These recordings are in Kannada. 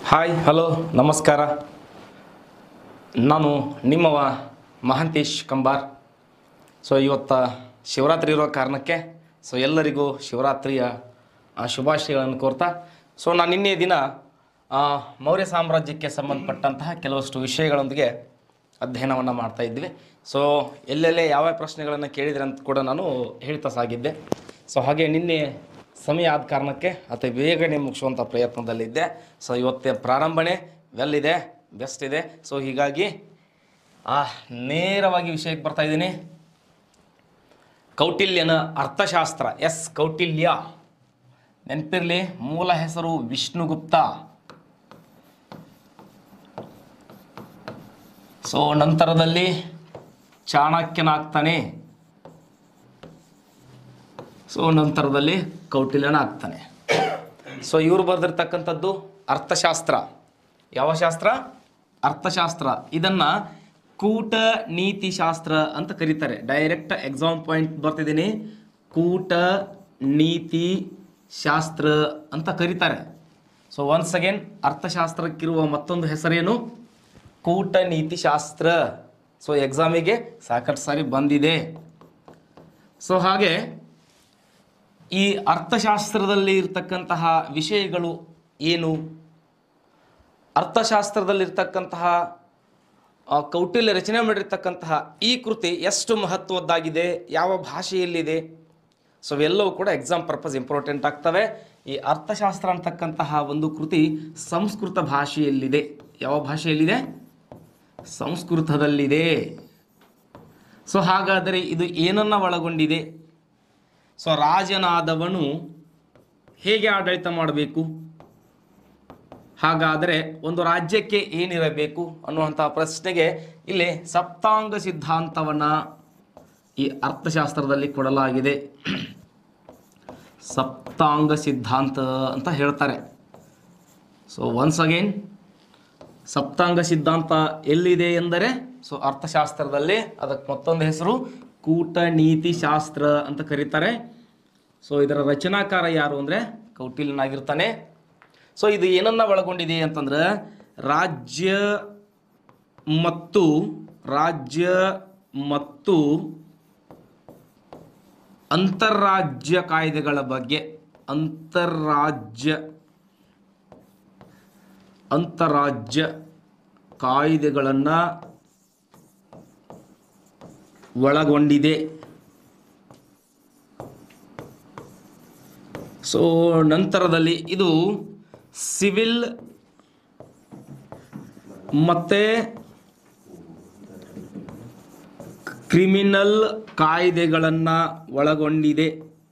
ಹಾಯ್ ಹಲೋ ನಮಸ್ಕಾರ ನಾನು ನಿಮ್ಮವ ಮಹಾಂತೇಶ್ ಕಂಬಾರ್ ಸೊ ಇವತ್ತು ಶಿವರಾತ್ರಿ ಇರೋ ಕಾರಣಕ್ಕೆ ಸೊ ಎಲ್ಲರಿಗೂ ಶಿವರಾತ್ರಿಯ ಆ, ಶುಭಾಶಯಗಳನ್ನು ಕೋರ್ತಾ ಸೊ ನಾನು ನಿನ್ನೆ ದಿನ ಆ, ಮೌರ್ಯ ಸಾಮ್ರಾಜ್ಯಕ್ಕೆ ಸಂಬಂಧಪಟ್ಟಂತಹ ಕೆಲವಷ್ಟು ವಿಷಯಗಳೊಂದಿಗೆ ಅಧ್ಯಯನವನ್ನು ಮಾಡ್ತಾ ಇದ್ವಿ ಸೊ ಎಲ್ಲೆಲ್ಲೇ ಯಾವ ಪ್ರಶ್ನೆಗಳನ್ನು ಕೇಳಿದ್ರೆ ಅಂತ ಕೂಡ ನಾನು ಹೇಳ್ತಾ ಸಾಗಿದ್ದೆ ಸೊ ಹಾಗೆ ನಿನ್ನೆ ಸಮಯ ಆದ ಕಾರಣಕ್ಕೆ ಅತಿ ಬೇಗನೆ ಮುಗಿಸುವಂಥ ಪ್ರಯತ್ನದಲ್ಲಿದ್ದೆ ಸೊ ಇವತ್ತೇ ಪ್ರಾರಂಭಣೆ ವೆಲ್ ಇದೆ ಬೆಸ್ಟ್ ಇದೆ ಸೊ ಹೀಗಾಗಿ ಆ ನೇರವಾಗಿ ವಿಷಯಕ್ಕೆ ಬರ್ತಾ ಇದ್ದೀನಿ ಕೌಟಿಲ್ಯನ ಅರ್ಥಶಾಸ್ತ್ರ ಎಸ್ ಕೌಟಿಲ್ಯ ನೆನಪಿರಲಿ ಮೂಲ ಹೆಸರು ವಿಷ್ಣುಗುಪ್ತ ಸೊ ನಂತರದಲ್ಲಿ ಚಾಣಕ್ಯನಾಗ್ತಾನೆ ಸೊ ನಂತರದಲ್ಲಿ ಕೌಟಿಲ್ಯನ ಆಗ್ತಾನೆ ಸೊ ಇವರು ಬರೆದಿರ್ತಕ್ಕಂಥದ್ದು ಅರ್ಥಶಾಸ್ತ್ರ ಯಾವ ಶಾಸ್ತ್ರ ಅರ್ಥಶಾಸ್ತ್ರ ಇದನ್ನ ಕೂಟ ನೀತಿಶಾಸ್ತ್ರ ಅಂತ ಕರೀತಾರೆ ಡೈರೆಕ್ಟ್ ಎಕ್ಸಾಮ್ ಪಾಯಿಂಟ್ ಬರ್ತಿದ್ದೀನಿ ಕೂಟ ನೀತಿ ಶಾಸ್ತ್ರ ಅಂತ ಕರೀತಾರೆ ಸೊ ಒನ್ಸ್ ಅಗೇನ್ ಅರ್ಥಶಾಸ್ತ್ರಕ್ಕಿರುವ ಮತ್ತೊಂದು ಹೆಸರೇನು ಕೂಟ ನೀತಿಶಾಸ್ತ್ರ ಸೊ ಎಕ್ಸಾಮಿಗೆ ಸಾಕಷ್ಟು ಸಾರಿ ಬಂದಿದೆ ಸೊ ಹಾಗೆ ಈ ಅರ್ಥಶಾಸ್ತ್ರದಲ್ಲಿ ಇರ್ತಕ್ಕಂತಹ ವಿಷಯಗಳು ಏನು ಅರ್ಥಶಾಸ್ತ್ರದಲ್ಲಿರ್ತಕ್ಕಂತಹ ಆ, ಕೌಟಿಲ್ಯ ರಚನೆ ಮಾಡಿರ್ತಕ್ಕಂತಹ ಈ ಕೃತಿ ಎಷ್ಟು ಮಹತ್ವದ್ದಾಗಿದೆ ಯಾವ ಭಾಷೆಯಲ್ಲಿದೆ ಸೊ ಇವೆಲ್ಲವೂ ಕೂಡ ಎಕ್ಸಾಮ್ ಪರ್ಪಸ್ ಇಂಪಾರ್ಟೆಂಟ್ ಆಗ್ತವೆ ಈ ಅರ್ಥಶಾಸ್ತ್ರ ಅಂತಕ್ಕಂತಹ ಒಂದು ಕೃತಿ ಸಂಸ್ಕೃತ ಭಾಷೆಯಲ್ಲಿದೆ ಯಾವ ಭಾಷೆಯಲ್ಲಿದೆ ಸಂಸ್ಕೃತದಲ್ಲಿದೆ ಸೊ ಹಾಗಾದರೆ ಇದು ಏನನ್ನ ಒಳಗೊಂಡಿದೆ ಸೊ ರಾಜನಾದವನು ಹೇಗೆ ಆಡಳಿತ ಮಾಡಬೇಕು ಹಾಗಾದರೆ ಒಂದು ರಾಜ್ಯಕ್ಕೆ ಏನಿರಬೇಕು ಅನ್ನುವಂತಹ ಪ್ರಶ್ನೆಗೆ ಇಲ್ಲಿ ಸಪ್ತಾಂಗ ಸಿದ್ಧಾಂತವನ್ನ ಈ ಅರ್ಥಶಾಸ್ತ್ರದಲ್ಲಿ ಕೊಡಲಾಗಿದೆ ಸಪ್ತಾಂಗ ಸಿದ್ಧಾಂತ ಅಂತ ಹೇಳ್ತಾರೆ ಸೊ ಒನ್ಸ್ ಅಗೇನ್ ಸಪ್ತಾಂಗ ಸಿದ್ಧಾಂತ ಎಲ್ಲಿದೆ ಎಂದರೆ ಸೊ ಅರ್ಥಶಾಸ್ತ್ರದಲ್ಲಿ ಅದಕ್ಕೆ ಮತ್ತೊಂದು ಹೆಸರು ಕೂಟನೀತಿ ಶಾಸ್ತ್ರ ಅಂತ ಕರೀತಾರೆ ಸೊ ಇದರ ರಚನಾಕಾರ ಯಾರು ಅಂದರೆ ಕೌಟಿಲ್ಯನಾಗಿರ್ತಾನೆ ಸೊ ಇದು ಏನನ್ನ ಒಳಗೊಂಡಿದೆ ಅಂತಂದ್ರೆ ರಾಜ್ಯ ಮತ್ತು ರಾಜ್ಯ ಮತ್ತು ಅಂತಾರಾಜ್ಯ ಕಾಯ್ದೆಗಳ ಬಗ್ಗೆ ಅಂತಾರಾಜ್ಯ ಅಂತಾರಾಜ್ಯ ಕಾಯ್ದೆಗಳನ್ನು ಒಳಗೊಂಡಿದೆ ಸೊ ನಂತರದಲ್ಲಿ ಇದು ಸಿವಿಲ್ ಮತ್ತೆ ಕ್ರಿಮಿನಲ್ ಕಾಯ್ದೆಗಳನ್ನು ಒಳಗೊಂಡಿದೆ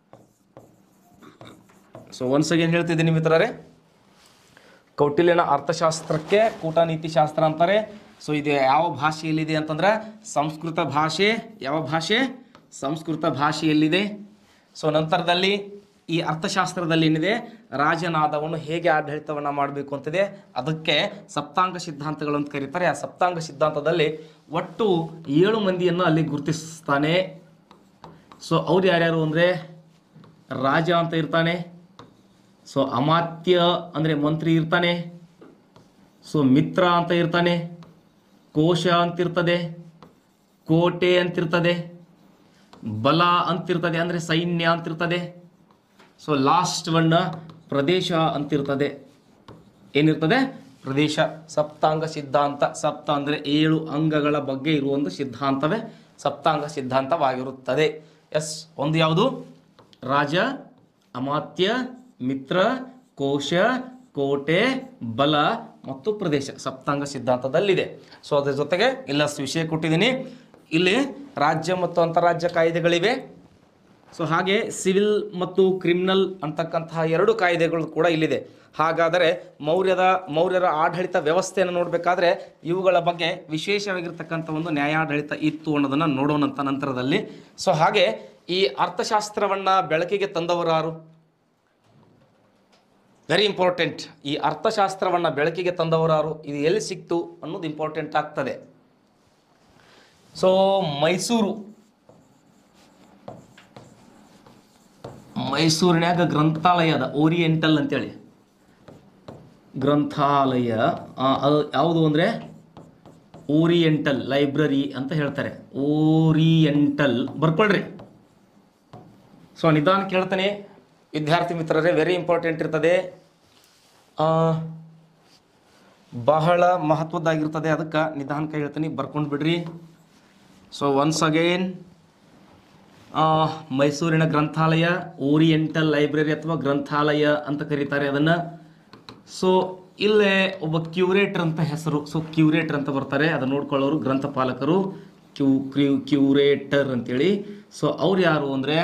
ಸೊ ಒನ್ಸ್ ಅಗೇನ್ ಹೇಳ್ತಿದ್ದೀನಿ ಮಿತ್ರರೇ ಕೌಟಿಲ್ಯನ ಅರ್ಥಶಾಸ್ತ್ರಕ್ಕೆ ಕೂಟನೀತಿ ಶಾಸ್ತ್ರ ಅಂತಾರೆ ಸೊ ಇದು ಯಾವ ಭಾಷೆಯಲ್ಲಿದೆ ಅಂತಂದ್ರೆ ಸಂಸ್ಕೃತ ಭಾಷೆ ಯಾವ ಭಾಷೆ ಸಂಸ್ಕೃತ ಭಾಷೆಯಲ್ಲಿದೆ ಸೊ ನಂತರದಲ್ಲಿ ಈ ಅರ್ಥಶಾಸ್ತ್ರದಲ್ಲಿ ಏನಿದೆ ರಾಜನಾದವನು ಹೇಗೆ ಆಡಳಿತವನ್ನು ಮಾಡಬೇಕು ಅಂತಿದೆ ಅದಕ್ಕೆ ಸಪ್ತಾಂಗ ಸಿದ್ಧಾಂತಗಳು ಅಂತ ಕರೀತಾರೆ ಆ ಸಪ್ತಾಂಗ ಸಿದ್ಧಾಂತದಲ್ಲಿ ಒಟ್ಟು ಏಳು ಮಂದಿಯನ್ನು ಅಲ್ಲಿ ಗುರುತಿಸ್ತಾನೆ ಸೊ ಅವ್ರು ಯಾರ್ಯಾರು ಅಂದರೆ ರಾಜ ಅಂತ ಇರ್ತಾನೆ ಸೊ ಅಮಾತ್ಯ ಅಂದರೆ ಮಂತ್ರಿ ಇರ್ತಾನೆ ಸೊ ಮಿತ್ರ ಅಂತ ಇರ್ತಾನೆ ಕೋಶ ಅಂತಿರ್ತದೆ ಕೋಟೆ ಅಂತಿರ್ತದೆ ಬಲ ಅಂತಿರ್ತದೆ ಅಂದರೆ ಸೈನ್ಯ ಅಂತಿರ್ತದೆ ಸೊ ಲಾಸ್ಟ್ ಒನ್ ಪ್ರದೇಶ ಅಂತಿರ್ತದೆ ಏನಿರ್ತದೆ ಪ್ರದೇಶ ಸಪ್ತಾಂಗ ಸಿದ್ಧಾಂತ ಸಪ್ತ ಅಂದರೆ ಏಳು ಅಂಗಗಳ ಬಗ್ಗೆ ಇರುವ ಒಂದು ಸಿದ್ಧಾಂತವೇ ಸಪ್ತಾಂಗ ಸಿದ್ಧಾಂತವಾಗಿರುತ್ತದೆ ಎಸ್ ಒಂದು ಯಾವುದು ರಾಜ ಅಮಾತ್ಯ ಮಿತ್ರ ಕೋಶ ಕೋಟೆ ಬಲ ಮತ್ತು ಪ್ರದೇಶ ಸಪ್ತಾಂಗ ಸಿದ್ಧಾಂತದಲ್ಲಿದೆ ಸೊ ಅದ್ರ ಜೊತೆಗೆ ಇಲ್ಲಷ್ಟು ವಿಷಯ ಕೊಟ್ಟಿದ್ದೀನಿ ಇಲ್ಲಿ ರಾಜ್ಯ ಮತ್ತು ಅಂತಾರಾಜ್ಯ ಕಾಯ್ದೆಗಳಿವೆ ಸೊ ಹಾಗೆ ಸಿವಿಲ್ ಮತ್ತು ಕ್ರಿಮಿನಲ್ ಅಂತಕ್ಕಂತಹ ಎರಡು ಕಾಯ್ದೆಗಳು ಕೂಡ ಇಲ್ಲಿದೆ ಹಾಗಾದರೆ ಮೌರ್ಯದ ಮೌರ್ಯರ ಆಡಳಿತ ವ್ಯವಸ್ಥೆಯನ್ನು ನೋಡಬೇಕಾದ್ರೆ ಇವುಗಳ ಬಗ್ಗೆ ವಿಶೇಷವಾಗಿರ್ತಕ್ಕಂಥ ಒಂದು ನ್ಯಾಯಾಡಳಿತ ಇತ್ತು ಅನ್ನೋದನ್ನು ನೋಡೋಣಂತ ನಂತರದಲ್ಲಿ ಸೊ ಹಾಗೆ ಈ ಅರ್ಥಶಾಸ್ತ್ರವನ್ನು ಬೆಳಕಿಗೆ ತಂದವರು ಯಾರು ವೆರಿ ಇಂಪಾರ್ಟೆಂಟ್ ಈ ಅರ್ಥಶಾಸ್ತ್ರವನ್ನು ಬೆಳಕಿಗೆ ತಂದವರು ಯಾರು ಇದು ಎಲ್ಲಿ ಸಿಕ್ತು ಅನ್ನೋದು ಇಂಪಾರ್ಟೆಂಟ್ ಆಗ್ತದೆ ಸೊ ಮೈಸೂರು ಮೈಸೂರಿನ್ಯಾಗ ಗ್ರಂಥಾಲಯ ಅದ ಓರಿಯೆಂಟಲ್ ಅಂತೇಳಿ ಗ್ರಂಥಾಲಯ ಆ, ಅದು ಯಾವುದು ಅಂದರೆ ಓರಿಯೆಂಟಲ್ ಲೈಬ್ರರಿ ಅಂತ ಹೇಳ್ತಾರೆ ಓರಿಯೆಂಟಲ್ ಬರ್ಕೊಳ್ರಿ ಸೊ ನಿಧಾನ ಕೇಳ್ತಾನೆ ವಿದ್ಯಾರ್ಥಿ ಮಿತ್ರರೇ ವೆರಿ ಇಂಪಾರ್ಟೆಂಟ್ ಇರ್ತದೆ ಆ, ಬಹಳ ಮಹತ್ವದ್ದಾಗಿರ್ತದೆ ಅದಕ್ಕೆ ನಿಧಾನಕ್ಕೆ ಹೇಳ್ತೀನಿ ಬರ್ಕೊಂಡು ಬಿಡ್ರಿ ಸೊ ಒನ್ಸ್ ಅಗೇನ್ ಮೈಸೂರಿನ ಗ್ರಂಥಾಲಯ ಓರಿಯೆಂಟಲ್ ಲೈಬ್ರರಿ ಅಥವಾ ಗ್ರಂಥಾಲಯ ಅಂತ ಕರೀತಾರೆ ಅದನ್ನು ಸೊ ಇಲ್ಲೇ ಒಬ್ಬ ಕ್ಯೂರೇಟರ್ ಅಂತ ಹೆಸರು ಸೊ ಕ್ಯೂರೇಟರ್ ಅಂತ ಬರ್ತಾರೆ ಅದನ್ನು ನೋಡ್ಕೊಳ್ಳೋರು ಗ್ರಂಥಪಾಲಕರು ಕ್ಯೂ ಕ್ಯೂ ಕ್ಯೂರೇಟರ್ ಅಂತೇಳಿ ಸೊ ಅವ್ರು ಯಾರು ಅಂದರೆ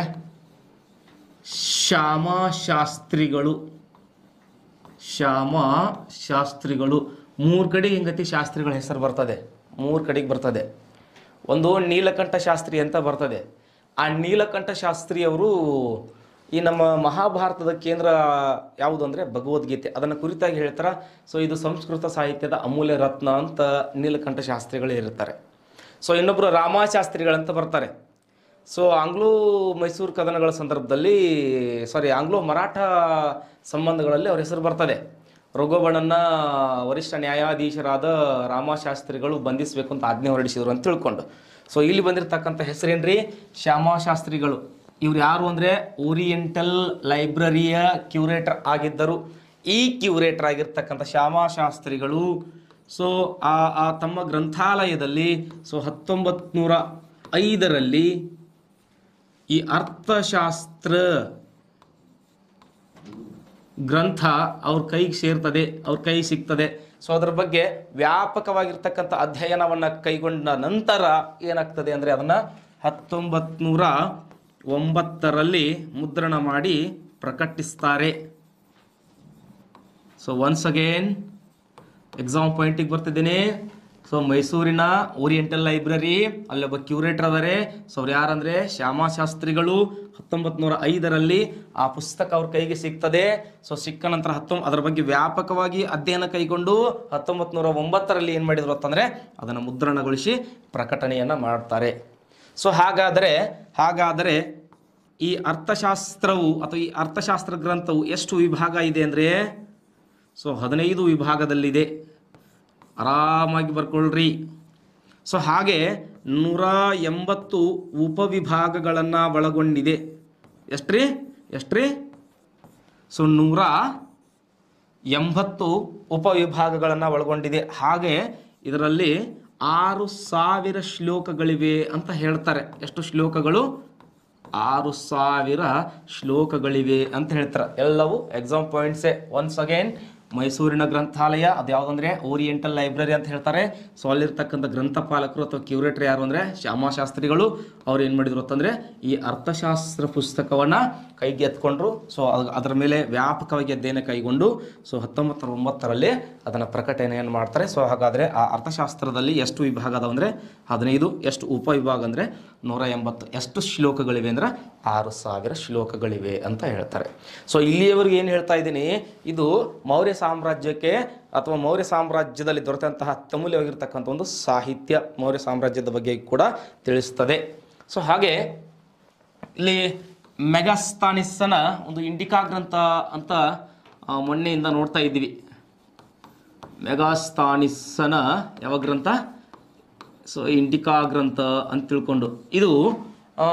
ಶ್ಯಾಮಾ ಶಾಸ್ತ್ರಿಗಳು ಶ್ಯಾಮ ಶಾಸ್ತ್ರಿಗಳು ಮೂರು ಕಡೆ ಹಿಂಗತಿ ಶಾಸ್ತ್ರಿಗಳ ಹೆಸರು ಬರ್ತದೆ ಮೂರು ಕಡೆಗೆ ಬರ್ತದೆ ಒಂದು ನೀಲಕಂಠ ಶಾಸ್ತ್ರಿ ಅಂತ ಬರ್ತದೆ ಆ ನೀಲಕಂಠ ಶಾಸ್ತ್ರಿ ಅವರು ಈ ನಮ್ಮ ಮಹಾಭಾರತದ ಕೇಂದ್ರ ಯಾವುದು ಅಂದರೆ ಭಗವದ್ಗೀತೆ ಅದನ್ನು ಕುರಿತಾಗಿ ಹೇಳ್ತಾರೆ ಸೊ ಇದು ಸಂಸ್ಕೃತ ಸಾಹಿತ್ಯದ ಅಮೂಲ್ಯ ರತ್ನ ಅಂತ ನೀಲಕಂಠ ಶಾಸ್ತ್ರಿಗಳು ಇರ್ತಾರೆ ಸೊ ಇನ್ನೊಬ್ಬರು ರಾಮಾಶಾಸ್ತ್ರಿಗಳಂತ ಬರ್ತಾರೆ ಸೊ ಆಂಗ್ಲೋ ಮೈಸೂರು ಕದನಗಳ ಸಂದರ್ಭದಲ್ಲಿ ಸಾರಿ ಆಂಗ್ಲೋ ಮರಾಠ ಸಂಬಂಧಗಳಲ್ಲಿ ಅವ್ರ ಹೆಸರು ಬರ್ತದೆ ರಘುಬಣ್ಣನ ವರಿಷ್ಠ ನ್ಯಾಯಾಧೀಶರಾದ ರಾಮಶಾಸ್ತ್ರಿಗಳು ಬಂಧಿಸಬೇಕು ಅಂತ ಆಜ್ಞೆ ಹೊರಡಿಸಿದ್ರು ಅಂತ ತಿಳ್ಕೊಂಡು ಸೊ ಇಲ್ಲಿ ಬಂದಿರತಕ್ಕಂಥ ಹೆಸರೇನ್ರಿ ಶ್ಯಾಮಶಾಸ್ತ್ರಿಗಳು ಇವ್ರು ಯಾರು ಅಂದರೆ ಓರಿಯೆಂಟಲ್ ಲೈಬ್ರರಿಯ ಕ್ಯೂರೇಟರ್ ಆಗಿದ್ದರು ಈ ಕ್ಯೂರೇಟರ್ ಆಗಿರ್ತಕ್ಕಂಥ ಶ್ಯಾಮಶಾಸ್ತ್ರಿಗಳು ಸೊ ಆ ಆ ತಮ್ಮ ಗ್ರಂಥಾಲಯದಲ್ಲಿ ಸೊ ಹತ್ತೊಂಬತ್ತು ನೂರ ಐದರಲ್ಲಿ ಈ ಅರ್ಥಶಾಸ್ತ್ರ ಗ್ರಂಥ ಅವ್ರ ಕೈಗೆ ಸೇರ್ತದೆ ಅವ್ರ ಕೈ ಸಿಗ್ತದೆ ಸೊ ಅದ್ರ ಬಗ್ಗೆ ವ್ಯಾಪಕವಾಗಿರ್ತಕ್ಕಂಥ ಅಧ್ಯಯನವನ್ನು ಕೈಗೊಂಡ ನಂತರ ಏನಾಗ್ತದೆ ಅಂದರೆ ಅದನ್ನು ಹತ್ತೊಂಬತ್ತು ನೂರ ಒಂಬತ್ತರಲ್ಲಿ ಮುದ್ರಣ ಮಾಡಿ ಪ್ರಕಟಿಸ್ತಾರೆ ಸೊ ಒನ್ಸ್ ಅಗೇನ್ ಎಕ್ಸಾಮ್ ಪಾಯಿಂಟಿಗೆ ಬರ್ತಿದ್ದೇನೆ ಸೊ ಮೈಸೂರಿನ ಓರಿಯೆಂಟಲ್ ಲೈಬ್ರರಿ ಅಲ್ಲೊಬ್ಬ ಕ್ಯೂರೇಟರ್ ಅದಾರೆ ಸೊ ಅವ್ರು ಯಾರಂದ್ರೆ ಶ್ಯಾಮಶಾಸ್ತ್ರಿಗಳು ಹತ್ತೊಂಬತ್ತು ನೂರ ಐದರಲ್ಲಿ ಆ ಪುಸ್ತಕ ಅವ್ರ ಕೈಗೆ ಸಿಗ್ತದೆ ಸೊ ಸಿಕ್ಕ ನಂತರ ಹತ್ತೊಂಬ ಅದರ ಬಗ್ಗೆ ವ್ಯಾಪಕವಾಗಿ ಅಧ್ಯಯನ ಕೈಗೊಂಡು ಹತ್ತೊಂಬತ್ತು ನೂರ ಒಂಬತ್ತರಲ್ಲಿ ಏನು ಮಾಡಿದ್ರು ಅಂತಂದರೆ ಅದನ್ನು ಮುದ್ರಣಗೊಳಿಸಿ ಪ್ರಕಟಣೆಯನ್ನು ಮಾಡ್ತಾರೆ ಸೊ ಹಾಗಾದರೆ ಹಾಗಾದರೆ ಈ ಅರ್ಥಶಾಸ್ತ್ರವು ಅಥವಾ ಈ ಅರ್ಥಶಾಸ್ತ್ರ ಗ್ರಂಥವು ಎಷ್ಟು ವಿಭಾಗ ಇದೆ ಅಂದರೆ ಸೊ ಹದಿನೈದು ವಿಭಾಗದಲ್ಲಿದೆ ಆರಾಮಾಗಿ ಬರ್ಕೊಳ್ರಿ ಸೊ ಹಾಗೆ ನೂರ ಎಂಬತ್ತು ಉಪವಿಭಾಗಗಳನ್ನು ಒಳಗೊಂಡಿದೆ ಎಷ್ಟ್ರಿ ಎಷ್ಟ್ರಿ ಸೊ ನೂರ ಎಂಬತ್ತು ಉಪವಿಭಾಗಗಳನ್ನು ಒಳಗೊಂಡಿದೆ ಹಾಗೆ ಇದರಲ್ಲಿ ಆರು ಸಾವಿರ ಶ್ಲೋಕಗಳಿವೆ ಅಂತ ಹೇಳ್ತಾರೆ ಎಷ್ಟು ಶ್ಲೋಕಗಳು ಆರು ಸಾವಿರ ಶ್ಲೋಕಗಳಿವೆ ಅಂತ ಹೇಳ್ತಾರೆ ಎಲ್ಲವೂ ಎಕ್ಸಾಮ್ ಪಾಯಿಂಟ್ಸೇ ಒನ್ಸ್ ಅಗೇನ್ ಮೈಸೂರಿನ ಗ್ರಂಥಾಲಯ ಅದು ಯಾವುದಂದ್ರೆ ಓರಿಯೆಂಟಲ್ ಲೈಬ್ರರಿ ಅಂತ ಹೇಳ್ತಾರೆ ಸೊ ಅಲ್ಲಿರ್ತಕ್ಕಂಥ ಗ್ರಂಥಪಾಲಕರು ಅಥವಾ ಕ್ಯೂರೇಟರ್ ಯಾರು ಅಂದರೆ ಶ್ಯಾಮಶಾಸ್ತ್ರಿಗಳು ಅವ್ರು ಏನು ಮಾಡಿದ್ರು ಅಂತಂದರೆ ಈ ಅರ್ಥಶಾಸ್ತ್ರ ಪುಸ್ತಕವನ್ನು ಕೈಗೆ ಎತ್ಕೊಂಡ್ರು ಸೊ ಅದರ ಮೇಲೆ ವ್ಯಾಪಕವಾಗಿ ಅಧ್ಯಯನ ಕೈಗೊಂಡು ಸೊ ಹತ್ತೊಂಬತ್ತರ ಒಂಬತ್ತರಲ್ಲಿ ಅದನ್ನು ಪ್ರಕಟಣೆಯನ್ನು ಮಾಡ್ತಾರೆ ಸೊ ಹಾಗಾದರೆ ಆ ಅರ್ಥಶಾಸ್ತ್ರದಲ್ಲಿ ಎಷ್ಟು ವಿಭಾಗ ಅದಾವ ಅಂದರೆ ಹದಿನೈದು ಎಷ್ಟು ಉಪವಿಭಾಗ ಅಂದರೆ ನೂರ ಎಂಬತ್ತು ಎಷ್ಟು ಶ್ಲೋಕಗಳಿವೆ ಅಂದರೆ ಆರು ಸಾವಿರ ಶ್ಲೋಕಗಳಿವೆ ಅಂತ ಹೇಳ್ತಾರೆ ಸೊ ಇಲ್ಲಿಯವರೆಗೆ ಏನು ಹೇಳ್ತಾ ಇದ್ದೀನಿ ಇದು ಮೌರ್ಯ ಸಾಮ್ರಾಜ್ಯಕ್ಕೆ ಅಥವಾ ಮೌರ್ಯ ಸಾಮ್ರಾಜ್ಯದಲ್ಲಿ ದೊರೆತಂತಹ ಅತ್ಯಮೂಲ್ಯವಾಗಿರ್ತಕ್ಕಂಥ ಒಂದು ಸಾಹಿತ್ಯ ಮೌರ್ಯ ಸಾಮ್ರಾಜ್ಯದ ಬಗ್ಗೆ ಕೂಡ ತಿಳಿಸ್ತದೆ ಸೊ ಹಾಗೆ ಇಲ್ಲಿ ಮೆಗಾಸ್ತಾನಿಸ್ಸನ ಒಂದು ಇಂಡಿಕಾ ಗ್ರಂಥ ಅಂತ ಆ, ಮೊನ್ನೆಯಿಂದ ನೋಡ್ತಾ ಇದ್ದೀವಿ ಮೆಗಾಸ್ತಾನಿಸ್ಸನ ಯಾವ ಗ್ರಂಥ ಸೊ ಇಂಡಿಕಾ ಗ್ರಂಥ ಅಂತ ತಿಳ್ಕೊಂಡು ಇದು ಆ,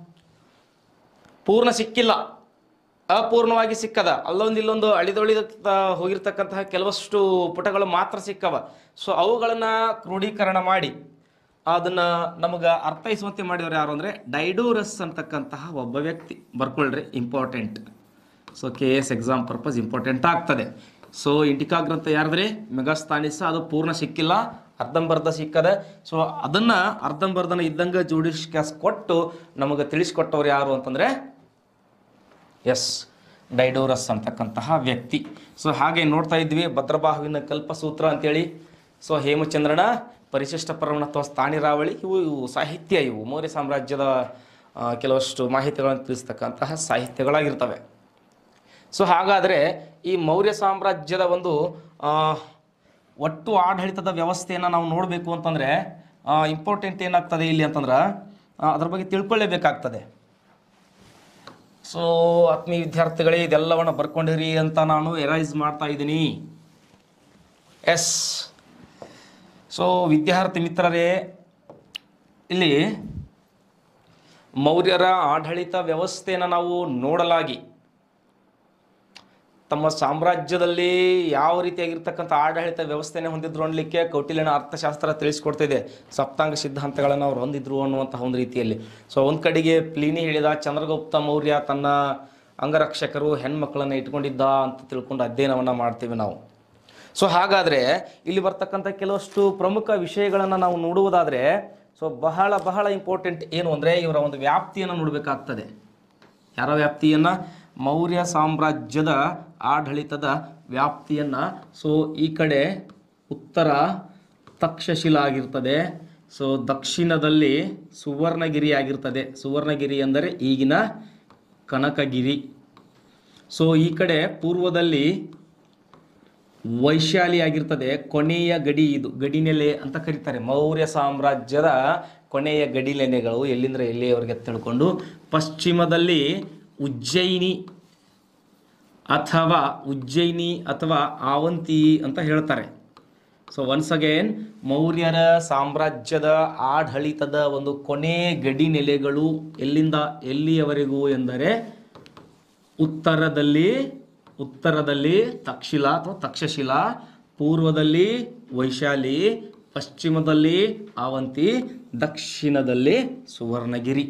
ಪೂರ್ಣ ಸಿಕ್ಕಿಲ್ಲ ಅಪೂರ್ಣವಾಗಿ ಸಿಕ್ಕದ ಅಲ್ಲೊಂದು ಇಲ್ಲೊಂದು ಅಳಿದೊಳಿದ ಹೋಗಿರ್ತಕ್ಕಂತಹ ಕೆಲವಷ್ಟು ಪುಟಗಳು ಮಾತ್ರ ಸಿಕ್ಕವ ಸೊ ಅವುಗಳನ್ನು ಕ್ರೋಢೀಕರಣ ಮಾಡಿ ಅದನ್ನು ನಮಗೆ ಅರ್ಥೈಸುವಂತೆ ಮಾಡಿದವರು ಯಾರು ಅಂದರೆ ಡೈಡೋರಸ್ ಅಂತಕ್ಕಂತಹ ಒಬ್ಬ ವ್ಯಕ್ತಿ ಬರ್ಕೊಳ್ರಿ important so K S exam purpose important ಆಗ್ತದೆ ಸೊ ಇಂಡಿಕಾ ಗ್ರಂಥ ಯಾರ್ದ್ರಿ ಮೆಗಾಸ್ತಾನಿಸ ಅದು ಪೂರ್ಣ ಸಿಕ್ಕಿಲ್ಲ ಅರ್ಧಂಬರ್ಧ ಸಿಕ್ಕದ ಸೊ ಅದನ್ನು ಅರ್ಧಂಬರ್ಧನ ಇದ್ದಂಗೆ ಜೋಡಿಸ್ ಕ್ಯಾಸ್ ಕೊಟ್ಟು ನಮಗೆ ತಿಳಿಸ್ಕೊಟ್ಟವ್ರು ಯಾರು ಅಂತಂದರೆ ಎಸ್ ಡೈಡೋರಸ್ ಅಂತಕ್ಕಂತಹ ವ್ಯಕ್ತಿ ಸೊ ಹಾಗೆ ನೋಡ್ತಾ ಇದ್ವಿ ಭದ್ರಬಾಹುವಿನ ಕಲ್ಪಸೂತ್ರ ಅಂತೇಳಿ ಸೊ ಹೇಮಚಂದ್ರನ ಪರಿಶಿಷ್ಟ ಪರಮಣತ್ವ ಸ್ಥಾಣಿರಾವಳಿ ಇವು ಇವು ಸಾಹಿತ್ಯ ಇವು ಮೌರ್ಯ ಸಾಮ್ರಾಜ್ಯದ ಆ, ಕೆಲವಷ್ಟು ಮಾಹಿತಿಗಳನ್ನು ತಿಳಿಸ್ತಕ್ಕಂತಹ ಸಾಹಿತ್ಯಗಳಾಗಿರ್ತವೆ ಸೊ ಹಾಗಾದರೆ ಈ ಮೌರ್ಯ ಸಾಮ್ರಾಜ್ಯದ ಒಂದು ಆ, ಒಟ್ಟು ಆಡಳಿತದ ವ್ಯವಸ್ಥೆಯನ್ನು ನಾವು ನೋಡಬೇಕು ಅಂತಂದರೆ ಇಂಪಾರ್ಟೆಂಟ್ ಏನಾಗ್ತದೆ ಇಲ್ಲಿ ಅಂತಂದ್ರೆ ಆ, ಅದ್ರ ಬಗ್ಗೆ ತಿಳ್ಕೊಳ್ಳೇಬೇಕಾಗ್ತದೆ ಸೊ ಆತ್ಮೀಯ ವಿದ್ಯಾರ್ಥಿಗಳೇ ಇದೆಲ್ಲವನ್ನು ಬರ್ಕೊಂಡಿರಿ ಅಂತ ನಾನು ಎರೈಸ್ ಮಾಡ್ತಾ ಇದ್ದೀನಿ ಎಸ್ ಸೊ ವಿದ್ಯಾರ್ಥಿ ಮಿತ್ರರೇ ಇಲ್ಲಿ ಮೌರ್ಯರ ಆಡಳಿತ ವ್ಯವಸ್ಥೆಯನ್ನು ನಾವು ನೋಡಲಾಗಿ ತಮ್ಮ ಸಾಮ್ರಾಜ್ಯದಲ್ಲಿ ಯಾವ ರೀತಿಯಾಗಿರ್ತಕ್ಕಂಥ ಆಡಳಿತ ವ್ಯವಸ್ಥೆನೇ ಹೊಂದಿದ್ರು ಅನ್ನಲಿಕ್ಕೆ ಕೌಟಿಲ್ಯನ ಅರ್ಥಶಾಸ್ತ್ರ ತಿಳಿಸ್ಕೊಡ್ತಿದೆ ಸಪ್ತಾಂಗ ಸಿದ್ಧಾಂತಗಳನ್ನು ಅವ್ರು ಹೊಂದಿದ್ರು ಅನ್ನುವಂತಹ ಒಂದು ರೀತಿಯಲ್ಲಿ ಸೊ ಒಂದು ಕಡೆಗೆ ಪ್ಲೀನಿ ಹೇಳಿದ ಚಂದ್ರಗುಪ್ತ ಮೌರ್ಯ ತನ್ನ ಅಂಗರಕ್ಷಕರು ಹೆಣ್ಮಕ್ಳನ್ನು ಇಟ್ಕೊಂಡಿದ್ದ ಅಂತ ತಿಳ್ಕೊಂಡು ಅಧ್ಯಯನವನ್ನು ಮಾಡ್ತೀವಿ ನಾವು ಸೊ ಹಾಗಾದರೆ ಇಲ್ಲಿ ಬರ್ತಕ್ಕಂಥ ಕೆಲವಷ್ಟು ಪ್ರಮುಖ ವಿಷಯಗಳನ್ನು ನಾವು ನೋಡುವುದಾದರೆ ಸೊ ಬಹಳ ಬಹಳ ಇಂಪಾರ್ಟೆಂಟ್ ಏನು ಅಂದರೆ ಇವರ ಒಂದು ವ್ಯಾಪ್ತಿಯನ್ನು ನೋಡಬೇಕಾಗ್ತದೆ ಯಾರ ವ್ಯಾಪ್ತಿಯನ್ನು ಮೌರ್ಯ ಸಾಮ್ರಾಜ್ಯದ ಆಡಳಿತದ ವ್ಯಾಪ್ತಿಯನ್ನು ಸೊ ಈ ಕಡೆ ಉತ್ತರ ತಕ್ಷಶಿಲಾ ಆಗಿರ್ತದೆ ಸೊ ದಕ್ಷಿಣದಲ್ಲಿ ಸುವರ್ಣಗಿರಿ ಆಗಿರ್ತದೆ ಸುವರ್ಣಗಿರಿ ಅಂದರೆ ಈಗಿನ ಕನಕಗಿರಿ ಸೊ ಈ ಕಡೆ ಪೂರ್ವದಲ್ಲಿ ವೈಶಾಲಿ ಆಗಿರ್ತದೆ ಕೊನೆಯ ಗಡಿ ಇದು ಗಡಿನೆಲೆ ಅಂತ ಕರೀತಾರೆ ಮೌರ್ಯ ಸಾಮ್ರಾಜ್ಯದ ಕೊನೆಯ ಗಡಿನೆಲೆಗಳು ಎಲ್ಲಿಂದ್ರೆ ಎಲ್ಲಿಯವರೆಗೆ ತಿಳ್ಕೊಂಡು ಪಶ್ಚಿಮದಲ್ಲಿ ಉಜ್ಜಯಿನಿ ಅಥವಾ ಉಜ್ಜಯಿನಿ ಅಥವಾ ಆವಂತಿ ಅಂತ ಹೇಳ್ತಾರೆ ಸೊ ಒನ್ಸ್ ಅಗೇನ್ ಮೌರ್ಯರ ಸಾಮ್ರಾಜ್ಯದ ಆಡಳಿತದ ಒಂದು ಕೊನೆ ಗಡಿ ನೆಲೆಗಳು ಎಲ್ಲಿಂದ ಎಲ್ಲಿಯವರೆಗೂ ಎಂದರೆ ಉತ್ತರದಲ್ಲಿ ಉತ್ತರದಲ್ಲಿ ತಕ್ಷಿಲಾ ಅಥವಾ ತಕ್ಷಶಿಲಾ ಪೂರ್ವದಲ್ಲಿ ವೈಶಾಲಿ ಪಶ್ಚಿಮದಲ್ಲಿ ಆವಂತಿ ದಕ್ಷಿಣದಲ್ಲಿ ಸುವರ್ಣಗಿರಿ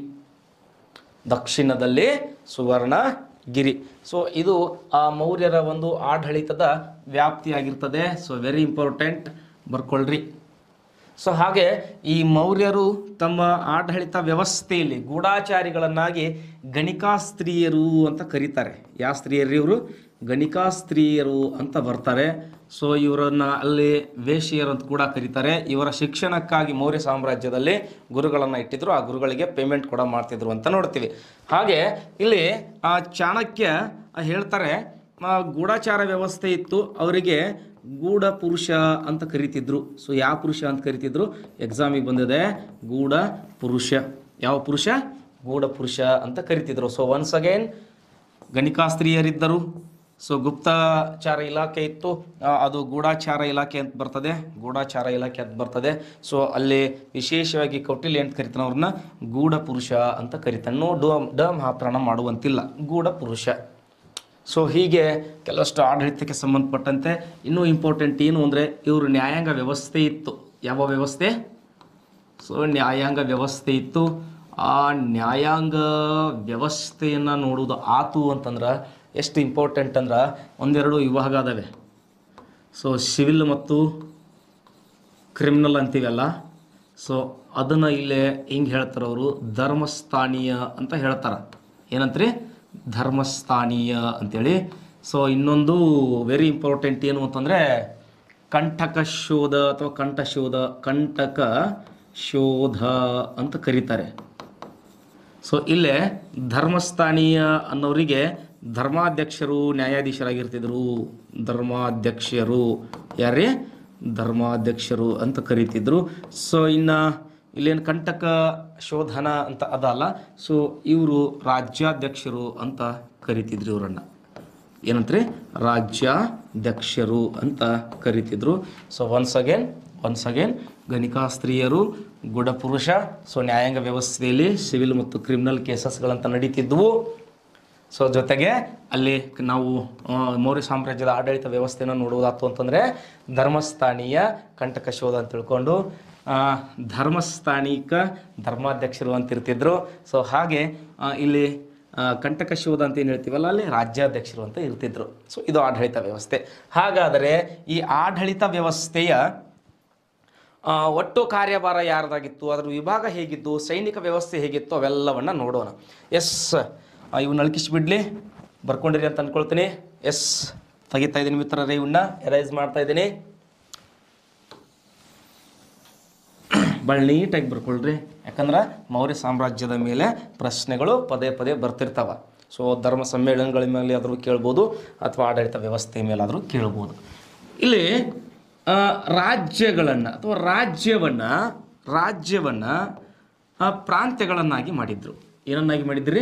ದಕ್ಷಿಣದಲ್ಲಿ ಸುವರ್ಣಗಿರಿ ಸೊ ಇದು ಆ ಮೌರ್ಯರ ಒಂದು ಆಡಳಿತದ ವ್ಯಾಪ್ತಿಯಾಗಿರ್ತದೆ ಸೊ ವೆರಿ ಇಂಪಾರ್ಟೆಂಟ್ ಬರ್ಕೊಳ್ರಿ ಸೊ ಹಾಗೆ ಈ ಮೌರ್ಯರು ತಮ್ಮ ಆಡಳಿತ ವ್ಯವಸ್ಥೆಯಲ್ಲಿ ಗೂಢಾಚಾರಿಗಳನ್ನಾಗಿ ಗಣಿಕಾ ಸ್ತ್ರೀಯರು ಅಂತ ಕರೀತಾರೆ ಯಾವ ಸ್ತ್ರೀಯರು ಇವರು ಗಣಿಕಾ ಸ್ತ್ರೀಯರು ಅಂತ ಬರ್ತಾರೆ ಸೊ ಇವರನ್ನ ಅಲ್ಲಿ ವೇಶ್ಯರು ಅಂತ ಕೂಡ ಕರೀತಾರೆ ಇವರ ಶಿಕ್ಷಣಕ್ಕಾಗಿ ಮೌರ್ಯ ಸಾಮ್ರಾಜ್ಯದಲ್ಲಿ ಗುರುಗಳನ್ನು ಇಟ್ಟಿದ್ರು ಆ ಗುರುಗಳಿಗೆ ಪೇಮೆಂಟ್ ಕೂಡ ಮಾಡ್ತಿದ್ರು ಅಂತ ನೋಡ್ತೀವಿ ಹಾಗೆ ಇಲ್ಲಿ ಆ ಚಾಣಕ್ಯ ಹೇಳ್ತಾರೆ ಆ, ಗೂಢಾಚಾರ ವ್ಯವಸ್ಥೆ ಇತ್ತು ಅವರಿಗೆ ಗೂಢ ಪುರುಷ ಅಂತ ಕರಿತಿದ್ರು ಸೊ ಯಾವ ಪುರುಷ ಅಂತ ಕರಿತಿದ್ರು ಎಕ್ಸಾಮಿಗೆ ಬಂದಿದೆ ಗೂಢ ಪುರುಷ ಯಾವ ಪುರುಷ ಗೂಢ ಪುರುಷ ಅಂತ ಕರಿತಿದ್ರು ಸೊ ಒನ್ಸ್ ಅಗೇನ್ ಗಣಿಕಾಸ್ತ್ರೀಯರಿದ್ದರು ಸೊ ಗುಪ್ತಚಾರ ಇಲಾಖೆ ಇತ್ತು ಆ, ಅದು ಗೂಢಾಚಾರ ಇಲಾಖೆ ಅಂತ ಬರ್ತದೆ ಗೂಢಾಚಾರ ಇಲಾಖೆ ಅಂತ ಬರ್ತದೆ ಸೊ ಅಲ್ಲಿ ವಿಶೇಷವಾಗಿ ಕೌಟಿಲ್ಯ ಅಂತ ಕರಿತಾನೆ ಅವ್ರನ್ನ ಗೂಢ ಪುರುಷ ಅಂತ ಕರಿತಾನೆ ನೋ ಡ ಡ ಮಾತ್ರಣ ಮಾಡುವಂತಿಲ್ಲ ಗೂಢ ಪುರುಷ ಸೊ ಹೀಗೆ ಕೆಲವಷ್ಟು ಆಡಳಿತಕ್ಕೆ ಸಂಬಂಧಪಟ್ಟಂತೆ ಇನ್ನೂ ಇಂಪಾರ್ಟೆಂಟ್ ಏನು ಅಂದರೆ ಇವರು ನ್ಯಾಯಾಂಗ ವ್ಯವಸ್ಥೆ ಇತ್ತು ಯಾವ ವ್ಯವಸ್ಥೆ ಸೊ ನ್ಯಾಯಾಂಗ ವ್ಯವಸ್ಥೆ ಇತ್ತು ಆ ನ್ಯಾಯಾಂಗ ವ್ಯವಸ್ಥೆಯನ್ನು ನೋಡುವುದು ಆತು ಅಂತಂದ್ರೆ ಎಷ್ಟು ಇಂಪಾರ್ಟೆಂಟ್ ಅಂದ್ರೆ ಒಂದೆರಡು ವಿಭಾಗ ಅದಾವೆ ಸೊ ಸಿವಿಲ್ ಮತ್ತು ಕ್ರಿಮಿನಲ್ ಅಂತೀವಲ್ಲ ಸೊ ಅದನ್ನು ಇಲ್ಲೇ ಹಿಂಗೆ ಹೇಳ್ತಾರೆ ಅವರು ಧರ್ಮಸ್ಥಾನೀಯ ಅಂತ ಹೇಳ್ತಾರೆ ಏನಂತ್ರಿ ಧರ್ಮಸ್ಥಾನೀಯ ಅಂತೇಳಿ ಸೊ ಇನ್ನೊಂದು ವೆರಿ ಇಂಪಾರ್ಟೆಂಟ್ ಏನು ಅಂತಂದರೆ ಕಂಟಕ ಶೋಧ ಅಥವಾ ಕಂಠ ಶೋಧ ಕಂಟಕ ಶೋಧ ಅಂತ ಕರೀತಾರೆ ಸೊ ಇಲ್ಲೇ ಧರ್ಮಸ್ಥಾನೀಯ ಅನ್ನೋರಿಗೆ ಧರ್ಮಾಧ್ಯಕ್ಷರು ನ್ಯಾಯಾಧೀಶರಾಗಿರ್ತಿದ್ರು ಧರ್ಮಾಧ್ಯಕ್ಷರು ಯಾರೇ ಧರ್ಮಾಧ್ಯಕ್ಷರು ಅಂತ ಕರೀತಿದ್ರು ಸೊ ಇನ್ನು ಇಲ್ಲೇನು ಕಂಟಕ ಶೋಧನ ಅಂತ ಅದಲ್ಲ ಸೊ ಇವರು ರಾಜ್ಯಾಧ್ಯಕ್ಷರು ಅಂತ ಕರಿತಿದ್ರು ಇವರನ್ನು ಏನಂತ್ರಿ ರಾಜ್ಯಾಧ್ಯಕ್ಷರು ಅಂತ ಕರಿತಿದ್ರು so once again once again ಗಣಿಕಾ ಸ್ತ್ರೀಯರು ಗುಡಪುರುಷ ಸೊ ನ್ಯಾಯಾಂಗ ವ್ಯವಸ್ಥೆಯಲ್ಲಿ ಸಿವಿಲ್ ಮತ್ತು ಕ್ರಿಮಿನಲ್ ಕೇಸಸ್ಗಳಂತ ನಡೀತಿದ್ವು ಸೊ ಜೊತೆಗೆ ಅಲ್ಲಿ ನಾವು ಆ, ಮೌರ್ಯ ಸಾಮ್ರಾಜ್ಯದ ಆಡಳಿತ ವ್ಯವಸ್ಥೆಯನ್ನು ನೋಡುವುದಾತು ಅಂತಂದರೆ ಧರ್ಮಸ್ಥಾನೀಯ ಕಂಟಕ ಶೋಧ ಅಂತ ತಿಳ್ಕೊಂಡು ಆ, ಧರ್ಮಸ್ಥಾನಿಕ ಧರ್ಮಾಧ್ಯಕ್ಷರು ಅಂತ ಇರ್ತಿದ್ರು ಸೊ ಹಾಗೆ ಆ, ಇಲ್ಲಿ ಆ, ಕಂಟಕ ಶೋಧ ಅಂತ ಏನು ಹೇಳ್ತೀವಲ್ಲ ಅಲ್ಲಿ ರಾಜ್ಯಾಧ್ಯಕ್ಷರು ಅಂತ ಇರ್ತಿದ್ರು ಸೊ ಇದು ಆಡಳಿತ ವ್ಯವಸ್ಥೆ ಹಾಗಾದರೆ ಈ ಆಡಳಿತ ವ್ಯವಸ್ಥೆಯ ಆ, ಒಟ್ಟು ಕಾರ್ಯಭಾರ ಯಾರ್ದಾಗಿತ್ತು ಅದರ ವಿಭಾಗ ಹೇಗಿತ್ತು ಸೈನಿಕ ವ್ಯವಸ್ಥೆ ಹೇಗಿತ್ತು ಅವೆಲ್ಲವನ್ನು ನೋಡೋಣ ಎಸ್ ಇವನ್ನ ಅಳಕಿಸ್ಬಿಡ್ಲಿ ಬರ್ಕೊಂಡಿರಿ ಅಂತ ಅಂದ್ಕೊಳ್ತೀನಿ ಎಸ್ ತೆಗಿತಾ ಇದ್ದೀನಿ ಮಿತ್ರರೇ ಇವನ್ನ ಎರೈಸ್ ಮಾಡ್ತಾ ಇದ್ದೀನಿ ಭಾಳ ನೀಟಾಗಿ ಬರ್ಕೊಳ್ರಿ ಯಾಕಂದ್ರೆ ಮೌರ್ಯ ಸಾಮ್ರಾಜ್ಯದ ಮೇಲೆ ಪ್ರಶ್ನೆಗಳು ಪದೇ ಪದೇ ಬರ್ತಿರ್ತಾವ ಸೊ ಧರ್ಮ ಸಮ್ಮೇಳನಗಳ ಮೇಲೆ ಆದರೂ ಕೇಳ್ಬೋದು ಅಥವಾ ಆಡಳಿತ ವ್ಯವಸ್ಥೆ ಮೇಲಾದರೂ ಕೇಳ್ಬೋದು ಇಲ್ಲಿ ಆ, ರಾಜ್ಯಗಳನ್ನು ಅಥವಾ ರಾಜ್ಯವನ್ನು ರಾಜ್ಯವನ್ನು ಪ್ರಾಂತ್ಯಗಳನ್ನಾಗಿ ಮಾಡಿದ್ರು ಏನನ್ನಾಗಿ ಮಾಡಿದ್ರಿ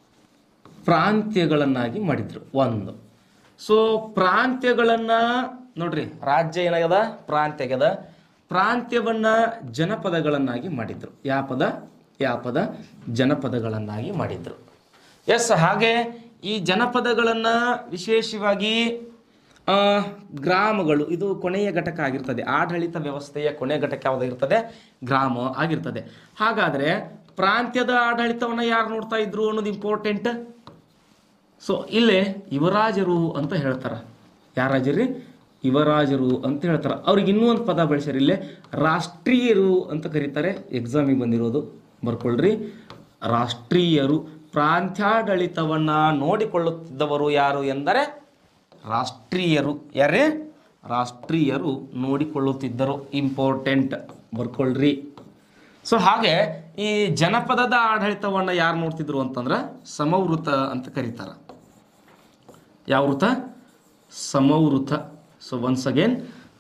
ಪ್ರಾಂತ್ಯಗಳನ್ನಾಗಿ ಮಾಡಿದ್ರು ಒಂದು ಸೊ ಪ್ರಾಂತ್ಯಗಳನ್ನು ನೋಡ್ರಿ ರಾಜ್ಯ ಏನಾಗ್ಯದ ಪ್ರಾಂತ್ಯ ಆಗ್ಯದ ಪ್ರಾಂತ್ಯವನ್ನ ಜನಪದಗಳನ್ನಾಗಿ ಮಾಡಿದ್ರು ಯಾವ ಪದ ಯಾವ ಪದ ಜನಪದಗಳನ್ನಾಗಿ ಮಾಡಿದ್ರು ಎಸ್ ಹಾಗೆ ಈ ಜನಪದಗಳನ್ನು ವಿಶೇಷವಾಗಿ ಆ, ಗ್ರಾಮಗಳು ಇದು ಕೊನೆಯ ಘಟಕ ಆಗಿರ್ತದೆ ಆಡಳಿತ ವ್ಯವಸ್ಥೆಯ ಕೊನೆಯ ಘಟಕ ಯಾವುದಾಗಿರ್ತದೆ ಗ್ರಾಮ ಆಗಿರ್ತದೆ ಹಾಗಾದ್ರೆ ಪ್ರಾಂತ್ಯದ ಆಡಳಿತವನ್ನು ಯಾರು ನೋಡ್ತಾ ಇದ್ರು ಅನ್ನೋದು ಇಂಪಾರ್ಟೆಂಟ್ ಸೊ ಇಲ್ಲೇ ಯುವರಾಜರು ಅಂತ ಹೇಳ್ತಾರ ಯಾರಾಜರಿ ಯುವರಾಜರು ಅಂತ ಹೇಳ್ತಾರ ಅವ್ರಿಗೆ ಇನ್ನೂ ಒಂದು ಪದ ಬಳಸ್ಯಾರ ಇಲ್ಲೇ ರಾಷ್ಟ್ರೀಯರು ಅಂತ ಕರೀತಾರೆ ಎಕ್ಸಾಮಿಗೆ ಬಂದಿರೋದು ಬರ್ಕೊಳ್ರಿ ರಾಷ್ಟ್ರೀಯರು ಪ್ರಾಂತ್ಯಾಡಳಿತವನ್ನ ನೋಡಿಕೊಳ್ಳುತ್ತಿದ್ದವರು ಯಾರು ಎಂದರೆ ರಾಷ್ಟ್ರೀಯರು ಯಾರೇ ರಾಷ್ಟ್ರೀಯರು ನೋಡಿಕೊಳ್ಳುತ್ತಿದ್ದರು ಇಂಪಾರ್ಟೆಂಟ್ ಬರ್ಕೊಳ್ರಿ ಸೊ ಹಾಗೆ ಈ ಜನಪದದ ಆಡಳಿತವನ್ನು ಯಾರು ನೋಡ್ತಿದ್ರು ಅಂತಂದ್ರೆ ಸಮವೃತ ಅಂತ ಕರೀತಾರ ಯಾವ ವೃತ ಸಮವೃತ ಸೊ ಒನ್ಸ್ ಅಗೇನ್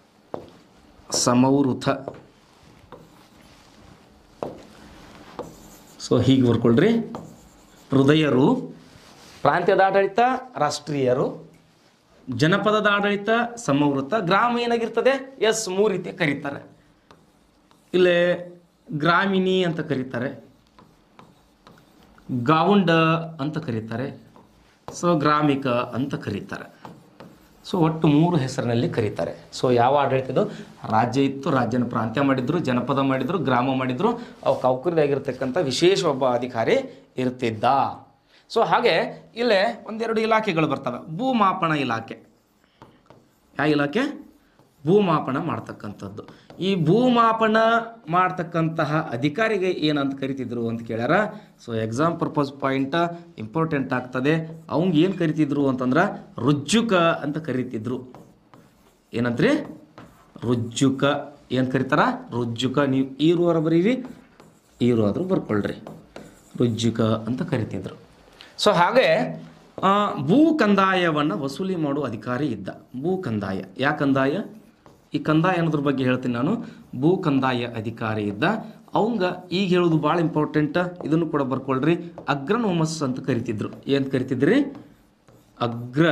ಸಮವೃತ ಸೊ ಹೀಗೆ ಬರ್ಕೊಳ್ರಿ ಹೃದಯರು ಪ್ರಾಂತ್ಯದ ಆಡಳಿತ ರಾಷ್ಟ್ರೀಯರು ಜನಪದದ ಆಡಳಿತ ಸಮವೃತ ಗ್ರಾಮ ಏನಾಗಿರ್ತದೆ ಎಸ್ ಮೂರು ರೀತಿ ಕರೀತಾರೆ ಇಲ್ಲೇ ಗ್ರಾಮಿಣಿ ಅಂತ ಕರೀತಾರೆ ಗಾವುಂಡ ಅಂತ ಕರೀತಾರೆ ಸೊ ಗ್ರಾಮಿಕ ಅಂತ ಕರೀತಾರೆ ಸೊ ಒಟ್ಟು ಮೂರು ಹೆಸರಿನಲ್ಲಿ ಕರೀತಾರೆ ಸೊ ಯಾವ ಆಡಳಿತ ಇದು ರಾಜ್ಯ ಇತ್ತು ರಾಜ್ಯನ ಪ್ರಾಂತ್ಯ ಮಾಡಿದ್ರು ಜನಪದ ಮಾಡಿದ್ರು ಗ್ರಾಮ ಮಾಡಿದ್ರು ಅವಕ್ಕೆ ಅವಕರಿದಾಗಿರ್ತಕ್ಕಂಥ ವಿಶೇಷ ಒಬ್ಬ ಅಧಿಕಾರಿ ಇರ್ತಿದ್ದ ಸೊ ಹಾಗೆ ಇಲ್ಲೇ ಒಂದೆರಡು ಇಲಾಖೆಗಳು ಬರ್ತವೆ ಭೂಮಾಪನ ಇಲಾಖೆ ಯಾವ ಇಲಾಖೆ ಭೂಮಾಪನ ಮಾಡ್ತಕ್ಕಂಥದ್ದು ಈ ಭೂಮಾಪನ ಮಾಡ್ತಕ್ಕಂತಹ ಅಧಿಕಾರಿಗೆ ಏನಂತ ಕರಿತಿದ್ರು ಅಂತ ಕೇಳ್ಯಾರ so exam purpose point important ಆಗ್ತದೆ ಅವಂಗೆ ಏನು ಕರಿತಿದ್ರು ಅಂತಂದ್ರೆ ರುಜ್ಜುಕ ಅಂತ ಕರಿತಿದ್ರು ಏನಂತ್ರಿ ರುಜ್ಜುಕ ಏನು ಕರೀತಾರ ರುಜ್ಜುಕ ನೀವು ಈರುವರ ಬರೀರಿ ಈರು ಆದರೂ ಬರ್ಕೊಳ್ರಿ ರುಜ್ಜುಕ ಅಂತ ಕರಿತಿದ್ರು ಸೊ ಹಾಗೆ ಆ, ಭೂ ಕಂದಾಯವನ್ನು ವಸೂಲಿ ಮಾಡುವ ಅಧಿಕಾರಿ ಇದ್ದ ಭೂ ಕಂದಾಯ ಯಾ ಕಂದಾಯ ಈ ಕಂದಾಯ ಅನ್ನೋದ್ರ ಬಗ್ಗೆ ಹೇಳ್ತೀನಿ ನಾನು ಭೂ ಕಂದಾಯ ಅಧಿಕಾರಿ ಇದ್ದ ಅವಂಗ ಈಗ ಹೇಳೋದು ಭಾಳ ಇಂಪಾರ್ಟೆಂಟ್ ಇದನ್ನು ಕೂಡ ಬರ್ಕೊಳ್ರಿ ಅಗ್ರನೋಮಸ್ ಅಂತ ಕರಿತಿದ್ರು ಏನು ಕರಿತಿದ್ರಿ ಅಗ್ರ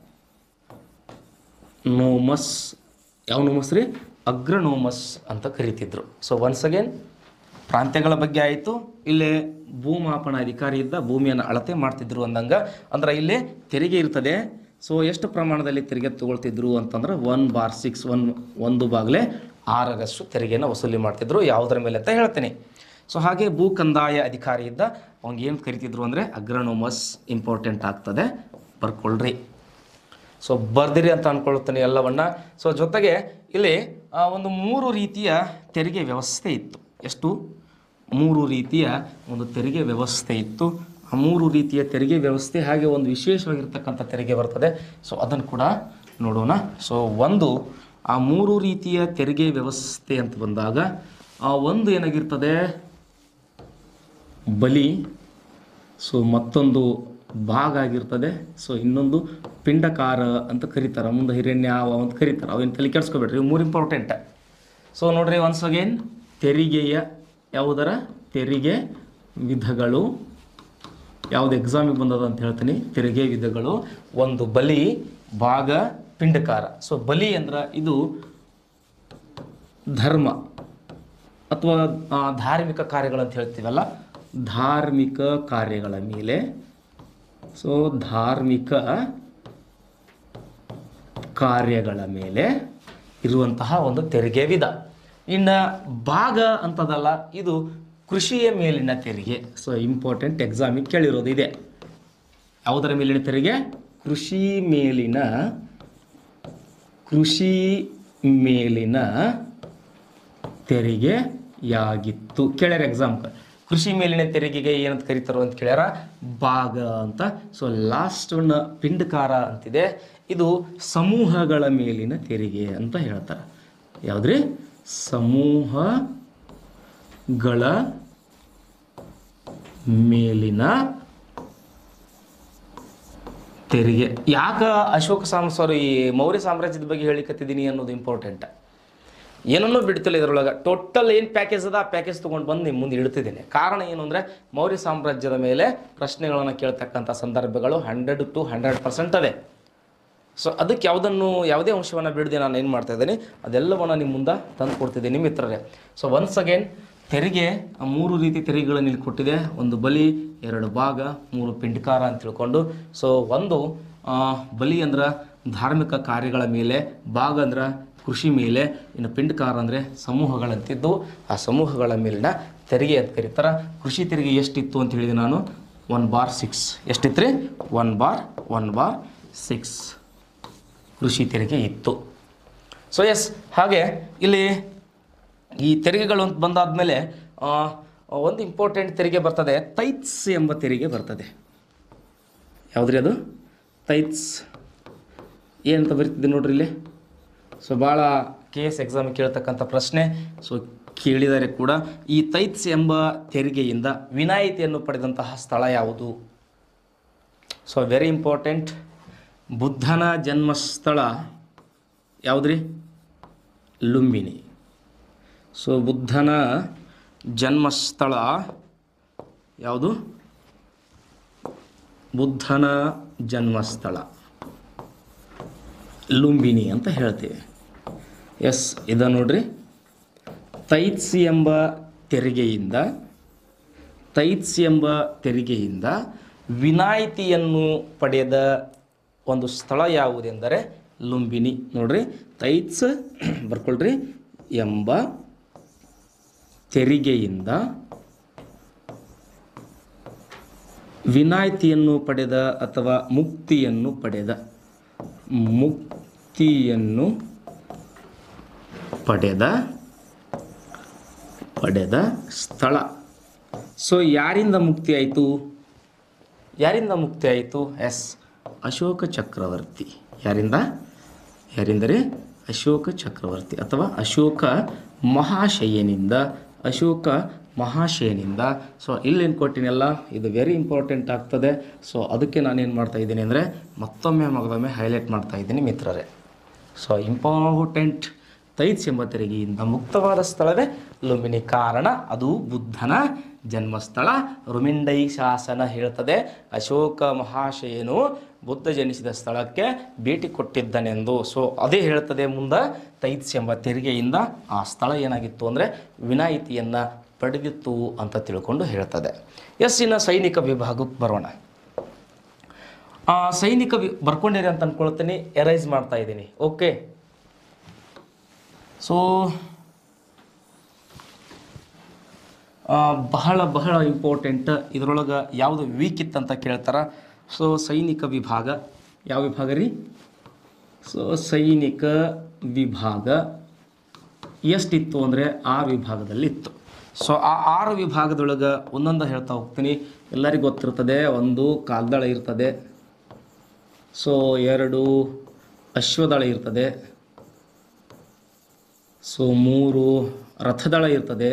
ನೋಮಸ್ ಯಾವ ನೋಮಸ್ ರೀ ಅಗ್ರನೋಮಸ್ ಅಂತ ಕರಿತಿದ್ರು ಸೊ ಒನ್ಸ್ ಅಗೇನ್ ಪ್ರಾಂತ್ಯಗಳ ಬಗ್ಗೆ ಆಯಿತು ಇಲ್ಲೇ ಭೂಮಾಪನ ಅಧಿಕಾರಿ ಇದ್ದ ಭೂಮಿಯನ್ನು ಅಳತೆ ಮಾಡ್ತಿದ್ರು ಅಂದಂಗ ಅಂದ್ರೆ ಇಲ್ಲಿ ತೆರಿಗೆ ಇರ್ತದೆ ಸೊ ಎಷ್ಟು ಪ್ರಮಾಣದಲ್ಲಿ ತೆರಿಗೆ ತಗೊಳ್ತಿದ್ರು ಅಂತಂದ್ರೆ ಒನ್ ಬಾರ್ ಸಿಕ್ಸ್ ಒನ್ ಒಂದು ಬಾಗ್ಲೆ ಆರರಷ್ಟು ತೆರಿಗೆನ ವಸೂಲಿ ಮಾಡ್ತಿದ್ರು ಯಾವುದರ ಮೇಲೆ ಅಂತ ಹೇಳ್ತೀನಿ ಸೊ ಹಾಗೆ ಭೂ ಕಂದಾಯ ಅಧಿಕಾರಿ ಇದ್ದ ಅವ್ನಿಗೆ ಏನು ಕರಿತಿದ್ರು ಅಂದರೆ ಅಗ್ರನೋಮಸ್ ಇಂಪಾರ್ಟೆಂಟ್ ಆಗ್ತದೆ ಬರ್ಕೊಳ್ರಿ ಸೊ ಬರ್ದಿರಿ ಅಂತ ಅನ್ಕೊಳ್ತೀನಿ ಎಲ್ಲವನ್ನ ಸೊ ಜೊತೆಗೆ ಇಲ್ಲಿ ಆ, ಒಂದು ಮೂರು ರೀತಿಯ ತೆರಿಗೆ ವ್ಯವಸ್ಥೆ ಇತ್ತು ಎಷ್ಟು ಮೂರು ರೀತಿಯ ಒಂದು ತೆರಿಗೆ ವ್ಯವಸ್ಥೆ ಇತ್ತು ಆ ಮೂರು ರೀತಿಯ ತೆರಿಗೆ ವ್ಯವಸ್ಥೆ ಹಾಗೆ ಒಂದು ವಿಶೇಷವಾಗಿರ್ತಕ್ಕಂಥ ತೆರಿಗೆ ಬರ್ತದೆ ಸೊ ಅದನ್ನು ಕೂಡ ನೋಡೋಣ ಸೊ ಒಂದು ಆ ಮೂರು ರೀತಿಯ ತೆರಿಗೆ ವ್ಯವಸ್ಥೆ ಅಂತ ಬಂದಾಗ ಆ ಒಂದು ಏನಾಗಿರ್ತದೆ ಬಲಿ ಸೊ ಮತ್ತೊಂದು ಭಾಗ ಆಗಿರ್ತದೆ ಸೊ ಇನ್ನೊಂದು ಪಿಂಡಕಾರ ಅಂತ ಕರೀತಾರೆ ಮುಂದೆ ಹಿರಣ್ಯಾವ ಅಂತ ಕರೀತಾರೆ ಅವೇನು ತಲೆ ಕೆಡಿಸ್ಕೊಬೇಡ್ರಿ ಇವು ಮೂರು ಇಂಪಾರ್ಟೆಂಟ್ ಸೊ ನೋಡ್ರಿ ಒನ್ಸ್ ಅಗೇನ್ ತೆರಿಗೆಯ ಯಾವುದರ ತೆರಿಗೆ ವಿಧಗಳು ಯಾವ್ದು ಎಕ್ಸಾಮಿಗೆ ಬಂದದ ಅಂತ ಹೇಳ್ತೀನಿ ತೆರಿಗೆ ವಿಧಗಳು ಒಂದು ಬಲಿ ಭಾಗ ಪಿಂಡಕಾರ ಸೊ ಬಲಿ ಅಂದ್ರೆ ಇದು ಧರ್ಮ ಅಥವಾ ಆ, ಧಾರ್ಮಿಕ ಕಾರ್ಯಗಳಂತ ಹೇಳ್ತೀವಲ್ಲ ಧಾರ್ಮಿಕ ಕಾರ್ಯಗಳ ಮೇಲೆ ಸೊ ಧಾರ್ಮಿಕ ಕಾರ್ಯಗಳ ಮೇಲೆ ಇರುವಂತಹ ಒಂದು ತೆರಿಗೆ ವಿಧ ಇನ್ನು ಭಾಗ ಅಂತದಲ್ಲ ಇದು ಕೃಷಿಯ ಮೇಲಿನ ತೆರಿಗೆ ಸೊ ಇಂಪಾರ್ಟೆಂಟ್ ಎಕ್ಸಾಮಿಗೆ ಕೇಳಿರೋದು ಇದೆ ಯಾವುದರ ಮೇಲಿನ ತೆರಿಗೆ ಕೃಷಿ ಮೇಲಿನ ಕೃಷಿ ಮೇಲಿನ ತೆರಿಗೆಯಾಗಿತ್ತು ಕೇಳ್ಯಾರ ಎಕ್ಸಾಮ್ ಕೃಷಿ ಮೇಲಿನ ತೆರಿಗೆಗೆ ಏನಂತ ಕರೀತಾರೋ ಅಂತ ಕೇಳ್ಯಾರ ಭಾಗ ಅಂತ ಸೊ ಲಾಸ್ಟ್ ಒನ್ ಪಿಂಡಕಾರ ಅಂತಿದೆ ಇದು ಸಮೂಹಗಳ ಮೇಲಿನ ತೆರಿಗೆ ಅಂತ ಹೇಳ್ತಾರೆ ಯಾವುದ್ರಿ ಸಮೂಹಗಳ ಮೇಲಿನ ತೆರಿಗೆ ಯಾಕ ಅಶೋಕ ಸಾಮ್ ಸಾರಿ ಮೌರ್ಯ ಸಾಮ್ರಾಜ್ಯದ ಬಗ್ಗೆ ಹೇಳಿಕತ್ತಿದ್ದೀನಿ ಅನ್ನೋದು ಇಂಪಾರ್ಟೆಂಟ್ ಏನನ್ನೂ ಬಿಡ್ತಿಲ್ಲ ಇದರೊಳಗೆ ಟೋಟಲ್ ಏನು ಪ್ಯಾಕೇಜ್ ಅದ ಆ ಪ್ಯಾಕೇಜ್ ತೊಗೊಂಡು ಬಂದು ನಿಮ್ಮ ಮುಂದೆ ಇಡ್ತಿದ್ದೇನೆ ಕಾರಣ ಏನು ಅಂದರೆ ಮೌರ್ಯ ಸಾಮ್ರಾಜ್ಯದ ಮೇಲೆ ಪ್ರಶ್ನೆಗಳನ್ನು ಕೇಳ್ತಕ್ಕಂಥ ಸಂದರ್ಭಗಳು ಹಂಡ್ರೆಡ್ ಟು ಹಂಡ್ರೆಡ್ ಪರ್ಸೆಂಟ್ ಅವೆ ಸೊ ಅದಕ್ಕೆ ಯಾವುದನ್ನು ಯಾವುದೇ ಅಂಶವನ್ನು ಬಿಡದೆ ನಾನು ಏನು ಮಾಡ್ತಾ ಇದ್ದೀನಿ ಅದೆಲ್ಲವನ್ನು ನಿಮ್ಮ ಮುಂದೆ ತಂದು ಕೊಡ್ತಿದ್ದೀನಿ ಮಿತ್ರರೇ ಸೊ ಒನ್ಸ್ ಅಗೇನ್ ತೆರಿಗೆ ಆ ಮೂರು ರೀತಿ ತೆರಿಗೆಗಳನ್ನು ಇಲ್ಲಿ ಕೊಟ್ಟಿದೆ ಒಂದು ಬಲಿ ಎರಡು ಭಾಗ ಮೂರು ಪಿಂಡ್ಕಾರ ಅಂತ ತಿಳ್ಕೊಂಡು ಸೊ ಒಂದು ಆ, ಬಲಿ ಅಂದ್ರೆ ಧಾರ್ಮಿಕ ಕಾರ್ಯಗಳ ಮೇಲೆ ಭಾಗ ಅಂದ್ರೆ ಕೃಷಿ ಮೇಲೆ ಇನ್ನು ಪಿಂಡ್ಕಾರ ಅಂದರೆ ಸಮೂಹಗಳಂತಿದ್ದು ಆ ಸಮೂಹಗಳ ಮೇಲಿನ ತೆರಿಗೆ ಅಂತ ಕರೀತಾರೆ ಕೃಷಿ ತೆರಿಗೆ ಎಷ್ಟಿತ್ತು ಅಂತ ಹೇಳಿದೆ ನಾನು ಒನ್ ಬಾರ್ ಸಿಕ್ಸ್ ಎಷ್ಟಿತ್ತು ರೀ one bar one bar six ಕೃಷಿ ತೆರಿಗೆ ಇತ್ತು ಸೊ ಎಸ್ ಹಾಗೆ ಇಲ್ಲಿ ಈ ತೆರಿಗೆಗಳು ಅಂತ ಬಂದಾದಮೇಲೆ ಒಂದು ಇಂಪಾರ್ಟೆಂಟ್ ತೆರಿಗೆ ಬರ್ತದೆ ತೈತ್ಸ್ ಎಂಬ ತೆರಿಗೆ ಬರ್ತದೆ ಯಾವುದ್ರಿ ಅದು ತೈತ್ಸ್ ಏನಂತ ಬರೀತಿದ್ದೆ ನೋಡ್ರಿ ಇಲ್ಲಿ ಸೊ ಭಾಳ ಕೆ ಎಸ್ ಎಕ್ಸಾಮ್ ಕೇಳ್ತಕ್ಕಂಥ ಪ್ರಶ್ನೆ ಸೊ ಕೇಳಿದರೆ ಕೂಡ ಈ ತೈತ್ಸ್ ಎಂಬ ತೆರಿಗೆಯಿಂದ ವಿನಾಯಿತಿಯನ್ನು ಪಡೆದಂತಹ ಸ್ಥಳ ಯಾವುದು ಸೊ ವೆರಿ ಇಂಪಾರ್ಟೆಂಟ್ ಬುದ್ಧನ ಜನ್ಮಸ್ಥಳ ಯಾವುದ್ರಿ ಲುಂಬಿನಿ ಸೊ ಬುದ್ಧನ ಜನ್ಮಸ್ಥಳ ಯಾವುದು ಬುದ್ಧನ ಜನ್ಮಸ್ಥಳ ಲುಂಬಿನಿ ಅಂತ ಹೇಳ್ತೀವಿ ಎಸ್ ಇದ ನೋಡ್ರಿ ತೈತ್ಸಿ ಎಂಬ ತೆರಿಗೆಯಿಂದ ತೈತ್ಸಿ ಎಂಬ ತೆರಿಗೆಯಿಂದ ವಿನಾಯಿತಿಯನ್ನು ಪಡೆದ ಒಂದು ಸ್ಥಳ ಯಾವುದೆಂದರೆ ಲುಂಬಿನಿ ನೋಡ್ರಿ ತೈತ್ಸ್ ಬರ್ಕೊಳ್ರಿ ಎಂಬ ತೆರಿಗೆಯಿಂದ ವಿನಾಯಿತಿಯನ್ನು ಪಡೆದ ಅಥವಾ ಮುಕ್ತಿಯನ್ನು ಪಡೆದ ಮುಕ್ತಿಯನ್ನು ಪಡೆದ ಪಡೆದ ಸ್ಥಳ ಸೊ ಯಾರಿಂದ ಮುಕ್ತಿ ಆಯಿತು ಯಾರಿಂದ ಮುಕ್ತಿ ಆಯಿತು ಎಸ್ ಅಶೋಕ ಚಕ್ರವರ್ತಿ ಯಾರಿಂದ ಯಾರಿಂದರೆ ಅಶೋಕ ಚಕ್ರವರ್ತಿ ಅಥವಾ ಅಶೋಕ ಮಹಾಶಯನಿಂದ ಅಶೋಕ ಮಹಾಶಯನಿಂದ ಸೊ ಇಲ್ಲೇನು ಕೊಟ್ಟಿನೆಲ್ಲ ಇದು ವೆರಿ ಇಂಪಾರ್ಟೆಂಟ್ ಆಗ್ತದೆ ಸೊ ಅದಕ್ಕೆ ನಾನೇನು ಮಾಡ್ತಾ ಇದ್ದೀನಿ ಅಂದರೆ ಮತ್ತೊಮ್ಮೆ ಮಗದೊಮ್ಮೆ ಹೈಲೈಟ್ ಮಾಡ್ತಾ ಇದ್ದೀನಿ ಮಿತ್ರರೇ ಸೊ ಇಂಪಾರ್ಟೆಂಟ್ ತೈತ್ಸ್ ಎಂಬ ತೆರಿಗೆಯಿಂದ ಮುಕ್ತವಾದ ಸ್ಥಳವೇ ಲುಂಬಿನಿ ಕಾರಣ ಅದು ಬುದ್ಧನ ಜನ್ಮಸ್ಥಳ ರುಮಿಂಡೈ ಶಾಸನ ಹೇಳ್ತದೆ ಅಶೋಕ ಮಹಾಶಯನು ಬುದ್ಧ ಜನಿಸಿದ ಸ್ಥಳಕ್ಕೆ ಭೇಟಿ ಕೊಟ್ಟಿದ್ದನೆಂದು ಸೊ ಅದೇ ಹೇಳ್ತದೆ ಮುಂದೆ ತೈತ್ಸ್ ಎಂಬ ತೆರಿಗೆಯಿಂದ ಆ ಸ್ಥಳ ಏನಾಗಿತ್ತು ಅಂದರೆ ವಿನಾಯಿತಿಯನ್ನು ಪಡೆದಿತ್ತು ಅಂತ ತಿಳ್ಕೊಂಡು ಹೇಳ್ತದೆ ಎಸ್ ಇನ್ನು ಸೈನಿಕ ವಿಭಾಗಕ್ಕೆ ಬರೋಣ ಆ, ಸೈನಿಕ ವಿ ಬರ್ಕೊಂಡಿರಿ ಅಂತ ಅನ್ಕೊಳ್ತೀನಿ ಎರೈಸ್ ಮಾಡ್ತಾ ಇದ್ದೀನಿ ಓಕೆ ಸೊ ಬಹಳ ಬಹಳ ಇಂಪಾರ್ಟೆಂಟ್ ಇದರೊಳಗೆ ಯಾವುದು ವೀಕ್ ಇತ್ತಂತ ಕೇಳ್ತಾರೆ ಸೊ ಸೈನಿಕ ವಿಭಾಗ ಯಾವ ವಿಭಾಗ ರೀ ಸೊ ಸೈನಿಕ ವಿಭಾಗ ಎಷ್ಟಿತ್ತು ಅಂದರೆ ಆ ವಿಭಾಗದಲ್ಲಿ ಇತ್ತು ಸೊ ಆ ಆರು ವಿಭಾಗದೊಳಗೆ ಒಂದೊಂದು ಹೇಳ್ತಾ ಹೋಗ್ತೀನಿ ಎಲ್ಲರಿಗೂ ಗೊತ್ತಿರ್ತದೆ ಒಂದು ಕಾಲ್ದಳ ಇರ್ತದೆ ಸೊ ಎರಡು ಅಶ್ವದಳ ಇರ್ತದೆ ಸೊ ಮೂರು ರಥದಳ ಇರ್ತದೆ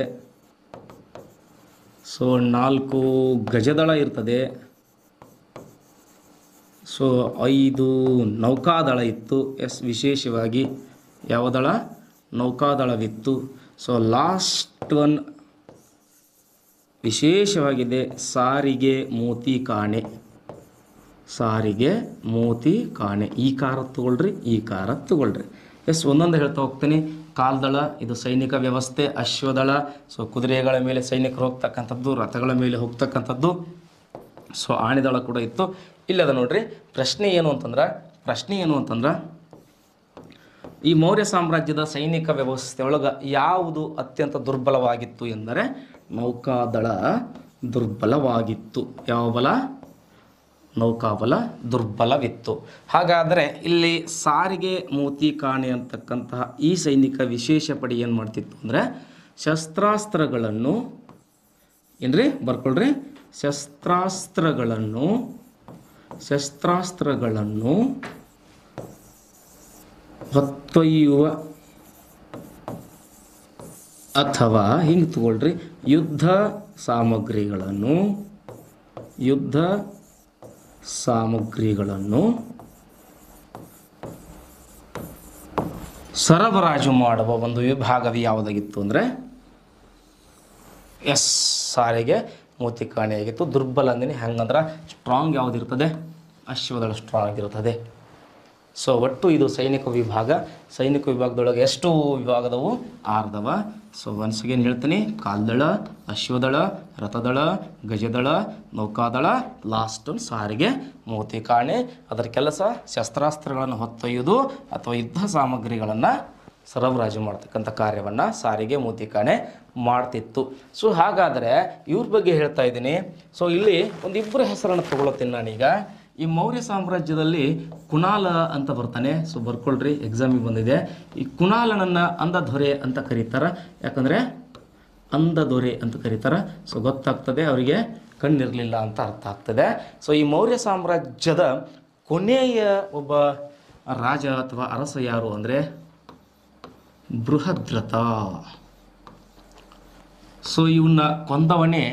ಸೊ ನಾಲ್ಕು ಗಜದಳ ಇರ್ತದೆ ಸೊ ಐದು ನೌಕಾದಳ ಇತ್ತು ಎಸ್ ವಿಶೇಷವಾಗಿ ಯಾವ ದಳ ನೌಕಾದಳವಿತ್ತು ಸೊ ಲಾಸ್ಟ್ ಒನ್ ವಿಶೇಷವಾಗಿದೆ ಸಾರಿಗೆ ಮೋತಿ ಕಾಣೆ ಸಾರಿಗೆ ಮೋತಿ ಕಾಣೆ ಈ ಕಾರ ತಗೊಳ್ರಿ ಈ ಕಾರ ತಗೊಳ್ರಿ ಎಸ್ ಒಂದೊಂದು ಹೇಳ್ತಾ ಹೋಗ್ತೀನಿ ಕಾಲ್ದಳ ಇದು ಸೈನಿಕ ವ್ಯವಸ್ಥೆ ಅಶ್ವದಳ ಸೊ ಕುದುರೆಗಳ ಮೇಲೆ ಸೈನಿಕರು ಹೋಗ್ತಕ್ಕಂಥದ್ದು ರಥಗಳ ಮೇಲೆ ಹೋಗ್ತಕ್ಕಂಥದ್ದು ಸೊ ಆಣಿದಳ ಕೂಡ ಇತ್ತು ಇಲ್ಲದ ನೋಡ್ರಿ ಪ್ರಶ್ನೆ ಏನು ಅಂತಂದ್ರೆ ಪ್ರಶ್ನೆ ಏನು ಅಂತಂದ್ರೆ ಈ ಮೌರ್ಯ ಸಾಮ್ರಾಜ್ಯದ ಸೈನಿಕ ವ್ಯವಸ್ಥೆ ಒಳಗೆ ಯಾವುದು ಅತ್ಯಂತ ದುರ್ಬಲವಾಗಿತ್ತು ಎಂದರೆ ನೌಕಾದಳ ದುರ್ಬಲವಾಗಿತ್ತು ಯಾವ ಬಲ ನೌಕಾಬಲ ದುರ್ಬಲವಿತ್ತು ಹಾಗಾದರೆ ಇಲ್ಲಿ ಸಾರಿಗೆ ಮೋತಿ ಕಾಣೆ ಅಂತಕ್ಕಂತಹ ಈ ಸೈನಿಕ ವಿಶೇಷ ಪಡೆ ಏನು ಮಾಡ್ತಿತ್ತು ಅಂದರೆ ಶಸ್ತ್ರಾಸ್ತ್ರಗಳನ್ನು ಏನ್ರಿ ಬರ್ಕೊಳ್ರಿ ಶಸ್ತ್ರಾಸ್ತ್ರಗಳನ್ನು ಶಸ್ತ್ರಾಸ್ತ್ರಗಳನ್ನು ಹೊತ್ತೊಯ್ಯುವ ಅಥವಾ ಹಿಂಗೆ ತಗೊಳ್ರಿ ಯುದ್ಧ ಸಾಮಗ್ರಿಗಳನ್ನು ಯುದ್ಧ ಸಾಮಗ್ರಿಗಳನ್ನು ಸರಬರಾಜು ಮಾಡುವ ಒಂದು ವಿಭಾಗವು ಯಾವುದಾಗಿತ್ತು ಅಂದರೆ ಎಸ್ ಸಾರಿಗೆ ಮೂತಿ ಕಾಣೆಯಾಗಿತ್ತು ದುರ್ಬಲ ಅಂದಿನಿ ಹೆಂಗಂದ್ರೆ ಸ್ಟ್ರಾಂಗ್ ಯಾವುದಿರ್ತದೆ ಅಶ್ವದಳ ಸ್ಟ್ರಾಂಗ್ ಇರ್ತದೆ ಸೊ ಒಟ್ಟು ಇದು ಸೈನಿಕ ವಿಭಾಗ ಸೈನಿಕ ವಿಭಾಗದೊಳಗೆ ಎಷ್ಟು ವಿಭಾಗದವು ಆರ್ದವ ಸೊ ಒನ್ಸ್ ಅಗೇನ್ ಹೇಳ್ತೀನಿ ಕಾಲ್ದಳ ಅಶ್ವದಳ ರಥದಳ ಗಜದಳ ನೌಕಾದಳ ಲಾಸ್ಟ್ ಸಾರಿಗೆ ಮೂತಿ ಕಾಣೆ ಅದರ ಕೆಲಸ ಶಸ್ತ್ರಾಸ್ತ್ರಗಳನ್ನು ಹೊತ್ತೊಯ್ಯುವುದು ಅಥವಾ ಯುದ್ಧ ಸಾಮಗ್ರಿಗಳನ್ನು ಸರಬರಾಜು ಮಾಡ್ತಕ್ಕಂಥ ಕಾರ್ಯವನ್ನು ಸಾರಿಗೆ ಮೂತಿಕಾಣೆ ಮಾಡ್ತಿತ್ತು ಸೊ ಹಾಗಾದರೆ ಇವ್ರ ಬಗ್ಗೆ ಹೇಳ್ತಾ ಇದ್ದೀನಿ ಸೊ ಇಲ್ಲಿ ಒಂದಿಬ್ಬರ ಹೆಸರನ್ನು ತಗೊಳತ್ತೀನಿ ನಾನೀಗ ಈ ಮೌರ್ಯ ಸಾಮ್ರಾಜ್ಯದಲ್ಲಿ ಕುಣಾಲ ಅಂತ ಬರ್ತಾನೆ ಸೊ ಬರ್ಕೊಳ್ರಿ ಎಕ್ಸಾಮಿಗೆ ಬಂದಿದೆ ಈ ಕುಣಾಲನನ್ನು ಅಂಧ ದೊರೆ ಅಂತ ಕರೀತಾರೆ ಯಾಕಂದರೆ ಅಂಧ ದೊರೆ ಅಂತ ಕರೀತಾರೆ ಸೊ ಗೊತ್ತಾಗ್ತದೆ ಅವರಿಗೆ ಕಣ್ಣಿರಲಿಲ್ಲ ಅಂತ ಅರ್ಥ ಆಗ್ತದೆ ಸೊ ಈ ಮೌರ್ಯ ಸಾಮ್ರಾಜ್ಯದ ಕೊನೆಯ ಒಬ್ಬ ರಾಜ ಅಥವಾ ಅರಸ ಯಾರು ಅಂದರೆ ಬೃಹದ್ರಥ ಸೊ ಇವನ್ನ ಕೊಂದವನೇ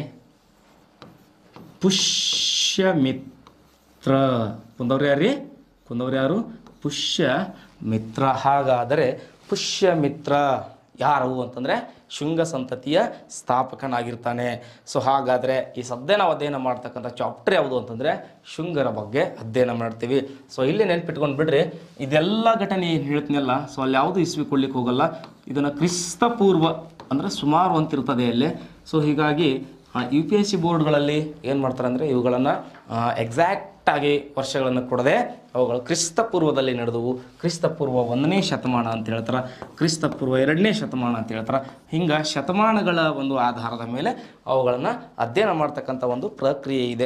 ಪುಷ್ಯಮಿತ್ರ ಕೊಂದವ್ರು ಯಾರೀ ಕೊಂದವ್ರು ಯಾರು ಪುಷ್ಯಮಿತ್ರ ಹಾಗಾದರೆ ಪುಷ್ಯಮಿತ್ರ ಯಾರು ಅಂತಂದರೆ ಶುಂಗ ಸಂತತಿಯ ಸ್ಥಾಪಕನಾಗಿರ್ತಾನೆ ಸೊ ಹಾಗಾದರೆ ಈ ಸದ್ಯ ನಾವು ಅಧ್ಯಯನ ಮಾಡ್ತಕ್ಕಂಥ ಚಾಪ್ಟರ್ ಯಾವುದು ಅಂತಂದರೆ ಶುಂಗರ ಬಗ್ಗೆ ಅಧ್ಯಯನ ಮಾಡ್ತೀವಿ ಸೊ ಇಲ್ಲಿ ನೆನ್ಪಿಟ್ಕೊಂಡು ಬಿಡ್ರಿ ಇದೆಲ್ಲ ಘಟನೆ ಏನು ಹೇಳ್ತೀನಲ್ಲ ಸೊ ಅಲ್ಲಿ ಯಾವುದು ಇಸ್ವಿ ಕೊಡ್ಲಿಕ್ಕೆ ಹೋಗಲ್ಲ ಇದನ್ನು ಕ್ರಿಸ್ತ ಪೂರ್ವ ಅಂದರೆ ಸುಮಾರು ಅಂತಿರ್ತದೆ ಅಲ್ಲಿ ಸೊ ಹೀಗಾಗಿ ಯು ಪಿ ಎಸ್ ಸಿ ಬೋರ್ಡ್ಗಳಲ್ಲಿ ಏನು ಮಾಡ್ತಾರೆ ಅಂದರೆ ಇವುಗಳನ್ನು ಎಕ್ಸಾಕ್ಟಾಗಿ ವರ್ಷಗಳನ್ನು ಕೊಡದೆ ಅವುಗಳು ಕ್ರಿಸ್ತ ಪೂರ್ವದಲ್ಲಿ ನಡೆದವು ಕ್ರಿಸ್ತ ಪೂರ್ವ ಒಂದನೇ ಶತಮಾನ ಅಂತ ಹೇಳ್ತಾರೆ ಕ್ರಿಸ್ತ ಪೂರ್ವ ಎರಡನೇ ಶತಮಾನ ಅಂತ ಹೇಳ್ತಾರೆ ಹಿಂಗೆ ಶತಮಾನಗಳ ಒಂದು ಆಧಾರದ ಮೇಲೆ ಅವುಗಳನ್ನು ಅಧ್ಯಯನ ಮಾಡ್ತಕ್ಕಂಥ ಒಂದು ಪ್ರಕ್ರಿಯೆ ಇದೆ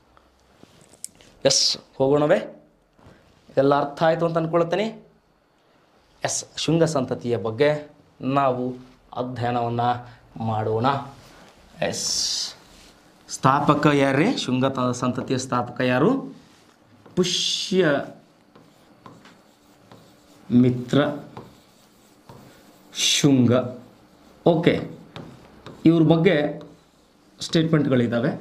ಎಸ್ ಹೋಗೋಣವೇ ಇದೆಲ್ಲ ಅರ್ಥ ಆಯಿತು ಅಂತ ಅಂದ್ಕೊಳ್ತೀನಿ ಎಸ್ ಶುಂಗ ಸಂತತಿಯ ಬಗ್ಗೆ ನಾವು ಅಧ್ಯಯನವನ್ನು ಮಾಡೋಣ ಎಸ್ ಸ್ಥಾಪಕ ಯಾರೇ ಶುಂಗ ತ- ಸಂತತಿಯ ಸ್ಥಾಪಕ ಯಾರು ಪುಷ್ಯ ಮಿತ್ರ ಶುಂಗ ಓಕೆ ಇವ್ರ ಬಗ್ಗೆ ಸ್ಟೇಟ್ಮೆಂಟ್ಗಳಿದ್ದಾವೆ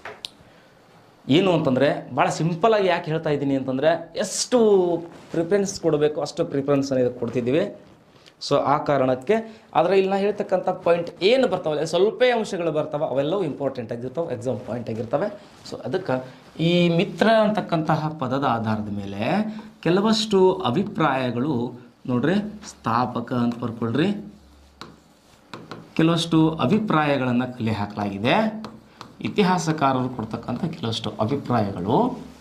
ಏನು ಅಂತಂದರೆ ಭಾಳ ಸಿಂಪಲಾಗಿ ಯಾಕೆ ಹೇಳ್ತಾ ಇದ್ದೀನಿ ಅಂತಂದರೆ ಎಷ್ಟು ಪ್ರಿಫರೆನ್ಸ್ ಕೊಡಬೇಕು ಅಷ್ಟು ಪ್ರಿಫರೆನ್ಸ್ అనేది ಕೊಡ್ತಿದ್ದೀವಿ ಸೊ ಆ ಕಾರಣಕ್ಕೆ ಆದರೆ ಇಲ್ಲಿ ನಾ ಹೇಳ್ತಕ್ಕಂಥ ಪಾಯಿಂಟ್ ಏನು ಬರ್ತಾವಲ್ಲ ಸ್ವಲ್ಪ ಅಂಶಗಳು ಬರ್ತಾವೆ ಅವೆಲ್ಲವೂ ಇಂಪಾರ್ಟೆಂಟ್ ಆಗಿರ್ತಾವೆ ಎಕ್ಸಾಮ್ ಪಾಯಿಂಟ್ ಆಗಿರ್ತವೆ ಸೊ ಅದಕ್ಕೆ ಈ ಮಿತ್ರ ಅಂತಕ್ಕಂತಹ ಪದದ ಆಧಾರದ ಮೇಲೆ ಕೆಲವಷ್ಟು ಅಭಿಪ್ರಾಯಗಳು ನೋಡ್ರಿ ಸ್ಥಾಪಕ ಅಂತ ಬರ್ಕೊಳ್ರಿ ಕೆಲವಷ್ಟು ಅಭಿಪ್ರಾಯಗಳನ್ನು ಕಲೆ ಹಾಕಲಾಗಿದೆ ಇತಿಹಾಸಕಾರರು ಕೊಡ್ತಕ್ಕಂಥ ಕೆಲವಷ್ಟು ಅಭಿಪ್ರಾಯಗಳು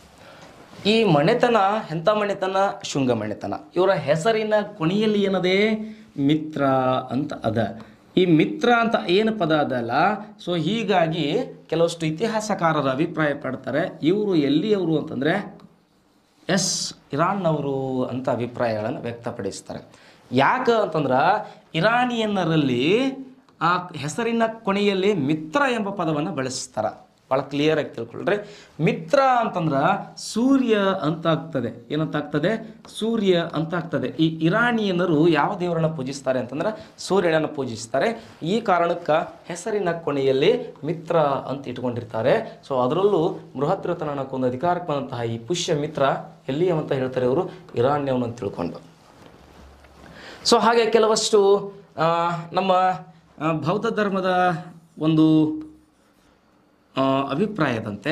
ಈ ಮನೆತನ ಎಂಥ ಮನೆತನ ಶುಂಗ ಮನೆತನ ಇವರ ಹೆಸರಿನ ಕೊನೆಯಲ್ಲಿ ಏನದೇ ಮಿತ್ರ ಅಂತ ಅದ ಈ ಮಿತ್ರ ಅಂತ ಏನು ಪದ ಅದಲ್ಲ ಸೊ ಹೀಗಾಗಿ ಕೆಲವಷ್ಟು ಇತಿಹಾಸಕಾರರ ಅಭಿಪ್ರಾಯ ಪಡ್ತಾರೆ ಇವರು ಎಲ್ಲಿಯವರು ಅಂತಂದರೆ ಎಸ್ ಇರಾನ್ನವರು ಅಂತ ಅಭಿಪ್ರಾಯಗಳನ್ನು ವ್ಯಕ್ತಪಡಿಸ್ತಾರೆ ಯಾಕೆ ಅಂತಂದ್ರೆ ಇರಾನಿಯನ್ನರಲ್ಲಿ ಆ ಹೆಸರಿನ ಕೊನೆಯಲ್ಲಿ ಮಿತ್ರ ಎಂಬ ಪದವನ್ನು ಬಳಸ್ತಾರೆ ಭಾಳ ಕ್ಲಿಯರಾಗಿ ತಿಳ್ಕೊಳ್ರಿ ಮಿತ್ರ ಅಂತಂದ್ರೆ ಸೂರ್ಯ ಅಂತ ಆಗ್ತದೆ ಏನಂತ ಆಗ್ತದೆ ಸೂರ್ಯ ಅಂತ ಆಗ್ತದೆ ಈ ಇರಾನಿಯನ್ನರು ಯಾವ ದೇವರನ್ನ ಪೂಜಿಸ್ತಾರೆ ಅಂತಂದ್ರೆ ಸೂರ್ಯನನ್ನು ಪೂಜಿಸ್ತಾರೆ ಈ ಕಾರಣಕ್ಕೆ ಹೆಸರಿನ ಕೊನೆಯಲ್ಲಿ ಮಿತ್ರ ಅಂತ ಇಟ್ಕೊಂಡಿರ್ತಾರೆ ಸೊ ಅದರಲ್ಲೂ ಬೃಹದ್ರತನ ಕೊಂದು ಅಧಿಕಾರಕ್ಕೆ ಬಂದಂತಹ ಈ ಪುಷ್ಯ ಮಿತ್ರ ಎಲ್ಲಿ ಅಂತ ಹೇಳ್ತಾರೆ ಇವರು ಇರಾನ್ಯವನು ಅಂತ ತಿಳ್ಕೊಂಡು ಸೊ ಹಾಗೆ ಕೆಲವಷ್ಟು ಆ, ನಮ್ಮ ಆ, ಬೌದ್ಧ ಧರ್ಮದ ಒಂದು ಆ, ಅಭಿಪ್ರಾಯದಂತೆ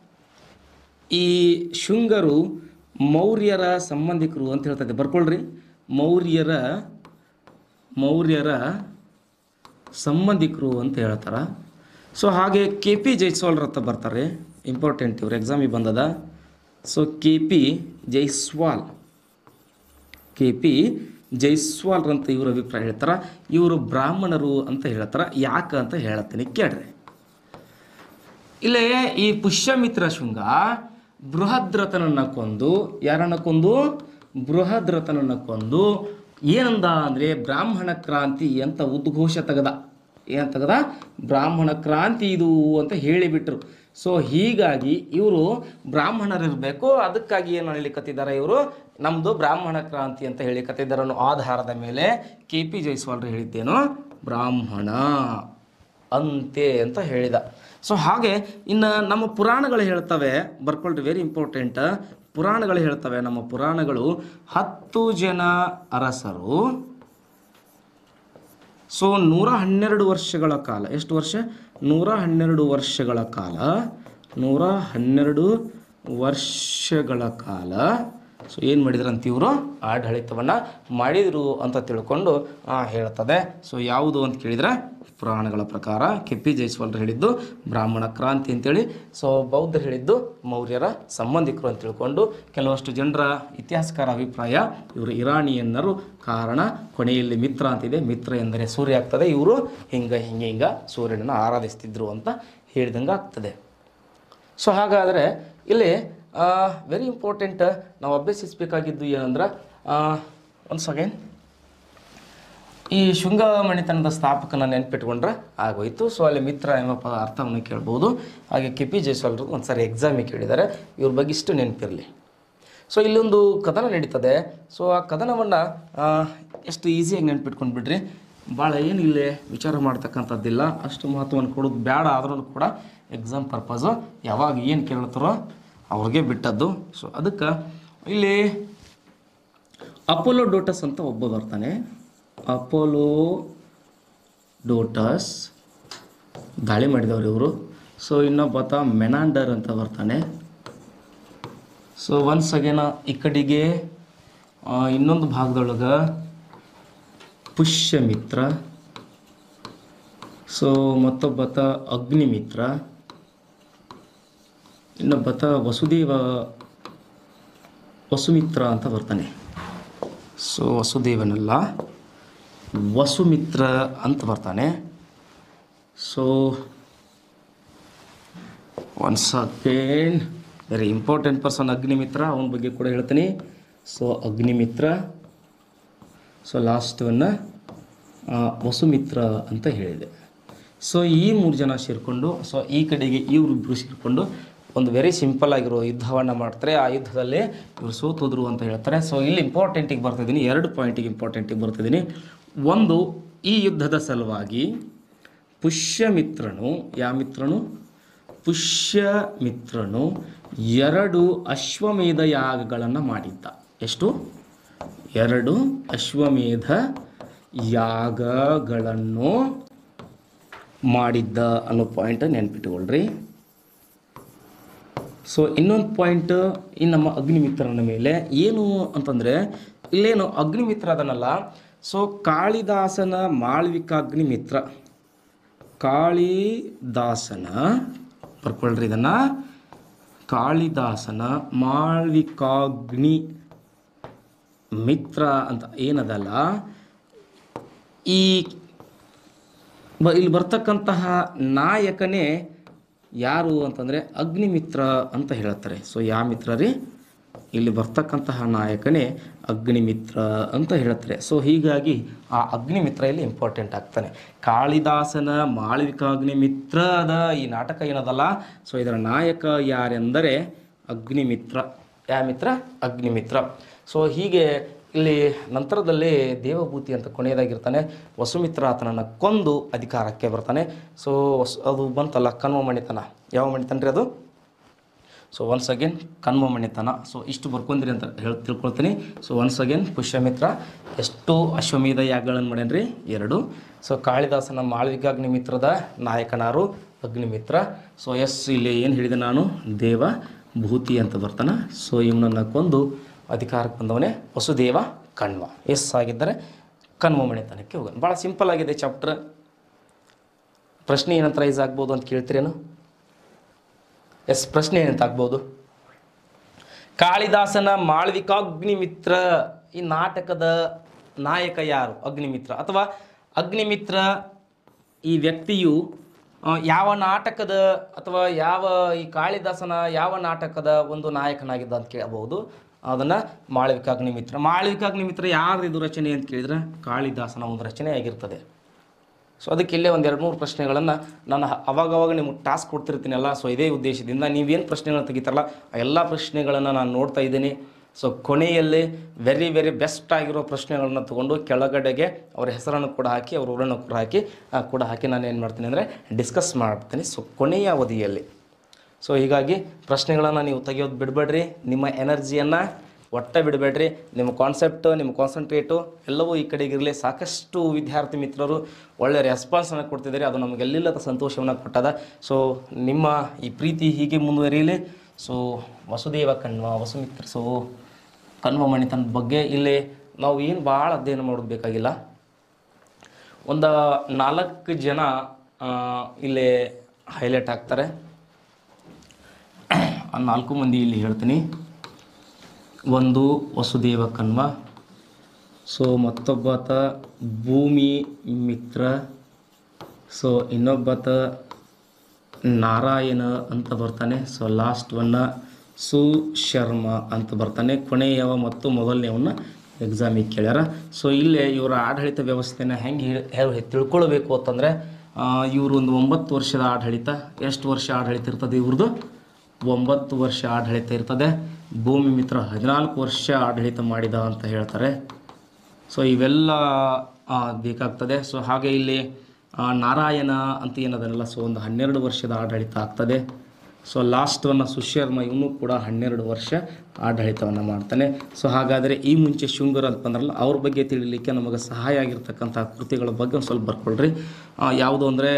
ಈ ಶುಂಗರು ಮೌರ್ಯರ ಸಂಬಂಧಿಕರು ಅಂತ ಹೇಳ್ತದೆ ಬರ್ಕೊಳ್ರಿ ಮೌರ್ಯರ ಮೌರ್ಯರ ಸಂಬಂಧಿಕರು ಅಂತ ಹೇಳ್ತಾರೆ ಸೊ ಹಾಗೆ ಕೆ ಪಿ ಜೈಸ್ವಾಲ್ ರತ್ತ ಬರ್ತಾರೆ ಇಂಪಾರ್ಟೆಂಟ್ ಇವ್ರು ಎಕ್ಸಾಮಿಗೆ ಬಂದದ so K P Jaiswal K P Jaiswal ಅಂತ ಇವ್ರ ಅಭಿಪ್ರಾಯ ಹೇಳ್ತಾರೆ ಇವರು ಬ್ರಾಹ್ಮಣರು ಅಂತ ಹೇಳ್ತಾರೆ ಯಾಕೆ ಅಂತ ಹೇಳತ್ತೀನಿ ಕೇಳ್ರಿ ಇಲ್ಲೇ ಈ ಪುಷ್ಯಮಿತ್ರ ಶೃಂಗ ಬೃಹದ್ರಥನನ್ನ ಕೊಂದು ಯಾರನ್ನ ಕೊಂದು ಬೃಹದ್ರಥನನ್ನ ಕೊಂದು ಏನಂದ ಅಂದರೆ ಬ್ರಾಹ್ಮಣ ಕ್ರಾಂತಿ ಅಂತ ಉದ್ಘೋಷ ತೆಗದ ಏನು ತೆಗದ ಬ್ರಾಹ್ಮಣ ಕ್ರಾಂತಿ ಇದು ಅಂತ ಹೇಳಿಬಿಟ್ರು ಸೊ ಹೀಗಾಗಿ ಇವರು ಬ್ರಾಹ್ಮಣರಿರಬೇಕು ಅದಕ್ಕಾಗಿ ಏನು ಹೇಳಿಕತ್ತಿದ್ದಾರೆ ಇವರು ನಮ್ಮದು ಬ್ರಾಹ್ಮಣ ಕ್ರಾಂತಿ ಅಂತ ಹೇಳಿಕತ್ತಿದ್ದಾರೆ ಅನ್ನೋ ಆಧಾರದ ಮೇಲೆ ಕೆ ಪಿ ಜೈಸ್ವಾಲ್ರು ಹೇಳಿದ್ದೇನು ಬ್ರಾಹ್ಮಣ ಅಂತೆ ಅಂತ ಹೇಳಿದ ಸೊ ಹಾಗೆ ಇನ್ನು ನಮ್ಮ ಪುರಾಣಗಳು ಹೇಳ್ತವೆ ಬರ್ಕೊಳ್ರಿ ವೆರಿ ಇಂಪಾರ್ಟೆಂಟ್ ಪುರಾಣಗಳು ಹೇಳ್ತವೆ ನಮ್ಮ ಪುರಾಣಗಳು ಹತ್ತು ಜನ ಅರಸರು ಸೊ ನೂರ ಹನ್ನೆರಡು ವರ್ಷಗಳ ಕಾಲ ಎಷ್ಟು ವರ್ಷ ನೂರ ಹನ್ನೆರಡು ವರ್ಷಗಳ ಕಾಲ ನೂರ ಹನ್ನೆರಡು ವರ್ಷಗಳ ಕಾಲ ಸೊ ಏನು ಮಾಡಿದ್ರು ಅಂತ ಇವರು ಆಡಳಿತವನ್ನು ಮಾಡಿದರು ಅಂತ ತಿಳ್ಕೊಂಡು ಆ, ಹೇಳ್ತದೆ ಸೊ ಯಾವುದು ಅಂತ ಕೇಳಿದ್ರೆ ಪುರಾಣಗಳ ಪ್ರಕಾರ ಕೆಪ್ಪಿ ಜೈಸ್ವಾಲ್ರು ಹೇಳಿದ್ದು ಬ್ರಾಹ್ಮಣ ಕ್ರಾಂತಿ ಅಂತೇಳಿ ಸೊ ಬೌದ್ಧರು ಹೇಳಿದ್ದು ಮೌರ್ಯರ ಸಂಬಂಧಿಕರು ಅಂತ ತಿಳ್ಕೊಂಡು ಕೆಲವಷ್ಟು ಜನರ ಇತಿಹಾಸಕಾರ ಅಭಿಪ್ರಾಯ ಇವರು ಇರಾಣಿಯನ್ನರು ಕಾರಣ ಕೊನೆಯಲ್ಲಿ ಮಿತ್ರ ಅಂತಿದೆ ಮಿತ್ರ ಎಂದರೆ ಸೂರ್ಯ ಆಗ್ತದೆ ಇವರು ಹಿಂಗೆ ಹಿಂಗೆ ಹಿಂಗೆ ಸೂರ್ಯನನ್ನು ಆರಾಧಿಸ್ತಿದ್ರು ಅಂತ ಹೇಳಿದಂಗೆ ಆಗ್ತದೆ ಸೊ ಹಾಗಾದರೆ ಇಲ್ಲಿ ವೆರಿ ಇಂಪಾರ್ಟೆಂಟ್ ನಾವು ಅಭ್ಯಸಿಸಬೇಕಾಗಿದ್ದು ಏನಂದ್ರೆ ಒನ್ಸ್ ಅಗೇನ್ ಈ ಶೃಂಗ ಮಣಿತನದ ಸ್ಥಾಪಕನ ನೆನ್ಪಿಟ್ಕೊಂಡ್ರೆ ಆಗೋಯ್ತು ಸೊ ಅಲ್ಲಿ ಮಿತ್ರ ಎಂಬ ಪದ ಅರ್ಥವನ್ನು ಕೇಳ್ಬೋದು ಹಾಗೆ ಕೆ ಪಿ ಜೈಸ್ವಾಲ್ರು ಒಂದು ಸಾರಿ ಎಕ್ಸಾಮಿಗೆ ಕೇಳಿದ್ದಾರೆ ಇವ್ರ ಬಗ್ಗೆ ಇಷ್ಟು ನೆನಪಿರಲಿ ಸೊ ಇಲ್ಲೊಂದು ಕದನ ನಡೀತದೆ ಸೊ ಆ ಕದನವನ್ನು ಎಷ್ಟು ಈಸಿಯಾಗಿ ನೆನ್ಪಿಟ್ಕೊಂಡು ಬಿಡ್ರಿ ಭಾಳ ಏನು ಇಲ್ಲಿ ವಿಚಾರ ಮಾಡ್ತಕ್ಕಂಥದ್ದಿಲ್ಲ ಅಷ್ಟು ಮಹತ್ವವನ್ನು ಕೊಡೋದು ಬೇಡ ಆದ್ರೂ ಕೂಡ ಎಕ್ಸಾಮ್ ಪರ್ಪಸು ಯಾವಾಗ ಏನು ಕೇಳ್ತಾರೋ ಅವ್ರಿಗೆ ಬಿಟ್ಟದ್ದು ಸೊ ಅದಕ್ಕೆ ಇಲ್ಲಿ ಅಪೋಲೋ ಡೋಟಸ್ ಅಂತ ಒಬ್ಬ ಬರ್ತಾನೆ ಅಪೋಲೋ ಡೋಟಸ್ ದಾಳಿ ಮಾಡಿದವರು ಇವರು ಸೊ ಇನ್ನೊಬ್ಬತ ಮೆನಾಂಡರ್ ಅಂತ ಬರ್ತಾನೆ ಸೊ ಒನ್ಸ್ ಅಗೇನ ಈ ಕಡೆಗೆ ಆ, ಇನ್ನೊಂದು ಭಾಗದೊಳಗೆ ಪುಷ್ಯಮಿತ್ರ ಸೊ ಮತ್ತೊಬ್ಬತ ಅಗ್ನಿಮಿತ್ರ ಇನ್ನೊಬ್ಬತ ವಸುದೇವ ವಸುಮಿತ್ರ ಅಂತ ಬರ್ತಾನೆ ಸೊ ವಸುದೇವನಲ್ಲ ವಸುಮಿತ್ರ ಅಂತ ಬರ್ತಾನೆ so once again very important person Agnimitra ಅವನ ಬಗ್ಗೆ ಕೂಡ ಹೇಳ್ತೀನಿ ಸೊ ಅಗ್ನಿಮಿತ್ರ ಸೊ ಲಾಸ್ಟ್ ಒನ್ನ ವಸುಮಿತ್ರ ಅಂತ ಹೇಳಿದೆ ಸೊ ಈ ಮೂರು ಜನ ಸೇರಿಕೊಂಡು ಸೊ ಈ ಕಡೆಗೆ ಇವರಿಬ್ಬರು ಸೇರಿಕೊಂಡು ಒಂದು ವೆರಿ ಸಿಂಪಲ್ ಆಗಿರೋ ಯುದ್ಧವನ್ನು ಮಾಡ್ತಾರೆ ಆ ಯುದ್ಧದಲ್ಲಿ ಇವರು ಸೋತೋದ್ರು ಅಂತ ಹೇಳ್ತಾರೆ ಸೊ ಇಲ್ಲಿ ಇಂಪಾರ್ಟೆಂಟಿಗೆ ಬರ್ತಿದ್ದೀನಿ ಎರಡು ಪಾಯಿಂಟಿಗೆ ಇಂಪಾರ್ಟೆಂಟಿಗೆ ಬರ್ತಿದ್ದೀನಿ ಒಂದು ಈ ಯುದ್ಧದ ಸಲುವಾಗಿ ಪುಷ್ಯಮಿತ್ರನು ಯಾವ ಮಿತ್ರನು ಪುಷ್ಯಮಿತ್ರನು ಎರಡು ಅಶ್ವಮೇಧ ಯಾಗಗಳನ್ನು ಮಾಡಿದ್ದ ಎಷ್ಟು ಎರಡು ಅಶ್ವಮೇಧ ಯಾಗಗಳನ್ನು ಮಾಡಿದ್ದ ಅನ್ನೋ ಪಾಯಿಂಟ್ ನೆನ್ಪಿಟ್ಕೊಳ್ರಿ ಸೊ ಇನ್ನೊಂದು ಪಾಯಿಂಟ್ ಈ ನಮ್ಮ ಅಗ್ನಿಮಿತ್ರನ ಮೇಲೆ ಏನು ಅಂತಂದರೆ ಇಲ್ಲೇನು ಅಗ್ನಿಮಿತ್ರ ಅದನ್ನಲ್ಲ ಸೊ ಕಾಳಿದಾಸನ ಮಾಳ್ವಿಕ ಅಗ್ನಿಮಿತ್ರ ಕಾಳಿದಾಸನ ಬರ್ಕೊಳ್ರಿ ಇದನ್ನು ಕಾಳಿದಾಸನ ಮಾಳ್ವಿಕಾಗ್ನಿ ಮಿತ್ರ ಅಂತ ಏನದಲ್ಲ ಈ ಬ ಇಲ್ಲಿ ಬರ್ತಕ್ಕಂತಹ ನಾಯಕನೇ ಯಾರು ಅಂತಂದರೆ ಅಗ್ನಿಮಿತ್ರ ಅಂತ ಹೇಳ್ತಾರೆ ಸೊ ಯಾವ ಮಿತ್ರ ರೀ ಇಲ್ಲಿ ಬರ್ತಕ್ಕಂತಹ ನಾಯಕನೇ ಅಗ್ನಿಮಿತ್ರ ಅಂತ ಹೇಳ್ತಾರೆ ಸೊ ಹೀಗಾಗಿ ಆ ಅಗ್ನಿಮಿತ್ರ ಇಲ್ಲಿ ಇಂಪಾರ್ಟೆಂಟ್ ಆಗ್ತಾನೆ ಕಾಳಿದಾಸನ ಮಾಳವಿಕ ಅಗ್ನಿಮಿತ್ರದ ಈ ನಾಟಕ ಏನದಲ್ಲ ಸೊ ಇದರ ನಾಯಕ ಯಾರೆಂದರೆ ಅಗ್ನಿಮಿತ್ರ ಯಾವ ಮಿತ್ರ ಅಗ್ನಿಮಿತ್ರ ಸೊ ಹೀಗೆ ಇಲ್ಲಿ ನಂತರದಲ್ಲಿ ದೇವಭೂತಿ ಅಂತ ಕೊನೆಯದಾಗಿರ್ತಾನೆ ವಸುಮಿತ್ರ ಆತನನ್ನು ಕೊಂದು ಅಧಿಕಾರಕ್ಕೆ ಬರ್ತಾನೆ ಸೊ ವಸ್- ಅದು ಬಂತಲ್ಲ ಕನ್ವ ಮಣಿತನ ಯಾವ ಮಣಿತನ ರೀ ಅದು ಸೊ ಒನ್ಸ್ ಅಗೇನ್ ಕನ್ವ ಮಣಿತನ ಸೊ ಇಷ್ಟು ಬರ್ಕೊಂಡ್ರಿ ಅಂತ ಹೇಳಿ ತಿಳ್ಕೊಳ್ತೀನಿ ಸೊ ಒನ್ಸ್ ಅಗೇನ್ ಪುಷ್ಯಮಿತ್ರ ಎಷ್ಟು ಅಶ್ವಮೇಧ ಯಾಗಗಳನ್ನು ಮಾಡ್ಯಾನ್ರಿ ಎರಡು ಸೊ ಕಾಳಿದಾಸನ ಮಾಳ್ವಿಕಾಗ್ನಿಮಿತ್ರದ ನಾಯಕನಾರು ಅಗ್ನಿಮಿತ್ರ ಸೊ ಎಸ್ ಇಲ್ಲಿ ಏನು ಹೇಳಿದೆ ನಾನು ದೇವ ಭೂತಿ ಅಂತ ಬರ್ತಾನ ಸೊ ಇವನನ್ನು ಕೊಂದು ಅಧಿಕಾರಕ್ಕೆ ಬಂದವನೇ ವಸುದೇವ ಕಣ್ವ ಎಸ್ ಆಗಿದ್ದರೆ ಕಣ್ವ ಮಣಿತನಕ್ಕೆ ಹೋಗೋಣ ಭಾಳ ಸಿಂಪಲ್ ಆಗಿದೆ ಚಾಪ್ಟರ್ ಪ್ರಶ್ನೆ ಏನಂತ ರೈಸ್ ಆಗ್ಬೋದು ಅಂತ ಕೇಳ್ತೀರೇನು ಎಸ್ ಪ್ರಶ್ನೆ ಏನಂತ ಆಗ್ಬೋದು ಕಾಳಿದಾಸನ ಮಾಳ್ವಿಕಾಗ್ನಿಮಿತ್ರ ಈ ನಾಟಕದ ನಾಯಕ ಯಾರು ಅಗ್ನಿಮಿತ್ರ ಅಥವಾ ಅಗ್ನಿಮಿತ್ರ ಈ ವ್ಯಕ್ತಿಯು ಆ, ಯಾವ ನಾಟಕದ ಅಥವಾ ಯಾವ ಈ ಕಾಳಿದಾಸನ ಯಾವ ನಾಟಕದ ಒಂದು ನಾಯಕನಾಗಿದ್ದ ಅಂತ ಕೇಳಬಹುದು ಅದನ್ನು ಮಾಳವಿಕಾಗ್ನಿಮಿತ್ರ ಮಾಳವಿಕಾಗ್ನಿಮಿತ್ರ ಯಾರ್ದು ರಚನೆ ಅಂತ ಕೇಳಿದ್ರೆ ಕಾಳಿದಾಸನ ಒಂದು ರಚನೆ ಆಗಿರ್ತದೆ ಸೊ ಅದಕ್ಕೆ ಇಲ್ಲೇ ಒಂದು ಎರಡು ಮೂರು ಪ್ರಶ್ನೆಗಳನ್ನು ನಾನು ಅವಾಗವಾಗ ನಿಮ್ಗೆ ಟಾಸ್ಕ್ ಕೊಡ್ತಿರ್ತೀನಲ್ಲ ಸೊ ಇದೇ ಉದ್ದೇಶದಿಂದ ನೀವೇನು ಪ್ರಶ್ನೆಗಳನ್ನ ತೆಗಿತಾರಲ್ಲ ಆ ಎಲ್ಲ ಪ್ರಶ್ನೆಗಳನ್ನು ನಾನು ನೋಡ್ತಾ ಇದ್ದೀನಿ ಸೊ ಕೊನೆಯಲ್ಲಿ ವೆರಿ ವೆರಿ ಬೆಸ್ಟ್ ಆಗಿರೋ ಪ್ರಶ್ನೆಗಳನ್ನ ತೊಗೊಂಡು ಕೆಳಗಡೆಗೆ ಅವ್ರ ಹೆಸರನ್ನು ಕೂಡ ಹಾಕಿ ಅವ್ರ ಊರನ್ನು ಕೂಡ ಹಾಕಿ ಆ, ಕೂಡ ಹಾಕಿ ನಾನು ಏನು ಮಾಡ್ತೀನಿ ಅಂದರೆ ಡಿಸ್ಕಸ್ ಮಾಡ್ತೀನಿ ಸೊ ಕೊನೆಯ ಅವಧಿಯಲ್ಲಿ ಸೊ ಹೀಗಾಗಿ ಪ್ರಶ್ನೆಗಳನ್ನು ನೀವು ತೆಗೆಯೋದು ಬಿಡಬೇಡ್ರಿ ನಿಮ್ಮ ಎನರ್ಜಿಯನ್ನು ಒಟ್ಟ ಬಿಡಬೇಡ್ರಿ ನಿಮ್ಮ ಕಾನ್ಸೆಪ್ಟು ನಿಮ್ಮ ಕಾನ್ಸಂಟ್ರೇಟು ಎಲ್ಲವೂ ಈ ಕಡೆಗಿರಲಿ ಸಾಕಷ್ಟು ವಿದ್ಯಾರ್ಥಿ ಮಿತ್ರರು ಒಳ್ಳೆಯ ರೆಸ್ಪಾನ್ಸನ್ನು ಕೊಡ್ತಿದ್ದಾರೆ ಅದು ನಮಗೆಲ್ಲಿಲ್ಲದ ಸಂತೋಷವನ್ನು ಕೊಟ್ಟದ ಸೊ ನಿಮ್ಮ ಈ ಪ್ರೀತಿ ಹೀಗೆ ಮುಂದುವರಿಯಲಿ ಸೊ ವಸುದೇವ ಕಣ್ವ ವಸುಮಿತ್ರ ಸೊ ಕಣ್ವ ಮಣಿತನದ ಬಗ್ಗೆ ಇಲ್ಲಿ ನಾವು ಏನು ಭಾಳ ಅಧ್ಯಯನ ಮಾಡೋದು ಬೇಕಾಗಿಲ್ಲ ಒಂದು ನಾಲ್ಕು ಜನ ಆ, ಇಲ್ಲಿ ಹೈಲೈಟ್ ಆಗ್ತಾರೆ ಆ ನಾಲ್ಕು ಮಂದಿ ಇಲ್ಲಿ ಹೇಳ್ತೀನಿ ಒಂದು ವಸುದೇವ ಕಣ್ವ ಸೊ ಮತ್ತೊಬ್ಬಾತ ಭೂಮಿ ಮಿತ್ರ ಸೊ ಇನ್ನೊಬ್ಬಾತ ನಾರಾಯಣ ಅಂತ ಬರ್ತಾನೆ ಸೊ ಲಾಸ್ಟ್ ಒನ್ನ ಸುಶರ್ಮ ಅಂತ ಬರ್ತಾನೆ ಕೊನೆಯವ ಮತ್ತು ಮೊದಲನೇವನ್ನ ಎಕ್ಸಾಮಿಗೆ ಕೇಳ್ಯಾರ ಸೊ ಇಲ್ಲೇ ಇವರ ಆಡಳಿತ ವ್ಯವಸ್ಥೆನ ಹೆಂಗೆ ಹೇಳಿ ತಿಳ್ಕೊಳ್ಬೇಕು ಅಂತಂದರೆ ಇವರು ಒಂದು ಒಂಬತ್ತು ವರ್ಷದ ಆಡಳಿತ ಎಷ್ಟು ವರ್ಷ ಆಡಳಿತ ಇರ್ತದೆ ಇವ್ರದ್ದು ಒಂಬತ್ತು ವರ್ಷ ಆಡಳಿತ ಇರ್ತದೆ ಭೂಮಿ ಮಿತ್ರ ಹದಿನಾಲ್ಕು ವರ್ಷ ಆಡಳಿತ ಮಾಡಿದ ಅಂತ ಹೇಳ್ತಾರೆ ಸೊ ಇವೆಲ್ಲ ಆ, ಬೇಕಾಗ್ತದೆ ಸೊ ಹಾಗೆ ಇಲ್ಲಿ ಆ, ನಾರಾಯಣ ಅಂತ ಏನದನಲ್ಲ ಸೊ ಒಂದು ಹನ್ನೆರಡು ವರ್ಷದ ಆಡಳಿತ ಆಗ್ತದೆ ಸೊ ಲಾಸ್ಟನ್ನು ಸುಶರ್ಮ ಇವನು ಕೂಡ ಹನ್ನೆರಡು ವರ್ಷ ಆಡಳಿತವನ್ನು ಮಾಡ್ತಾನೆ ಸೊ ಹಾಗಾದರೆ ಈ ಮುಂಚೆ ಶೃಂಗರು ಅಂತ ಬಂದ್ರಲ್ಲ ಅವ್ರ ಬಗ್ಗೆ ತಿಳಿಲಿಕ್ಕೆ ನಮಗೆ ಸಹಾಯ ಆಗಿರ್ತಕ್ಕಂಥ ಕೃತಿಗಳ ಬಗ್ಗೆ ಒಂದು ಸ್ವಲ್ಪ ಬರ್ಕೊಳ್ರಿ ಆ, ಯಾವುದು ಅಂದರೆ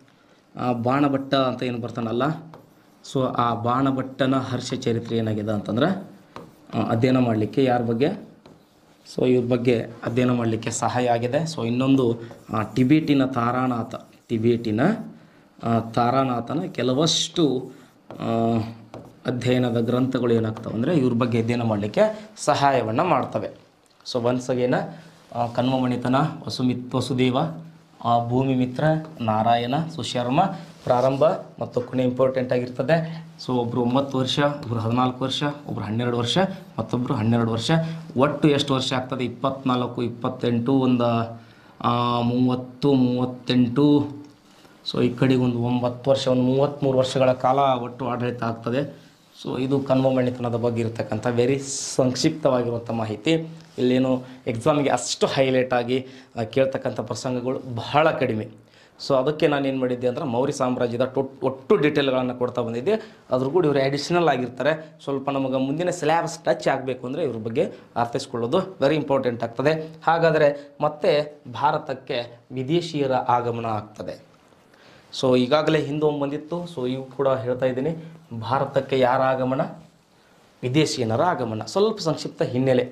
ಬಾಣಭಟ್ಟ ಅಂತ ಏನು ಬರ್ತಾನಲ್ಲ ಸೊ ಆ ಬಾಣಭಟ್ಟನ ಹರ್ಷ ಚರಿತ್ರೆ ಏನಾಗಿದೆ ಅಂತಂದ್ರೆ ಆ, ಅಧ್ಯಯನ ಮಾಡಲಿಕ್ಕೆ ಯಾರ ಬಗ್ಗೆ ಸೊ ಇವ್ರ ಬಗ್ಗೆ ಅಧ್ಯಯನ ಮಾಡಲಿಕ್ಕೆ ಸಹಾಯ ಆಗಿದೆ ಸೊ ಇನ್ನೊಂದು ಆ, ಟಿಬೇಟಿನ ತಾರಾನಾಥ ಟಿಬೇಟಿನ ಆ, ತಾರಾನಾಥನ ಕೆಲವಷ್ಟು ಆ, ಅಧ್ಯಯನದ ಗ್ರಂಥಗಳು ಏನಾಗ್ತವೆ ಅಂದರೆ ಇವ್ರ ಬಗ್ಗೆ ಅಧ್ಯಯನ ಮಾಡಲಿಕ್ಕೆ ಸಹಾಯವನ್ನು ಮಾಡ್ತವೆ ಸೊ ಒನ್ಸ್ ಅಗೇನ ಕನ್ವಮಣಿತನ ವಸುಮಿತ್ ವಸುದೇವ ಆ, ಭೂಮಿ ಮಿತ್ರ ನಾರಾಯಣ ಸುಶರ್ಮ ಪ್ರಾರಂಭ ಮತ್ತು ಕೊನೆ ಇಂಪಾರ್ಟೆಂಟ್ ಆಗಿರ್ತದೆ ಸೊ ಒಬ್ಬರು ಒಂಬತ್ತು ವರ್ಷ ಒಬ್ಬರು ಹದಿನಾಲ್ಕು ವರ್ಷ ಒಬ್ಬರು ಹನ್ನೆರಡು ವರ್ಷ ಮತ್ತೊಬ್ಬರು ಹನ್ನೆರಡು ವರ್ಷ ಒಟ್ಟು ಎಷ್ಟು ವರ್ಷ ಆಗ್ತದೆ ಇಪ್ಪತ್ನಾಲ್ಕು ಇಪ್ಪತ್ತೆಂಟು ಒಂದು ಆ, ಮೂವತ್ತು ಮೂವತ್ತೆಂಟು ಸೊ ಈ ಕಡೆಗೆ ಒಂದು ಒಂಬತ್ತು ವರ್ಷ ಒಂದು ಮೂವತ್ತ್ಮೂರು ವರ್ಷಗಳ ಕಾಲ ಒಟ್ಟು ಆಡಳಿತ ಆಗ್ತದೆ ಸೊ ಇದು ಕನ್ವಮಣಿತನದ ಬಗ್ಗೆ ಇರತಕ್ಕಂಥ ವೆರಿ ಸಂಕ್ಷಿಪ್ತವಾಗಿರುವಂಥ ಮಾಹಿತಿ ಇಲ್ಲೇನು ಎಕ್ಸಾಮಿಗೆ ಅಷ್ಟು ಹೈಲೈಟ್ ಆಗಿ ಆ, ಕೇಳ್ತಕ್ಕಂಥ ಪ್ರಸಂಗಗಳು ಬಹಳ ಕಡಿಮೆ ಸೊ ಅದಕ್ಕೆ ನಾನು ಏನು ಮಾಡಿದ್ದೆ ಅಂದ್ರೆ ಮೌರ್ಯ ಸಾಮ್ರಾಜ್ಯದ ಟೊಟ್ ಒಟ್ಟು ಡೀಟೇಲ್ಗಳನ್ನು ಕೊಡ್ತಾ ಬಂದಿದ್ದೆ ಅದ್ರ ಕೂಡ ಇವರು ಅಡಿಷನಲ್ ಆಗಿರ್ತಾರೆ ಸ್ವಲ್ಪ ನಮಗೆ ಮುಂದಿನ ಸಿಲೆಬಸ್ ಟಚ್ ಆಗಬೇಕು ಅಂದರೆ ಇವ್ರ ಬಗ್ಗೆ ಅರ್ಥೈಸ್ಕೊಳ್ಳೋದು ವೆರಿ ಇಂಪಾರ್ಟೆಂಟ್ ಆಗ್ತದೆ ಹಾಗಾದರೆ ಮತ್ತೆ ಭಾರತಕ್ಕೆ ವಿದೇಶಿಯರ ಆಗಮನ ಆಗ್ತದೆ ಸೊ ಈಗಾಗಲೇ ಹಿಂದೆ ಒಮ್ಮೆ ಬಂದಿತ್ತು ಸೊ ಇವು ಕೂಡ ಹೇಳ್ತಾ ಇದ್ದೀನಿ ಭಾರತಕ್ಕೆ ಯಾರ ಆಗಮನ ವಿದೇಶಿಯನರ ಆಗಮನ ಸ್ವಲ್ಪ ಸಂಕ್ಷಿಪ್ತ ಹಿನ್ನೆಲೆ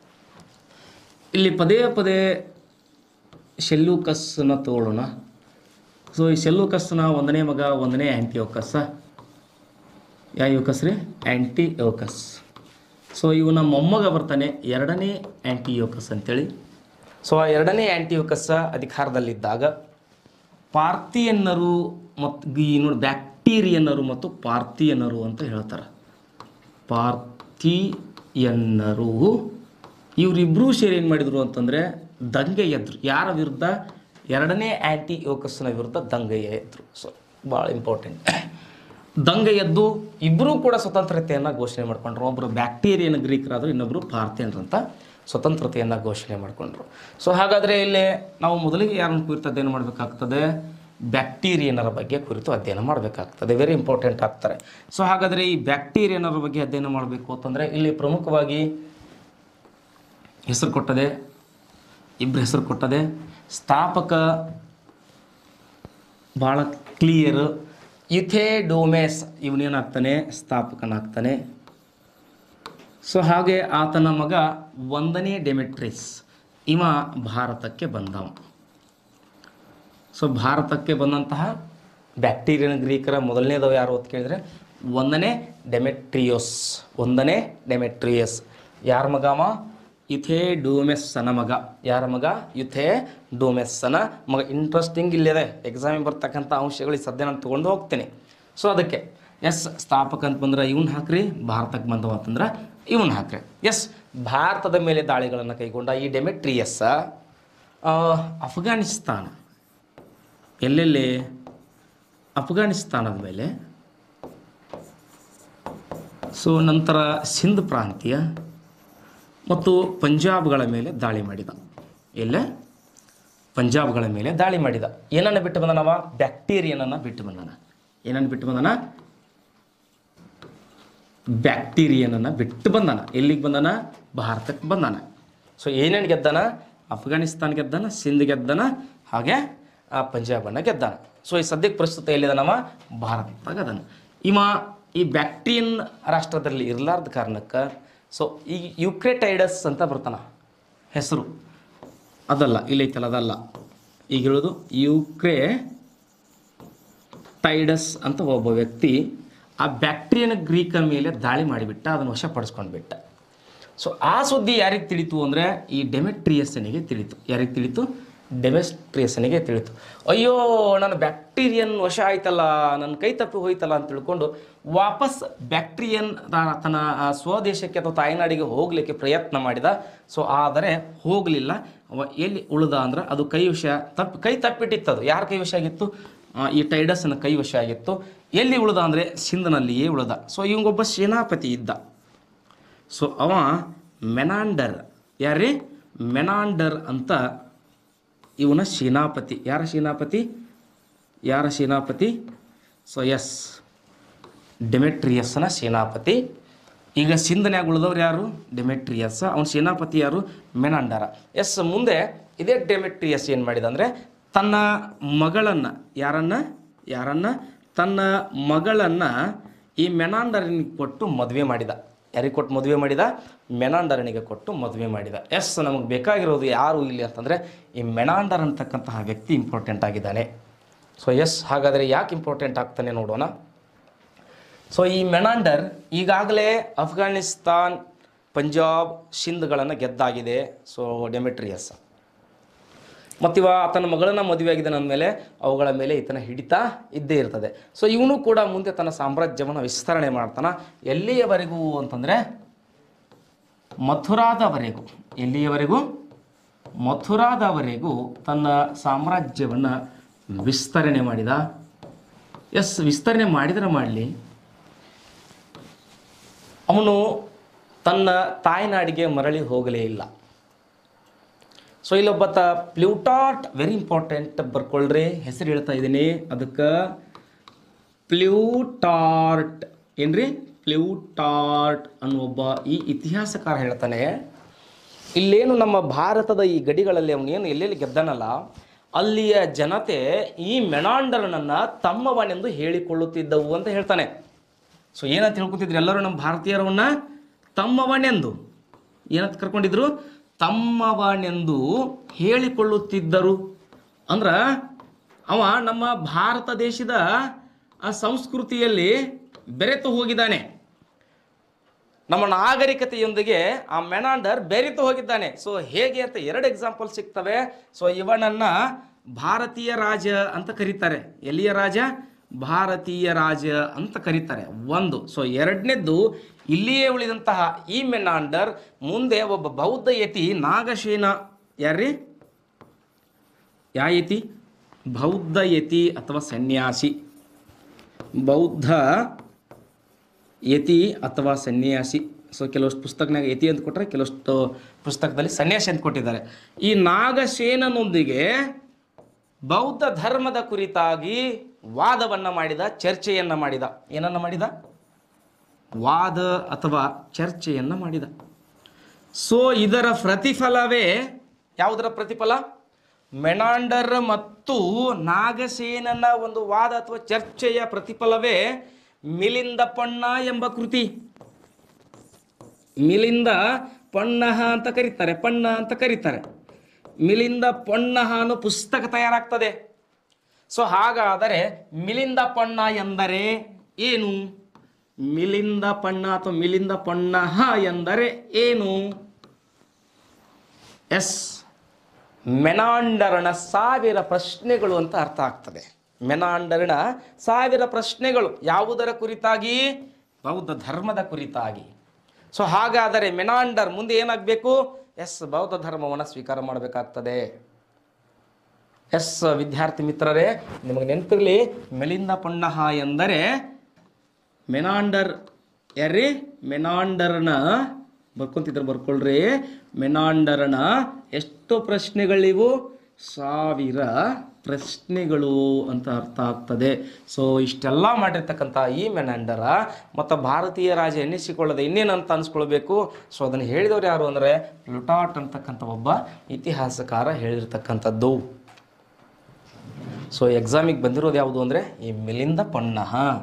ಇಲ್ಲಿ ಪದೇ ಪದೇ ಶೆಲ್ಲೂಕಸ್ನ ತಗೊಳ್ಳೋಣ ಸೊ ಈ ಶೆಲ್ಲೂಕಸ್ನ ಒಂದನೇ ಮಗ ಒಂದನೇ ಆ್ಯಂಟಿಯೋಕಸ್ ಯಾವ ಯೋಕಸ್ ರೀ ಆ್ಯಂಟಿಯೋಕಸ್ ಸೊ ಇವನ ಮೊಮ್ಮಗ ಬರ್ತಾನೆ ಎರಡನೇ ಆ್ಯಂಟಿಯೋಕಸ್ ಅಂತೇಳಿ ಸೊ ಆ ಎರಡನೇ ಆ್ಯಂಟಿಯೋಕಸ್ ಅಧಿಕಾರದಲ್ಲಿದ್ದಾಗ ಪಾರ್ಥಿಯನ್ನರು ಮತ್ತು ಈ ನೋಡಿ ಬ್ಯಾಕ್ಟೀರಿಯನ್ನರು ಮತ್ತು ಪಾರ್ಥಿಯನ್ನರು ಅಂತ ಹೇಳ್ತಾರೆ ಪಾರ್ಥಿಯನ್ನರು ಇವರಿಬ್ಬರೂ ಸೇರಿ ಏನು ಮಾಡಿದರು ಅಂತಂದರೆ ದಂಗೆ ಎದ್ರು ಯಾರ ವಿರುದ್ಧ ಎರಡನೇ ಆ್ಯಂಟಿ ಯೋಕಸ್ನ ವಿರುದ್ಧ ದಂಗೆ ಎದ್ರು ಸೊ ಭಾಳ ಇಂಪಾರ್ಟೆಂಟ್ ದಂಗೆ ಎದ್ದು ಇಬ್ಬರೂ ಕೂಡ ಸ್ವತಂತ್ರತೆಯನ್ನು ಘೋಷಣೆ ಮಾಡ್ಕೊಂಡ್ರು ಒಬ್ಬರು ಬ್ಯಾಕ್ಟೀರಿಯನ್ ಗ್ರೀಕರಾದರು ಇನ್ನೊಬ್ಬರು ಭಾರತೀಯನರಂತ ಸ್ವತಂತ್ರತೆಯನ್ನು ಘೋಷಣೆ ಮಾಡಿಕೊಂಡ್ರು ಸೊ ಹಾಗಾದರೆ ಇಲ್ಲಿ ನಾವು ಮೊದಲಿಗೆ ಯಾರನ್ನು ಕುರಿತು ಅಧ್ಯಯನ ಮಾಡಬೇಕಾಗ್ತದೆ ಬ್ಯಾಕ್ಟೀರಿಯನರ ಬಗ್ಗೆ ಕುರಿತು ಅಧ್ಯಯನ ಮಾಡಬೇಕಾಗ್ತದೆ ವೆರಿ ಇಂಪಾರ್ಟೆಂಟ್ ಆಗ್ತಾರೆ ಸೊ ಹಾಗಾದರೆ ಈ ಬ್ಯಾಕ್ಟೀರಿಯನರ ಬಗ್ಗೆ ಅಧ್ಯಯನ ಮಾಡಬೇಕು ಅಂತಂದರೆ ಇಲ್ಲಿ ಪ್ರಮುಖವಾಗಿ ಹೆಸರು ಕೊಟ್ಟದೆ ಇಬ್ಬರು ಹೆಸರು ಕೊಟ್ಟದೆ ಸ್ಥಾಪಕ ಭಾಳ ಕ್ಲಿಯರ್ ಯುಥೆಡೋಮೆಸ್ ಇವನೇನಾಗ್ತಾನೆ ಸ್ಥಾಪಕನಾಗ್ತಾನೆ ಸೊ ಹಾಗೆ ಆತನ ಮಗ ಒಂದನೇ ಡೆಮೆಟ್ರಿಸ್ ಇವ ಭಾರತಕ್ಕೆ ಬಂದವ ಸೊ ಭಾರತಕ್ಕೆ ಬಂದಂತಹ ಬ್ಯಾಕ್ಟೀರಿಯನ್ ಗ್ರೀಕರ ಮೊದಲನೇದವ ಯಾರು ಅಂತ ಕೇಳಿದರೆ ಒಂದನೇ ಡೆಮೆಟ್ರಿಯೋಸ್ ಒಂದನೇ ಡೆಮೆಟ್ರಿಯಸ್ ಯಾರ ಮಗವ ಯುಥೆ ಡೋಮೆಸ್ಸನ ಮಗ ಯಾರ ಮಗ ಯುಥೆ ಡೋಮೆಸ್ಸನ ಮಗ ಇಂಟ್ರೆಸ್ಟಿಂಗ್ ಇಲ್ಲಿದೆ ಎಕ್ಸಾಮಿಗೆ ಬರ್ತಕ್ಕಂಥ ಅಂಶಗಳು ಈ ಸದ್ಯ ನಾನು ತೊಗೊಂಡು ಹೋಗ್ತೀನಿ ಸೊ ಅದಕ್ಕೆ ಎಸ್ ಸ್ಥಾಪಕ ಅಂತ ಬಂದ್ರೆ ಇವನ್ ಹಾಕ್ರಿ ಭಾರತಕ್ಕೆ ಬಂದವ ಅಂತಂದ್ರೆ ಇವನ್ ಹಾಕ್ರಿ ಎಸ್ ಭಾರತದ ಮೇಲೆ ದಾಳಿಗಳನ್ನು ಕೈಗೊಂಡ ಈ ಡೆಮೆಟ್ರಿಯಸ್ ಆ, ಅಫ್ಘಾನಿಸ್ತಾನ ಎಲ್ಲೆಲ್ಲಿ ಅಫ್ಘಾನಿಸ್ತಾನದ ಮೇಲೆ ಸೊ ನಂತರ ಸಿಂಧ್ ಪ್ರಾಂತ್ಯ ಮತ್ತು ಪಂಜಾಬ್ಗಳ ಮೇಲೆ ದಾಳಿ ಮಾಡಿದ ಎಲ್ಲೇ ಪಂಜಾಬ್ಗಳ ಮೇಲೆ ದಾಳಿ ಮಾಡಿದ ಏನನ್ನು ಬಿಟ್ಟು ಬಂದನವ ಬ್ಯಾಕ್ಟೀರಿಯನನ್ನು ಬಿಟ್ಟು ಬಂದನ ಏನನ್ನು ಬಿಟ್ಟು ಬಂದನ ಬ್ಯಾಕ್ಟೀರಿಯನನ್ನು ಬಿಟ್ಟು ಬಂದನ ಎಲ್ಲಿಗೆ ಬಂದನ ಭಾರತಕ್ಕೆ ಬಂದನ ಸೊ ಏನೇನು ಗೆದ್ದನ ಅಫ್ಘಾನಿಸ್ತಾನ ಗೆದ್ದನ ಸಿಂಧ್ ಗೆದ್ದನ ಹಾಗೆ ಆ ಪಂಜಾಬನ್ನು ಗೆದ್ದಾನ ಸೊ ಈ ಸದ್ಯಕ್ಕೆ ಪ್ರಸ್ತುತ ಎಲ್ಲಿದನವ ಭಾರತದಾಗ ಅದನ ಇವ ಈ ಬ್ಯಾಕ್ಟೀರಿಯನ್ ರಾಷ್ಟ್ರದಲ್ಲಿ ಇರಲಾರ್ದ ಕಾರಣಕ್ಕೆ ಸೊ ಈ ಯುಕ್ರೆಟೈಡಸ್ ಅಂತ ಬರ್ತಾನ ಹೆಸರು ಅದಲ್ಲ ಇಲ್ಲೈತಲ್ಲ ಅದಲ್ಲ ಈಗ ಹೇಳೋದು ಯುಕ್ರೆ ಟೈಡಸ್ ಅಂತ ಒಬ್ಬ ವ್ಯಕ್ತಿ ಆ ಬ್ಯಾಕ್ಟೀರಿಯನ್ ಗ್ರೀಕರ ಮೇಲೆ ದಾಳಿ ಮಾಡಿಬಿಟ್ಟ ಅದನ್ನು ವಶಪಡಿಸ್ಕೊಂಡ್ಬಿಟ್ಟ ಸೊ ಆ ಸುದ್ದಿ ಯಾರಿಗೆ ತಿಳಿತು ಅಂದರೆ ಈ ಡೆಮೆಟ್ರಿಯಸ್ಸನಿಗೆ ತಿಳಿತು ಯಾರಿಗೆ ತಿಳಿತು ಡೆಮೆಸ್ಟ್ರಿಯಸ್ಸನಿಗೆ ತಿಳಿತು ಅಯ್ಯೋ ನನ್ನ ಬ್ಯಾಕ್ಟೀರಿಯನ್ ವಶ ಆಯ್ತಲ್ಲ ನನ್ನ ಕೈ ತಪ್ಪಿ ಹೋಯ್ತಲ್ಲ ಅಂತ ತಿಳ್ಕೊಂಡು ವಾಪಸ್ ಬ್ಯಾಕ್ಟೀರಿಯನ್ ತ- ತನ್ನ ಆ ಸ್ವದೇಶಕ್ಕೆ ಅಥವಾ ತಾಯ್ನಾಡಿಗೆ ಹೋಗಲಿಕ್ಕೆ ಪ್ರಯತ್ನ ಮಾಡಿದ ಸೊ ಆದರೆ ಹೋಗಲಿಲ್ಲ ಅವ ಎಲ್ಲಿ ಉಳಿದ ಅಂದ್ರೆ ಅದು ಕೈ ವಿಷ ತಪ್ಪು ಕೈ ತಪ್ಪಿಟ್ಟಿತ್ತು ಅದು ಯಾರ ಕೈ ವಿಷ ಆಗಿತ್ತು ಆ, ಈ ಟೈಡಸ್ನ ಕೈ ವಶ ಆಗಿತ್ತು ಎಲ್ಲಿ ಉಳಿದ ಅಂದರೆ ಸಿಂಧನಲ್ಲಿಯೇ ಉಳಿದ ಸೊ ಇವಂಗೊಬ್ಬ ಸೇನಾಪತಿ ಇದ್ದ ಸೊ ಅವ ಮೆನಾಂಡರ್ ಯಾರೇ ಮೆನಾಂಡರ್ ಅಂತ ಇವನ ಸೇನಾಪತಿ ಯಾರ ಸೇನಾಪತಿ ಯಾರ ಸೇನಾಪತಿ ಸೊ ಎಸ್ ಡೆಮೆಟ್ರಿಯಸ್ನ ಸೇನಾಪತಿ ಈಗ ಸಿಂಧನ್ಯಾಗ ಉಳಿದವ್ರು ಯಾರು ಡೆಮೆಟ್ರಿಯಸ್ ಅವನ ಸೇನಾಪತಿ ಯಾರು ಮೆನಾಂಡರ ಎಸ್ ಮುಂದೆ ಇದೇ ಡೆಮೆಟ್ರಿಯಸ್ ಏನು ಮಾಡಿದ ಅಂದರೆ ತನ್ನ ಮಗಳನ್ನು ಯಾರನ್ನ ಯಾರನ್ನ ತನ್ನ ಮಗಳನ್ನು ಈ ಮೆನಾಂಡರನಿಗೆ ಕೊಟ್ಟು ಮದುವೆ ಮಾಡಿದ ಯಾರಿಗೆ ಕೊಟ್ಟು ಮದುವೆ ಮಾಡಿದ ಮೆನಾಂಡರನಿಗೆ ಕೊಟ್ಟು ಮದುವೆ ಮಾಡಿದ ಎಸ್ ನಮಗೆ ಬೇಕಾಗಿರೋದು ಯಾರು ಇಲ್ಲಿ ಅಂತಂದರೆ ಈ ಮೆನಾಂಡರ್ ಅಂತಕ್ಕಂತಹ ವ್ಯಕ್ತಿ ಇಂಪಾರ್ಟೆಂಟ್ ಆಗಿದ್ದಾನೆ ಸೊ ಎಸ್ ಹಾಗಾದರೆ ಯಾಕೆ ಇಂಪಾರ್ಟೆಂಟ್ ಆಗ್ತಾನೆ ನೋಡೋಣ ಸೊ ಈ ಮೆನಾಂಡರ್ ಈಗಾಗಲೇ ಅಫ್ಘಾನಿಸ್ತಾನ್ ಪಂಜಾಬ್ ಸಿಂಧ್ಗಳನ್ನು ಗೆದ್ದಾಗಿದೆ ಸೊ ಡೆಮೆಟ್ರಿಯಸ್ ಮತ್ತಿವ ಆತನ ಮಗಳನ್ನ ಮದುವೆ ಆಗಿದ್ದಾನೆ ಅಂದಮೇಲೆ ಅವುಗಳ ಮೇಲೆ ಈತನ ಹಿಡಿತ ಇದ್ದೇ ಇರ್ತದೆ ಸೊ ಇವನು ಕೂಡ ಮುಂದೆ ತನ್ನ ಸಾಮ್ರಾಜ್ಯವನ್ನು ವಿಸ್ತರಣೆ ಮಾಡ್ತಾನ ಎಲ್ಲಿಯವರೆಗೂ ಅಂತಂದರೆ ಮಥುರಾದವರೆಗೂ ಎಲ್ಲಿಯವರೆಗೂ ಮಥುರಾದವರೆಗೂ ತನ್ನ ಸಾಮ್ರಾಜ್ಯವನ್ನು ವಿಸ್ತರಣೆ ಮಾಡಿದ ಎಸ್ ವಿಸ್ತರಣೆ ಮಾಡಿದರೆ ಮಾಡಲಿ ಅವನು ತನ್ನ ತಾಯ್ನಾಡಿಗೆ ಮರಳಿ ಹೋಗಲೇ ಇಲ್ಲ ಸೊ ಇಲ್ಲೊಬ್ಬತ್ತ ಪ್ಲ್ಯೂಟಾರ್ಟ್ ವೆರಿ ಇಂಪಾರ್ಟೆಂಟ್ ಬರ್ಕೊಳ್ರಿ ಹೆಸರು ಹೇಳ್ತಾ ಇದ್ದೀನಿ ಅದಕ್ಕೆ ಪ್ಲ್ಯೂಟಾರ್ಟ್ ಏನ್ರಿ ಪ್ಲ್ಯೂಟಾರ್ಟ್ ಅನ್ನೋ ಒಬ್ಬ ಈ ಇತಿಹಾಸಕಾರ ಹೇಳ್ತಾನೆ ಇಲ್ಲೇನು ನಮ್ಮ ಭಾರತದ ಈ ಗಡಿಗಳಲ್ಲಿ ಅವನೇನು ಎಲ್ಲೆಲ್ಲಿ ಗೆದ್ದನಲ್ಲ ಅಲ್ಲಿಯ ಜನತೆ ಈ ಮೆನಾಂಡರನನ್ನು ತಮ್ಮವನೆಂದು ಹೇಳಿಕೊಳ್ಳುತ್ತಿದ್ದವು ಅಂತ ಹೇಳ್ತಾನೆ ಸೊ ಏನಂತ ಹೇಳ್ಕೊತಿದ್ರು ಎಲ್ಲರೂ ನಮ್ಮ ಭಾರತೀಯರವನ್ನ ತಮ್ಮವನೆಂದು ಏನಂತ ಕರ್ಕೊಂಡಿದ್ರು ತಮ್ಮವನೆಂದು ಹೇಳಿಕೊಳ್ಳುತ್ತಿದ್ದರು ಅಂದ್ರ ಅವ ನಮ್ಮ ಭಾರತ ದೇಶದ ಆ ಸಂಸ್ಕೃತಿಯಲ್ಲಿ ಬೆರೆತು ಹೋಗಿದ್ದಾನೆ ನಮ್ಮ ನಾಗರಿಕತೆಯೊಂದಿಗೆ ಆ ಮೆನಾಂಡರ್ ಬೆರೆತು ಹೋಗಿದ್ದಾನೆ ಸೊ ಹೇಗೆ ಅಂತ ಎರಡು ಎಕ್ಸಾಂಪಲ್ ಸಿಗ್ತವೆ ಸೊ ಇವನನ್ನ ಭಾರತೀಯ ರಾಜ ಅಂತ ಕರೀತಾರೆ ಎಲ್ಲಿಯ ರಾಜ ಭಾರತೀಯ ರಾಜ ಅಂತ ಕರೀತಾರೆ ಒಂದು ಸೊ ಎರಡನೇದ್ದು ಇಲ್ಲಿಯೇ ಉಳಿದಂತಹ ಈ ಮೆನಾಂಡರ್ ಮುಂದೆ ಒಬ್ಬ ಬೌದ್ಧ ಯತಿ ನಾಗಸೇನ ಯಾರ್ರೀ ಯಾ ಯತಿ ಬೌದ್ಧ ಯತಿ ಅಥವಾ ಸನ್ಯಾಸಿ ಬೌದ್ಧ ಯತಿ ಅಥವಾ ಸನ್ಯಾಸಿ ಸೊ ಕೆಲವಷ್ಟು ಪುಸ್ತಕನಾಗ ಯತಿ ಅಂತ ಕೊಟ್ಟರೆ ಕೆಲವಷ್ಟು ಪುಸ್ತಕದಲ್ಲಿ ಸನ್ಯಾಸಿ ಅಂತ ಕೊಟ್ಟಿದ್ದಾರೆ ಈ ನಾಗಸೇನನೊಂದಿಗೆ ಬೌದ್ಧ ಧರ್ಮದ ಕುರಿತಾಗಿ ವಾದವನ್ನ ಮಾಡಿದ ಚರ್ಚೆಯನ್ನ ಮಾಡಿದ ಏನನ್ನ ಮಾಡಿದ ವಾದ ಅಥವಾ ಚರ್ಚೆಯನ್ನ ಮಾಡಿದ ಸೊ ಇದರ ಪ್ರತಿಫಲವೇ ಯಾವುದರ ಪ್ರತಿಫಲ ಮೆನಾಂಡರ್ ಮತ್ತು ನಾಗಸೇನನ ಒಂದು ವಾದ ಅಥವಾ ಚರ್ಚೆಯ ಪ್ರತಿಫಲವೇ ಮಿಲಿಂದ ಪಣ್ಣ ಎಂಬ ಕೃತಿ ಮಿಲಿಂದ ಪಣ್ಣಹ ಅಂತ ಕರೀತಾರೆ ಪಣ್ಣ ಅಂತ ಕರೀತಾರೆ ಮಿಲಿಂದ ಪಣ್ಣಹ ಅನ್ನೋ ಪುಸ್ತಕ ತಯಾರಾಗ್ತದೆ ಸೊ ಹಾಗಾದರೆ ಮಿಲಿಂದ ಪಣ್ಣ ಎಂದರೆ ಏನು ಮಿಲಿಂದ ಪಣ್ಣ ಅಥವಾ ಮಿಲಿಂದ ಪಣ್ಣಹ ಎಂದರೆ ಏನು ಎಸ್ ಮೆನಾಂಡರನ ಸಾವಿರ ಪ್ರಶ್ನೆಗಳು ಅಂತ ಅರ್ಥ ಆಗ್ತದೆ ಮೆನಾಂಡರನ ಸಾವಿರ ಪ್ರಶ್ನೆಗಳು ಯಾವುದರ ಕುರಿತಾಗಿ ಬೌದ್ಧ ಧರ್ಮದ ಕುರಿತಾಗಿ ಸೊ ಹಾಗಾದರೆ ಮೆನಾಂಡರ್ ಮುಂದೆ ಏನಾಗಬೇಕು ಎಸ್ ಬೌದ್ಧ ಧರ್ಮವನ್ನು ಸ್ವೀಕಾರ ಮಾಡಬೇಕಾಗ್ತದೆ ಎಸ್ ವಿದ್ಯಾರ್ಥಿ ಮಿತ್ರರೇ ನಿಮಗೆ ನೆನಪಿರಲಿ ಮೆಲಿಂದ ಪಣ್ಣಹ ಎಂದರೆ ಮೆನಾಂಡರ್ ಯಾರ್ರಿ ಮೆನಾಂಡರ್ನ ಬರ್ಕೊಂತಿದ್ರೆ ಬರ್ಕೊಳ್ರಿ ಮೆನಾಂಡರನ ಎಷ್ಟು ಪ್ರಶ್ನೆಗಳಿವು ಸಾವಿರ ಪ್ರಶ್ನೆಗಳು ಅಂತ ಅರ್ಥ ಆಗ್ತದೆ ಸೊ ಇಷ್ಟೆಲ್ಲ ಮಾಡಿರ್ತಕ್ಕಂಥ ಈ ಮೆನಾಂಡರ ಮತ್ತು ಭಾರತೀಯ ರಾಜ ಎನ್ನಿಸಿಕೊಳ್ಳದೆ ಇನ್ನೇನಂತ ಅನ್ಸ್ಕೊಳ್ಬೇಕು ಸೊ ಅದನ್ನು ಹೇಳಿದವರು ಯಾರು ಅಂದರೆ ಪ್ಲುಟಾಟ್ ಅಂತಕ್ಕಂಥ ಒಬ್ಬ ಇತಿಹಾಸಕಾರ ಹೇಳಿರ್ತಕ್ಕಂಥದ್ದು ಸೊ ಎಕ್ಸಾಮಿಗೆ ಬಂದಿರೋದು ಯಾವುದು ಅಂದರೆ ಈ ಮಿಲಿಂದ ಪಣ್ಣಹ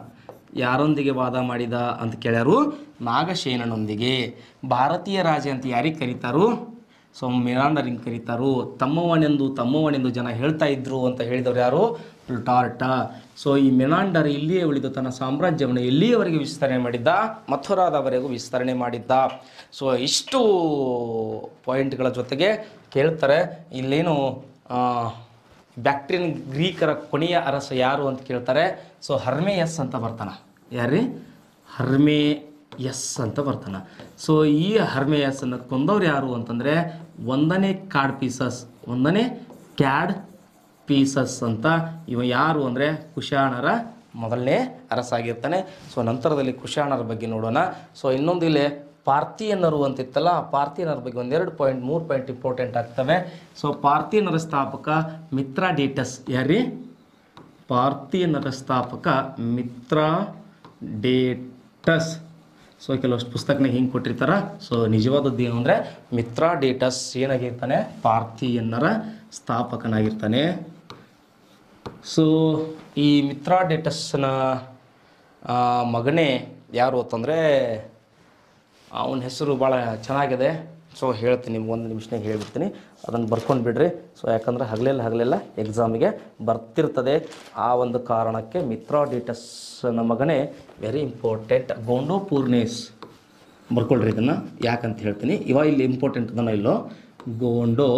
ಯಾರೊಂದಿಗೆ ವಾದ ಮಾಡಿದ ಅಂತ ಕೇಳ್ಯಾರು ನಾಗಸೇನನೊಂದಿಗೆ ಭಾರತೀಯ ರಾಜ ಅಂತ ಯಾರಿಗೆ ಕರೀತಾರು ಸೊ ಮಿರಾಂಡರಿಂಗ್ ಕರೀತಾರು ತಮ್ಮವನೆಂದು ತಮ್ಮವನೆಂದು ಜನ ಹೇಳ್ತಾ ಇದ್ರು ಅಂತ ಹೇಳಿದವರು ಯಾರು ಪ್ಲುಟಾರ್ಟ ಸೊ ಈ ಮಿನಾಂಡರ್ ಇಲ್ಲಿಯೇ ಉಳಿದು ತನ್ನ ಸಾಮ್ರಾಜ್ಯವನ್ನು ಎಲ್ಲಿಯವರೆಗೆ ವಿಸ್ತರಣೆ ಮಾಡಿದ್ದ ಮಥುರಾದವರೆಗೂ ವಿಸ್ತರಣೆ ಮಾಡಿದ್ದ ಸೊ ಇಷ್ಟು ಪಾಯಿಂಟ್ಗಳ ಜೊತೆಗೆ ಕೇಳ್ತಾರೆ ಇಲ್ಲೇನು ಬ್ಯಾಕ್ಟ್ರಿಯನ್ ಗ್ರೀಕರ ಕೊನೆಯ ಅರಸ ಯಾರು ಅಂತ ಕೇಳ್ತಾರೆ ಸೊ ಹರ್ಮೇಯಸ್ ಅಂತ ಬರ್ತಾನ ಯಾರ್ರಿ ಹರ್ಮೇ ಎಸ್ ಅಂತ ಬರ್ತಾನ ಸೊ ಈ ಹರ್ಮೇಯಸ್ ಅನ್ನು ಕೊಂದವ್ರು ಯಾರು ಅಂತಂದರೆ ಒಂದನೇ ಕಾರ್ಡ್ ಪೀಸಸ್ ಒಂದನೇ ಕ್ಯಾಡ್ ಪೀಸಸ್ ಅಂತ ಇವ ಯಾರು ಅಂದರೆ ಕುಶಾಣರ ಮೊದಲನೇ ಅರಸಾಗಿರ್ತಾನೆ ಸೊ ನಂತರದಲ್ಲಿ ಕುಶಾಣರ ಬಗ್ಗೆ ನೋಡೋಣ ಸೊ ಇನ್ನೊಂದು ಇಲ್ಲಿ ಪಾರ್ಥಿಯನ್ನರು ಅಂತಿತ್ತಲ್ಲ ಆ ಪಾರ್ಥಿಯನರ ಬಗ್ಗೆ ಒಂದೆರಡು ಪಾಯಿಂಟ್ ಮೂರು ಪಾಯಿಂಟ್ ಇಂಪಾರ್ಟೆಂಟ್ ಆಗ್ತವೆ ಸೊ ಪಾರ್ಥಿಯನರ ಸ್ಥಾಪಕ ಮಿತ್ರಾಡೇಟಸ್ ಯಾರ್ರಿ ಪಾರ್ಥಿಯನರ ಸ್ಥಾಪಕ ಮಿತ್ರ ಡೇಟಸ್ ಸೊ ಕೆಲವಷ್ಟು ಪುಸ್ತಕನಾಗ ಹಿಂಗೆ ಕೊಟ್ಟಿರ್ತಾರ ಸೊ ನಿಜವಾದದ್ದು ಏನು ಅಂದರೆ ಮಿತ್ರ ಡೇಟಸ್ ಏನಾಗಿರ್ತಾನೆ ಪಾರ್ಥಿಯನ್ನರ ಸ್ಥಾಪಕನಾಗಿರ್ತಾನೆ ಸೊ ಈ ಮಿತ್ರ ಡೇಟಸ್ನ ಆ, ಮಗನೇ ಯಾರು ಅಂತಂದರೆ ಅವನ ಹೆಸರು ಭಾಳ ಚೆನ್ನಾಗಿದೆ ಸೊ ಹೇಳ್ತೀನಿ ನಿಮ್ಗೆ ಒಂದು ನಿಮಿಷನಾಗ ಹೇಳ್ಬಿಡ್ತೀನಿ ಅದನ್ನು ಬರ್ಕೊಂಡು ಬಿಡ್ರಿ ಸೊ ಯಾಕಂದ್ರೆ ಹಗಲೆಲ್ಲ ಹಗಲೆಲ್ಲ ಎಕ್ಸಾಮಿಗೆ ಬರ್ತಿರ್ತದೆ ಆ ಒಂದು ಕಾರಣಕ್ಕೆ ಮಿತ್ರಾಡಿಟಸ್ನ ಮಗನೇ ವೆರಿ ಇಂಪಾರ್ಟೆಂಟ್ ಗೋಂಡೋ ಪೂರ್ನೇಸ್ ಬರ್ಕೊಳ್ರಿ ಇದನ್ನು ಯಾಕಂತ ಹೇಳ್ತೀನಿ ಇವ ಇಲ್ಲಿ ಇಂಪಾರ್ಟೆಂಟ್ ಅದನ್ನ ಇಲ್ಲೋ ಗೋಂಡೋ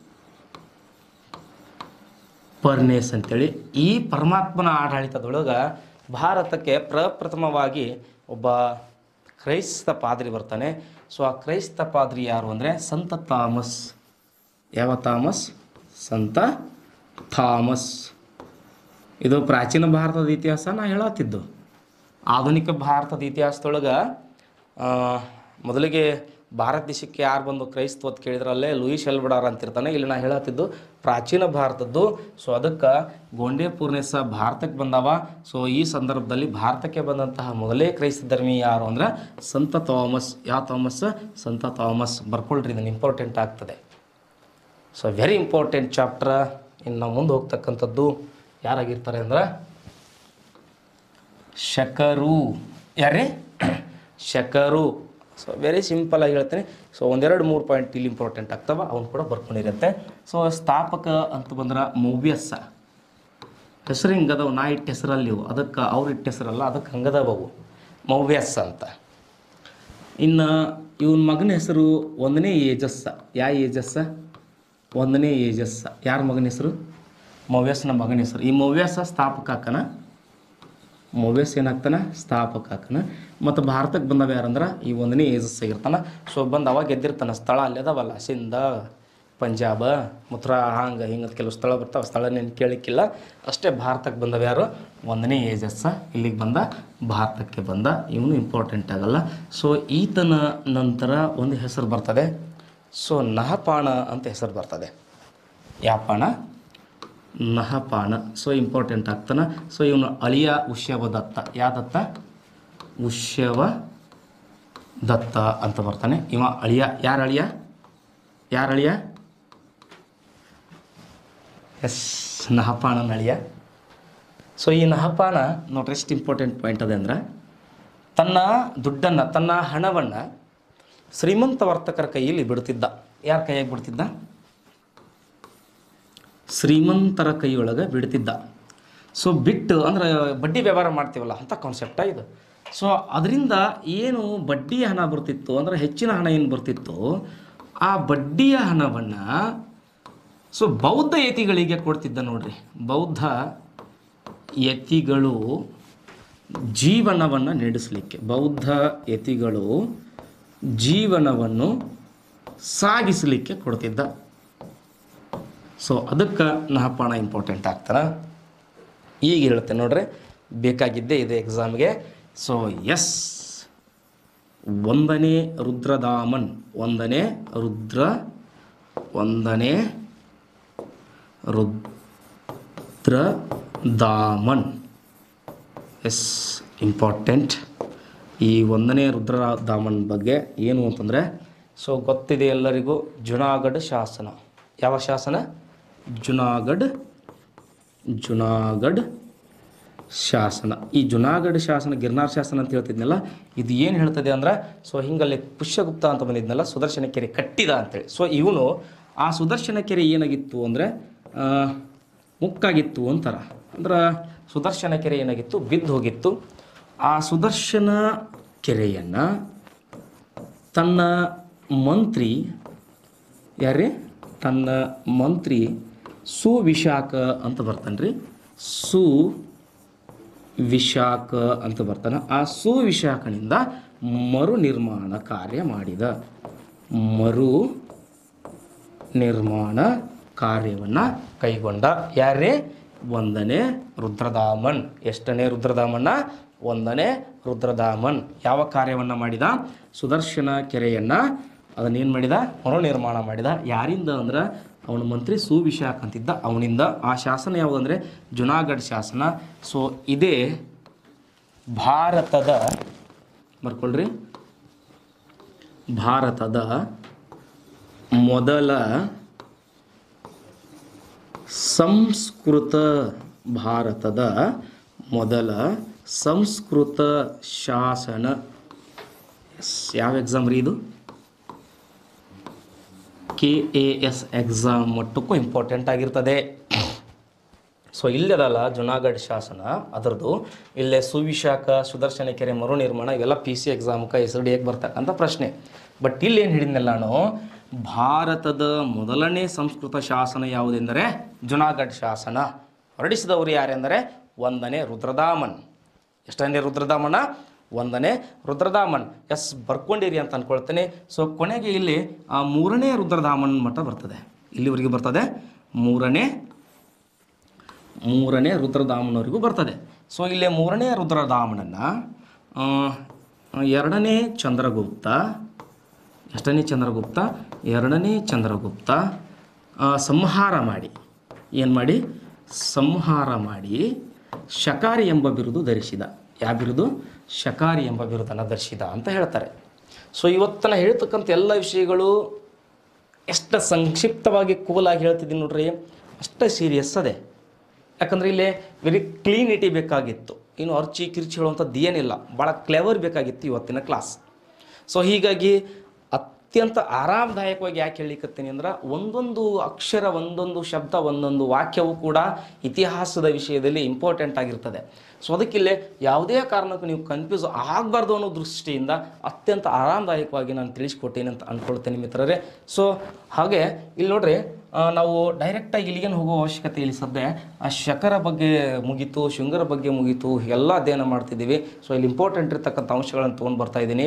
ಪರ್ನೇಸ್ ಅಂತೇಳಿ ಈ ಪರಮಾತ್ಮನ ಆಡಳಿತದೊಳಗೆ ಭಾರತಕ್ಕೆ ಪ್ರಪ್ರಥಮವಾಗಿ ಒಬ್ಬ ಕ್ರೈಸ್ತ ಪಾದ್ರಿ ಬರ್ತಾನೆ ಸೊ ಆ ಕ್ರೈಸ್ತ ಪಾದ್ರಿ ಯಾರು ಅಂದರೆ ಸಂತ ಥಾಮಸ್ ಯಾವ ಥಾಮಸ್ ಸಂತ ಥಾಮಸ್ ಇದು ಪ್ರಾಚೀನ ಭಾರತದ ಇತಿಹಾಸ ನಾ ಹೇಳತ್ತಿದ್ದು ಆಧುನಿಕ ಭಾರತದ ಇತಿಹಾಸದೊಳಗೆ ಆ, ಮೊದಲಿಗೆ ಭಾರತ ದೇಶಕ್ಕೆ ಯಾರು ಬಂದು ಕ್ರೈಸ್ತವತ್ ಕೇಳಿದ್ರಲ್ಲೇ ಲೂಯಿಸ್ ಎಲ್ಬಡಾರ್ ಅಂತಿರ್ತಾನೆ ಇಲ್ಲಿ ನಾ ಹೇಳತ್ತಿದ್ದು ಪ್ರಾಚೀನ ಭಾರತದ್ದು ಸೊ ಅದಕ್ಕೆ ಗೋಂಡೆ ಪೂರ್ಣೇಸ ಭಾರತಕ್ಕೆ ಬಂದವ ಸೊ ಈ ಸಂದರ್ಭದಲ್ಲಿ ಭಾರತಕ್ಕೆ ಬಂದಂತಹ ಮೊದಲೇ ಕ್ರೈಸ್ತ ಧರ್ಮಿ ಯಾರು ಅಂದ್ರೆ ಸಂತ ಥಾಮಸ್ ಯಾವ ಥಾಮಸ್ ಸಂತ ಥಾಮಸ್ ಬರ್ಕೊಳ್ರಿ ಇದನ್ನು ಇಂಪಾರ್ಟೆಂಟ್ ಆಗ್ತದೆ ಸೊ ವೆರಿ ಇಂಪಾರ್ಟೆಂಟ್ ಚಾಪ್ಟರ್ ಇನ್ನು ಮುಂದೆ ಹೋಗ್ತಕ್ಕಂಥದ್ದು ಯಾರಾಗಿರ್ತಾರೆ ಅಂದ್ರೆ ಶಕರು ಯಾರೇ ಶಕರು ಸೊ ವೆರಿ ಸಿಂಪಲ್ ಆಗಿ ಹೇಳ್ತೀನಿ ಸೊ ಒಂದೆರಡು ಮೂರು ಪಾಯಿಂಟ್ ಇಲ್ಲಿ ಇಂಪಾರ್ಟೆಂಟ್ ಆಗ್ತವೆ ಅವ್ನು ಕೂಡ ಬರ್ಕೊಂಡಿರುತ್ತೆ ಸೊ ಸ್ಥಾಪಕ ಅಂತ ಬಂದ್ರೆ ಮೂವ್ಯಸ್ಸ ಹೆಸರು ಹಿಂಗದವು ನಾ ಇಟ್ಟ ಹೆಸರಲ್ಲಿ ಇವು ಅದಕ್ಕೆ ಅವ್ರು ಇಟ್ಟ ಹೆಸರಲ್ಲ ಅದಕ್ಕೆ ಹಂಗದವು ಮೌವ್ಯಸ್ ಅಂತ ಇನ್ನು ಇವನ ಮಗನ ಹೆಸರು ಒಂದನೇ ಏಜಸ್ಸ ಯಾವ ಏಜಸ್ಸ ಒಂದನೇ ಏಜಸ್ಸ ಯಾರ ಮಗನ ಹೆಸರು ಮೌವ್ಯಸ್ನ ಮಗನ ಹೆಸರು ಈ ಮೌವ್ಯಸ ಸ್ಥಾಪಕ ಅಕ್ಕನ ಮೌವ್ಯಸ್ ಏನಾಗ್ತಾನ ಸ್ಥಾಪಕ ಅಕ್ಕನ ಮತ್ತು ಭಾರತಕ್ಕೆ ಬಂದವ ಯಾರಂದ್ರೆ ಈ ಒಂದನೇ ಏಜಸ್ ಆಗಿರ್ತಾನ ಸೊ ಬಂದು ಅವಾಗ ಗೆದ್ದಿರ್ತಾನ ಸ್ಥಳ ಅಲ್ಲಿ ಅದಾವಲ್ಲ ಸಿಂಧ ಪಂಜಾಬ ಮುತ್ರಾ ಹಂಗೆ ಹಿಂಗೆ ಕೆಲವು ಸ್ಥಳ ಬರ್ತಾವೆ ಸ್ಥಳ ನೆನ್ ಕೇಳಿಕ್ಕಿಲ್ಲ ಅಷ್ಟೇ ಭಾರತಕ್ಕೆ ಬಂದವ ಯಾರು ಒಂದನೇ ಏಜಸ್ಸ ಇಲ್ಲಿಗೆ ಬಂದ ಭಾರತಕ್ಕೆ ಬಂದ ಇವನು ಇಂಪಾರ್ಟೆಂಟ್ ಆಗಲ್ಲ ಸೊ ಈತನ ನಂತರ ಒಂದು ಹೆಸರು ಬರ್ತದೆ ಸೊ ನಹಪಾಣ ಅಂತ ಹೆಸರು ಬರ್ತದೆ ಯಾಪಾಣ ನಹಪಾಣ ಸೊ ಇಂಪಾರ್ಟೆಂಟ್ ಆಗ್ತಾನೆ ಸೊ ಇವನು ಅಳಿಯ ಉಷ್ಯವ ದತ್ತ ಯಾ ದತ್ತ ಉಷ್ಯವ ದತ್ತ ಅಂತ ಬರ್ತಾನೆ ಇವ ಅಳಿಯ ಯಾರು ಅಳಿಯ ಯಾರು ಅಳಿಯ ಎಸ್ ನಹಪಾಣನ ಅಳಿಯ ಸೊ ಈ ನಹಪಾನ ನೋಡ್ರಿ ಎಷ್ಟು ಇಂಪಾರ್ಟೆಂಟ್ ಪಾಯಿಂಟ್ ಅದೇ ಅಂದ್ರೆ ತನ್ನ ದುಡ್ಡನ್ನು ತನ್ನ ಹಣವನ್ನು ಶ್ರೀಮಂತ ವರ್ತಕರ ಕೈಯಲ್ಲಿ ಬಿಡ್ತಿದ್ದ ಯಾರ ಕೈಯಾಗಿ ಬಿಡ್ತಿದ್ದ ಶ್ರೀಮಂತರ ಕೈಯೊಳಗೆ ಬಿಡ್ತಿದ್ದ ಸೊ ಬಿಟ್ಟು ಅಂದ್ರೆ ಬಡ್ಡಿ ವ್ಯವಹಾರ ಮಾಡ್ತೀವಲ್ಲ ಅಂಥ ಕಾನ್ಸೆಪ್ಟ ಇದು ಸೊ ಅದರಿಂದ ಏನು ಬಡ್ಡಿ ಹಣ ಬರ್ತಿತ್ತು ಅಂದ್ರೆ ಹೆಚ್ಚಿನ ಹಣ ಏನು ಬರ್ತಿತ್ತು ಆ ಬಡ್ಡಿಯ ಹಣವನ್ನು ಸೊ ಬೌದ್ಧ ಯತಿಗಳಿಗೆ ಕೊಡ್ತಿದ್ದ ನೋಡ್ರಿ ಬೌದ್ಧ ಯತಿಗಳು ಜೀವನವನ್ನು ನಡೆಸಲಿಕ್ಕೆ ಬೌದ್ಧ ಯತಿಗಳು ಜೀವನವನ್ನು ಸಾಗಿಸಲಿಕ್ಕೆ ಕೊಡ್ತಿದ್ದ ಸೊ ಅದಕ್ಕೆ ನಹಪಾಣ ಇಂಪಾರ್ಟೆಂಟ್ ಆಗ್ತಾನೆ ಈಗ ಹೇಳ್ತೇನೆ ನೋಡ್ರಿ ಬೇಕಾಗಿದ್ದೇ ಇದೆ ಎಕ್ಸಾಮ್ಗೆ ಸೊ ಎಸ್ ಒಂದನೇ ರುದ್ರದಾಮನ್ ಒಂದನೇ ರುದ್ರ ಒಂದನೇ ರುದ್ರದಾಮನ್ ಎಸ್ ಇಂಪಾರ್ಟೆಂಟ್ ಈ ಒಂದನೇ ರುದ್ರದಾಮನ್ ಬಗ್ಗೆ ಏನು ಅಂತಂದರೆ ಸೊ ಗೊತ್ತಿದೆ ಎಲ್ಲರಿಗೂ ಜುನಾಗಢ ಶಾಸನ ಯಾವ ಶಾಸನ ಜುನಾಗಢ್ ಜುನಾಗಢ್ ಶಾಸನ ಈ ಜುನಾಗಢ ಶಾಸನ ಗಿರ್ನಾರ್ ಶಾಸನ ಅಂತ ಹೇಳ್ತಿದ್ನಲ್ಲ ಇದು ಏನು ಹೇಳ್ತದೆ ಅಂದ್ರೆ ಸೊ ಹಿಂಗಲ್ಲಿ ಪುಷ್ಯಗುಪ್ತ ಅಂತ ಬಂದಿದ್ನಲ್ಲ ಸುದರ್ಶನ ಕೆರೆ ಕಟ್ಟಿದ ಅಂತೇಳಿ ಸೊ ಇವನು ಆ ಸುದರ್ಶನ ಕೆರೆ ಏನಾಗಿತ್ತು ಅಂದರೆ ಮುಕ್ಕಾಗಿತ್ತು ಅಂತಾರ ಅಂದ್ರೆ ಸುದರ್ಶನ ಕೆರೆ ಏನಾಗಿತ್ತು ಬಿದ್ದು ಹೋಗಿತ್ತು ಆ ಸುದರ್ಶನ ಕೆರೆಯನ್ನು ತನ್ನ ಮಂತ್ರಿ ಯಾರೇ ತನ್ನ ಮಂತ್ರಿ ಸುವಿಶಾಖ ಅಂತ ಬರ್ತಾನೆ ರೀ ಸು ವಿಶಾಖ ಅಂತ ಬರ್ತಾನೆ ಆ ಸುವಿಶಾಖನಿಂದ ಮರು ನಿರ್ಮಾಣ ಕಾರ್ಯ ಮಾಡಿದ ಮರು ನಿರ್ಮಾಣ ಕಾರ್ಯವನ್ನು ಕೈಗೊಂಡ ಯಾರೇ ಒಂದನೇ ರುದ್ರದಾಮನ್ ಎಷ್ಟನೇ ರುದ್ರದಾಮನ್ನ ಒಂದನೇ ರುದ್ರದಾಮನ್ ಯಾವ ಕಾರ್ಯವನ್ನು ಮಾಡಿದ ಸುದರ್ಶನ ಕೆರೆಯನ್ನು ಅದನ್ನೇನು ಮಾಡಿದ ಮರು ನಿರ್ಮಾಣ ಮಾಡಿದ ಯಾರಿಂದ ಅಂದ್ರೆ ಅವನ ಮಂತ್ರಿ ಸುವಿಶಾಖ ಅಂತಿದ್ದ ಅವನಿಂದ ಆ ಶಾಸನ ಯಾವುದಂದರೆ ಜುನಾಗಢ್ ಶಾಸನ ಸೊ ಇದೇ ಭಾರತದ ಬರ್ಕೊಳ್ರಿ ಭಾರತದ ಮೊದಲ ಸಂಸ್ಕೃತ ಭಾರತದ ಮೊದಲ ಸಂಸ್ಕೃತ ಶಾಸನ ಎಸ್ ಯಾವ ಎಕ್ಸಾಮ್ ರೀ ಇದು ಕೆ ಎ ಎಸ್ ಎಕ್ಸಾಮ್ ಮಟ್ಟಕ್ಕೂ ಇಂಪಾರ್ಟೆಂಟ್ ಆಗಿರ್ತದೆ ಸೊ ಇಲ್ಲದಲ್ಲ ಜುನಾಗಢ್ ಶಾಸನ ಅದರದ್ದು ಇಲ್ಲೇ ಸುವಿಶಾಖ ಸುದರ್ಶನ ಕೆರೆ ಮರು ನಿರ್ಮಾಣ ಇವೆಲ್ಲ ಪಿ ಸಿ ಎಕ್ಸಾಮ್ಗೆ ಎಸ್ ಡಿ ಎಗೆ ಬರ್ತಕ್ಕಂಥ ಪ್ರಶ್ನೆ ಬಟ್ ಇಲ್ಲಿ ಏನು ಹೇಳಿದ್ನಲ್ಲ ನಾನು ಭಾರತದ ಮೊದಲನೇ ಸಂಸ್ಕೃತ ಶಾಸನ ಯಾವುದೆಂದರೆ ಜುನಾಗಢ್ ಶಾಸನ ಹೊರಡಿಸಿದವರು ಯಾರೆಂದರೆ ಒಂದನೇ ರುದ್ರದಾಮನ್ ಎಷ್ಟನೇ ರುದ್ರದಾಮನ ಒಂದನೇ ರುದ್ರದಾಮನ್ ಎಸ್ ಬರ್ಕೊಂಡಿರಿ ಅಂತ ಅಂದ್ಕೊಳ್ತೇನೆ ಸೊ ಕೊನೆಗೆ ಇಲ್ಲಿ ಆ ಮೂರನೇ ರುದ್ರದಾಮನ್ ಮಠ ಬರ್ತದೆ ಇಲ್ಲಿವರೆಗೆ ಬರ್ತದೆ ಮೂರನೇ ಮೂರನೇ ರುದ್ರಧಾಮನವರೆಗೂ ಬರ್ತದೆ ಸೊ ಇಲ್ಲಿ ಮೂರನೇ ರುದ್ರಧಾಮನನ್ನು ಎರಡನೇ ಚಂದ್ರಗುಪ್ತ ಎಷ್ಟನೇ ಚಂದ್ರಗುಪ್ತ ಎರಡನೇ ಚಂದ್ರಗುಪ್ತ ಆ, ಸಂಹಾರ ಮಾಡಿ ಏನು ಮಾಡಿ ಸಂಹಾರ ಮಾಡಿ ಶಕಾರಿ ಎಂಬ ಬಿರುದು ಧರಿಸಿದ ಯಾವ ಬಿರುದು ಶಕಾರಿ ಎಂಬ ಬಿರುದನ್ನು ಧರಿಸಿದ ಅಂತ ಹೇಳ್ತಾರೆ ಸೊ ಇವತ್ತನ ಹೇಳ್ತಕ್ಕಂಥ ಎಲ್ಲ ವಿಷಯಗಳು ಎಷ್ಟು ಸಂಕ್ಷಿಪ್ತವಾಗಿ ಕೂಲಾಗಿ ಹೇಳ್ತಿದ್ದೀನಿ ನೋಡ್ರಿ ಅಷ್ಟೇ ಸೀರಿಯಸ್ ಅದೇ ಯಾಕಂದರೆ ಇಲ್ಲಿ ವೆರಿ ಕ್ಲೀನಿಟಿ ಬೇಕಾಗಿತ್ತು ಇನ್ನು ಅರ್ಚಿ ಕಿರ್ಚಿ ಹೇಳುವಂಥದ್ದು ಏನಿಲ್ಲ ಭಾಳ ಕ್ಲೆವರ್ ಬೇಕಾಗಿತ್ತು ಇವತ್ತಿನ ಕ್ಲಾಸ್ ಸೊ ಹೀಗಾಗಿ ಅತ್ಯಂತ ಆರಾಮದಾಯಕವಾಗಿ ಯಾಕೆ ಹೇಳಿಕತ್ತೀನಿ ಅಂದ್ರೆ ಒಂದೊಂದು ಅಕ್ಷರ ಒಂದೊಂದು ಶಬ್ದ ಒಂದೊಂದು ವಾಕ್ಯವು ಕೂಡ ಇತಿಹಾಸದ ವಿಷಯದಲ್ಲಿ ಇಂಪಾರ್ಟೆಂಟ್ ಆಗಿರ್ತದೆ ಸೊ ಅದಕ್ಕಿಲ್ಲೇ ಯಾವುದೇ ಕಾರಣಕ್ಕೂ ನೀವು ಕನ್ಫ್ಯೂಸ್ ಆಗಬಾರ್ದು ಅನ್ನೋ ದೃಷ್ಟಿಯಿಂದ ಅತ್ಯಂತ ಆರಾಮದಾಯಕವಾಗಿ ನಾನು ತಿಳಿಸ್ಕೊಟ್ಟೇನೆ ಅಂತ ಅಂದ್ಕೊಳ್ತೇನೆ ಮಿತ್ರರೇ ಸೊ ಹಾಗೆ ಇಲ್ಲಿ ನೋಡ್ರಿ ಆ, ನಾವು ಡೈರೆಕ್ಟಾಗಿ ಇಲ್ಲಿಗೇನು ಹೋಗೋ ಅವಶ್ಯಕತೆ ಇಲ್ಲಿ ಸದ್ಯ ಆ ಶಕರ ಬಗ್ಗೆ ಮುಗೀತು ಶೃಂಗರ ಬಗ್ಗೆ ಮುಗೀತು ಎಲ್ಲ ಅಧ್ಯಯನ ಮಾಡ್ತಿದ್ದೀವಿ ಸೊ ಇಲ್ಲಿ ಇಂಪಾರ್ಟೆಂಟ್ ಇರ್ತಕ್ಕಂಥ ಅಂಶಗಳನ್ನು ತೊಗೊಂಡು ಬರ್ತಾ ಇದ್ದೀನಿ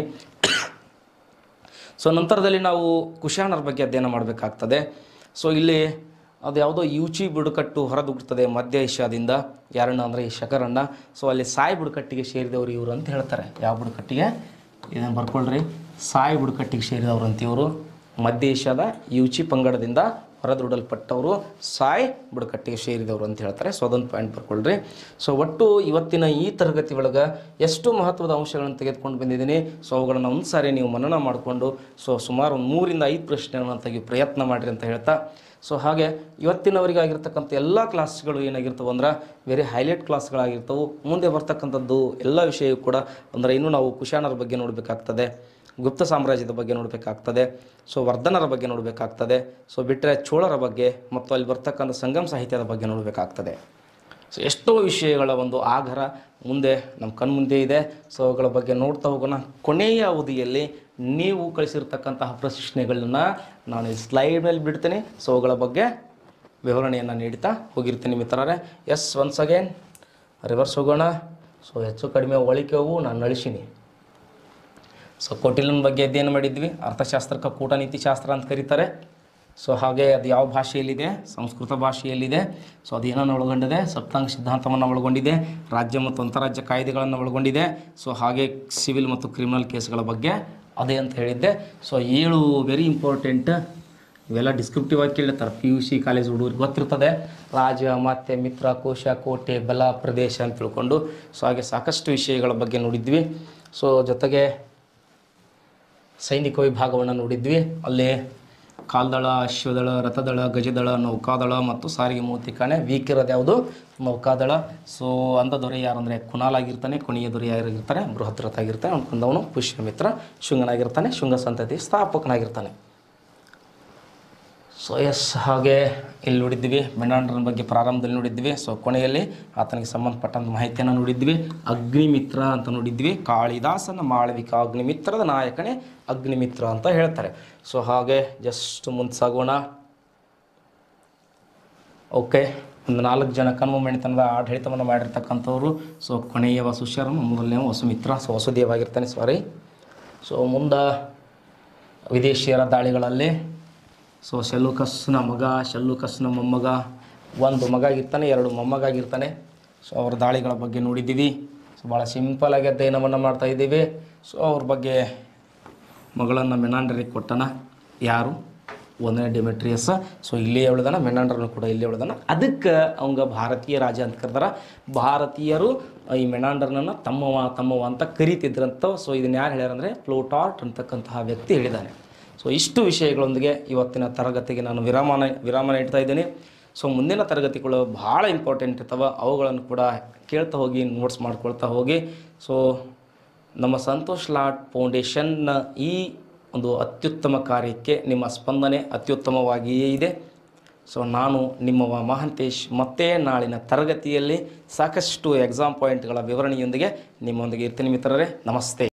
ಸೊ ನಂತರದಲ್ಲಿ ನಾವು ಕುಶಾಣರ ಬಗ್ಗೆ ಅಧ್ಯಯನ ಮಾಡಬೇಕಾಗ್ತದೆ ಸೊ ಇಲ್ಲಿ ಅದು ಯಾವುದೋ ಯೂಚಿ ಬುಡಕಟ್ಟು ಹೊರದುಗ್ತದೆ ಮಧ್ಯ ಏಷ್ಯಾದಿಂದ ಯಾರಣ್ಣ ಅಂದರೆ ಈ ಶಕರಣ್ಣ ಸೊ ಅಲ್ಲಿ ಸಾಯಿ ಬುಡಕಟ್ಟಿಗೆ ಸೇರಿದವರು ಇವರು ಅಂತ ಹೇಳ್ತಾರೆ ಯಾವ ಬುಡಕಟ್ಟಿಗೆ ಇದನ್ನು ಬರ್ಕೊಳ್ರಿ ಸಾಯಿ ಬುಡಕಟ್ಟಿಗೆ ಸೇರಿದವರು ಅಂತ ಇವರು ಮಧ್ಯ ಏಷ್ಯಾದ ಯೂಚಿ ಪಂಗಡದಿಂದ ಹೊರದೂಡಲ್ಪಟ್ಟವರು ಸಾಯ್ ಬುಡಕಟ್ಟಿಗೆ ಸೇರಿದವರು ಅಂತ ಹೇಳ್ತಾರೆ ಸೊ ಅದೊಂದು ಪಾಯಿಂಟ್ ಬರ್ಕೊಳ್ರಿ ಸೊ ಒಟ್ಟು ಇವತ್ತಿನ ಈ ತರಗತಿ ಒಳಗೆ ಎಷ್ಟು ಮಹತ್ವದ ಅಂಶಗಳನ್ನು ತೆಗೆದುಕೊಂಡು ಬಂದಿದ್ದೀನಿ ಸೊ ಅವುಗಳನ್ನು ಒಂದು ಸಾರಿ ನೀವು ಮನನ ಮಾಡಿಕೊಂಡು ಸೊ ಸುಮಾರು ಒಂದು ಮೂರಿಂದ ಐದು ಪ್ರಶ್ನೆಗಳನ್ನು ತೆಗೆಯೋ ಪ್ರಯತ್ನ ಮಾಡಿರಿ ಅಂತ ಹೇಳ್ತಾ ಸೊ ಹಾಗೆ ಇವತ್ತಿನವರಿಗಾಗಿರ್ತಕ್ಕಂಥ ಎಲ್ಲ ಕ್ಲಾಸ್ಗಳು ಏನಾಗಿರ್ತವೆ ಅಂದ್ರೆ ವೆರಿ ಹೈಲೈಟ್ ಕ್ಲಾಸ್ಗಳಾಗಿರ್ತವೆ ಮುಂದೆ ಬರ್ತಕ್ಕಂಥದ್ದು ಎಲ್ಲ ವಿಷಯವೂ ಕೂಡ ಅಂದರೆ ಇನ್ನೂ ನಾವು ಕುಶಾಣರ ಬಗ್ಗೆ ನೋಡಬೇಕಾಗ್ತದೆ ಗುಪ್ತ ಸಾಮ್ರಾಜ್ಯದ ಬಗ್ಗೆ ನೋಡಬೇಕಾಗ್ತದೆ ಸೊ ವರ್ಧನರ ಬಗ್ಗೆ ನೋಡಬೇಕಾಗ್ತದೆ ಸೊ ಬಿಟ್ಟರೆ ಚೋಳರ ಬಗ್ಗೆ ಮತ್ತು ಅಲ್ಲಿ ಬರ್ತಕ್ಕಂಥ ಸಂಗಮ ಸಾಹಿತ್ಯದ ಬಗ್ಗೆ ನೋಡಬೇಕಾಗ್ತದೆ ಸೊ ಎಷ್ಟೋ ವಿಷಯಗಳ ಒಂದು ಆಗರ ಮುಂದೆ ನಮ್ಮ ಕಣ್ಮುಂದೆ ಇದೆ ಸೊ ಅವುಗಳ ಬಗ್ಗೆ ನೋಡ್ತಾ ಹೋಗೋಣ ಕೊನೆಯ ಅವಧಿಯಲ್ಲಿ ನೀವು ಕಳಿಸಿರ್ತಕ್ಕಂತಹ ಪ್ರಶ್ನೆಗಳನ್ನ ನಾನು ಈ ಸ್ಲೈಡ್ ಮೇಲೆ ಬಿಡ್ತೀನಿ ಸೊ ಅವುಗಳ ಬಗ್ಗೆ ವಿವರಣೆಯನ್ನು ನೀಡ್ತಾ ಹೋಗಿರ್ತೀನಿ ಮಿತ್ರರೇ ಎಸ್ ಒನ್ಸ್ ಅಗೇನ್ ರಿವರ್ಸ್ ಹೋಗೋಣ ಸೊ ಹೆಚ್ಚು ಕಡಿಮೆ ಒಳಿಕೆವು ನಾನು ಅಳಿಸೀನಿ ಸೊ ಕೋಟಿಲನ ಬಗ್ಗೆ ಅಧ್ಯಯನ ಮಾಡಿದ್ವಿ ಅರ್ಥಶಾಸ್ತ್ರಕ್ಕೆ ಕೂಟನೀತಿ ಶಾಸ್ತ್ರ ಅಂತ ಕರೀತಾರೆ ಸೊ ಹಾಗೆ ಅದು ಯಾವ ಭಾಷೆಯಲ್ಲಿದೆ ಸಂಸ್ಕೃತ ಭಾಷೆಯಲ್ಲಿದೆ ಸೊ ಅದೇನನ್ನು ಒಳಗೊಂಡಿದೆ ಸಪ್ತಾಂಗ ಸಿದ್ಧಾಂತವನ್ನು ಒಳಗೊಂಡಿದೆ ರಾಜ್ಯ ಮತ್ತು ಅಂತಾರಾಜ್ಯ ಕಾಯ್ದೆಗಳನ್ನು ಒಳಗೊಂಡಿದೆ ಸೊ ಹಾಗೆ ಸಿವಿಲ್ ಮತ್ತು ಕ್ರಿಮಿನಲ್ ಕೇಸ್ಗಳ ಬಗ್ಗೆ ಅದೇ ಅಂತ ಹೇಳಿದ್ದೆ ಸೊ ಏಳು ವೆರಿ ಇಂಪಾರ್ಟೆಂಟ್ ಇವೆಲ್ಲ ಡಿಸ್ಕ್ರಿಪ್ಟಿವ್ ಆಗಿ ಕೇಳಿರ್ತಾರೆ ಪಿ ಯು ಸಿ ಕಾಲೇಜ್ ಹುಡುಗರಿಗೆ ಗೊತ್ತಿರ್ತದೆ ರಾಜ ಮತ್ತೆ ಮಿತ್ರ ಕೋಶ ಕೋಟೆ ಬಲ ಪ್ರದೇಶ ಅಂತ ತಿಳ್ಕೊಂಡು ಸೊ ಹಾಗೆ ಸಾಕಷ್ಟು ವಿಷಯಗಳ ಬಗ್ಗೆ ನೋಡಿದ್ವಿ ಸೊ ಜೊತೆಗೆ ಸೈನಿಕ ವಿಭಾಗವನ್ನು ನೋಡಿದ್ವಿ ಅಲ್ಲಿ ಕಾಲ್ದಳ ಅಶ್ವದಳ ರಥದಳ ಗಜದಳ ನೌಕಾದಳ ಮತ್ತು ಸಾರಿಗೆ ಮೂರ್ತಿ ಕಾಣೆ ವೀಕ್ ಇರೋದು ಯಾವುದು ನೌಕಾದಳ ಸೊ ಅಂಧ ದೊರೆ ಯಾರಂದರೆ ಕುಣಾಲಾಗಿರ್ತಾನೆ ಕೊನೆಯ ದೊರೆ ಯಾರಾಗಿರ್ತಾನೆ ಬೃಹತ್ ರಥ ಆಗಿರ್ತಾನೆ ಅವ್ನು ಕೊಂದವನು ಪುಷ್ಯಮಿತ್ರ ಶುಂಗನಾಗಿರ್ತಾನೆ ಶುಂಗ ಸಂತತಿ ಸ್ಥಾಪಕನಾಗಿರ್ತಾನೆ ಸೊ ಎಸ್ ಹಾಗೆ ಇಲ್ಲಿ ನೋಡಿದ್ವಿ ಮೆನಾಂಡ್ರನ ಬಗ್ಗೆ ಪ್ರಾರಂಭದಲ್ಲಿ ನೋಡಿದ್ವಿ ಸೊ ಕೊನೆಯಲ್ಲಿ ಆತನಿಗೆ ಸಂಬಂಧಪಟ್ಟಂಥ ಮಾಹಿತಿಯನ್ನು ನೋಡಿದ್ವಿ ಅಗ್ನಿಮಿತ್ರ ಅಂತ ನೋಡಿದ್ವಿ ಕಾಳಿದಾಸನ ಮಾಳವಿಕ ಅಗ್ನಿಮಿತ್ರದ ನಾಯಕನೇ ಅಗ್ನಿಮಿತ್ರ ಅಂತ ಹೇಳ್ತಾರೆ ಸೊ ಹಾಗೆ ಜಸ್ಟ್ ಮುಂದೆ ಸಾಗೋಣ ಓಕೆ ಒಂದು ನಾಲ್ಕು ಜನ ಕನ್ಮೂಮೆಂಟ್ತನದ ಆಡಳಿತವನ್ನು ಮಾಡಿರ್ತಕ್ಕಂಥವ್ರು ಸೊ ಕೊನೆಯ ವಸುಷ್ಯರನು ಮೊದಲನೇ ವಸುಮಿತ್ರ ಸೊ ವಸುದೇವಾಗಿರ್ತಾನೆ ಸಾರಿ ಸೊ ಮುಂದೆ ವಿದೇಶಿಯರ ದಾಳಿಗಳಲ್ಲಿ ಸೊ ಶೆಲ್ಲುಕಸ್ನ ಮಗ ಶೆಲ್ಲುಕಸ್ನ ಮೊಮ್ಮಗ ಒಂದು ಮಗ ಆಗಿರ್ತಾನೆ ಎರಡು ಮೊಮ್ಮಗ ಆಗಿರ್ತಾನೆ ಸೊ ಅವ್ರ ದಾಳಿಗಳ ಬಗ್ಗೆ ನೋಡಿದ್ದೀವಿ ಸೊ ಭಾಳ ಸಿಂಪಲಾಗಿ ಅಧ್ಯಯನವನ್ನು ಮಾಡ್ತಾ ಇದ್ದೀವಿ ಸೊ ಅವ್ರ ಬಗ್ಗೆ ಮಗಳನ್ನು ಮೆನಾಂಡರಿಗೆ ಕೊಟ್ಟನ ಯಾರು ಒಂದನೇ ಡಿಮೆಟ್ರಿಯಸ್ ಸೊ ಇಲ್ಲೇ ಉಳ್ದಾನ ಮೆನಾಂಡ್ರನು ಕೂಡ ಇಲ್ಲೇ ಉಳ್ದಾನ ಅದಕ್ಕೆ ಅವಂಗ ಭಾರತೀಯ ರಾಜ ಅಂತ ಕರೆದಾರ ಭಾರತೀಯರು ಈ ಮೆನಾಂಡರ್ನನ್ನು ತಮ್ಮವ ತಮ್ಮವ ಅಂತ ಕರಿತಿದ್ರಂತ ಸೊ ಇದನ್ನ ಯಾರು ಹೇಳ್ಯಾರಂದರೆ ಪ್ಲೂಟಾರ್ಟ್ ಅಂತಕ್ಕಂತಹ ವ್ಯಕ್ತಿ ಹೇಳಿದ್ದಾನೆ ಸೊ ಇಷ್ಟು ವಿಷಯಗಳೊಂದಿಗೆ ಇವತ್ತಿನ ತರಗತಿಗೆ ನಾನು ವಿರಾಮನ ವಿರಾಮನ ಇಡ್ತಾ ಇದ್ದೀನಿ ಸೊ ಮುಂದಿನ ತರಗತಿಗಳು ಭಾಳ ಇಂಪಾರ್ಟೆಂಟ್ ಇರ್ತವೆ ಅವುಗಳನ್ನು ಕೂಡ ಕೇಳ್ತಾ ಹೋಗಿ ನೋಟ್ಸ್ ಮಾಡ್ಕೊಳ್ತಾ ಹೋಗಿ ಸೊ ನಮ್ಮ ಸಂತೋಷ್ ಲಾಟ್ ಫೌಂಡೇಶನ್ನ ಈ ಒಂದು ಅತ್ಯುತ್ತಮ ಕಾರ್ಯಕ್ಕೆ ನಿಮ್ಮ ಸ್ಪಂದನೆ ಅತ್ಯುತ್ತಮವಾಗಿಯೇ ಇದೆ ಸೊ ನಾನು ನಿಮ್ಮ ಮಹಂತೇಶ್ ಮತ್ತೆ ನಾಳಿನ ತರಗತಿಯಲ್ಲಿ ಸಾಕಷ್ಟು ಎಕ್ಸಾಮ್ ಪಾಯಿಂಟ್ಗಳ ವಿವರಣೆಯೊಂದಿಗೆ ನಿಮ್ಮೊಂದಿಗೆ ಇರ್ತೀನಿ ಮಿತ್ರರೇ ನಮಸ್ತೆ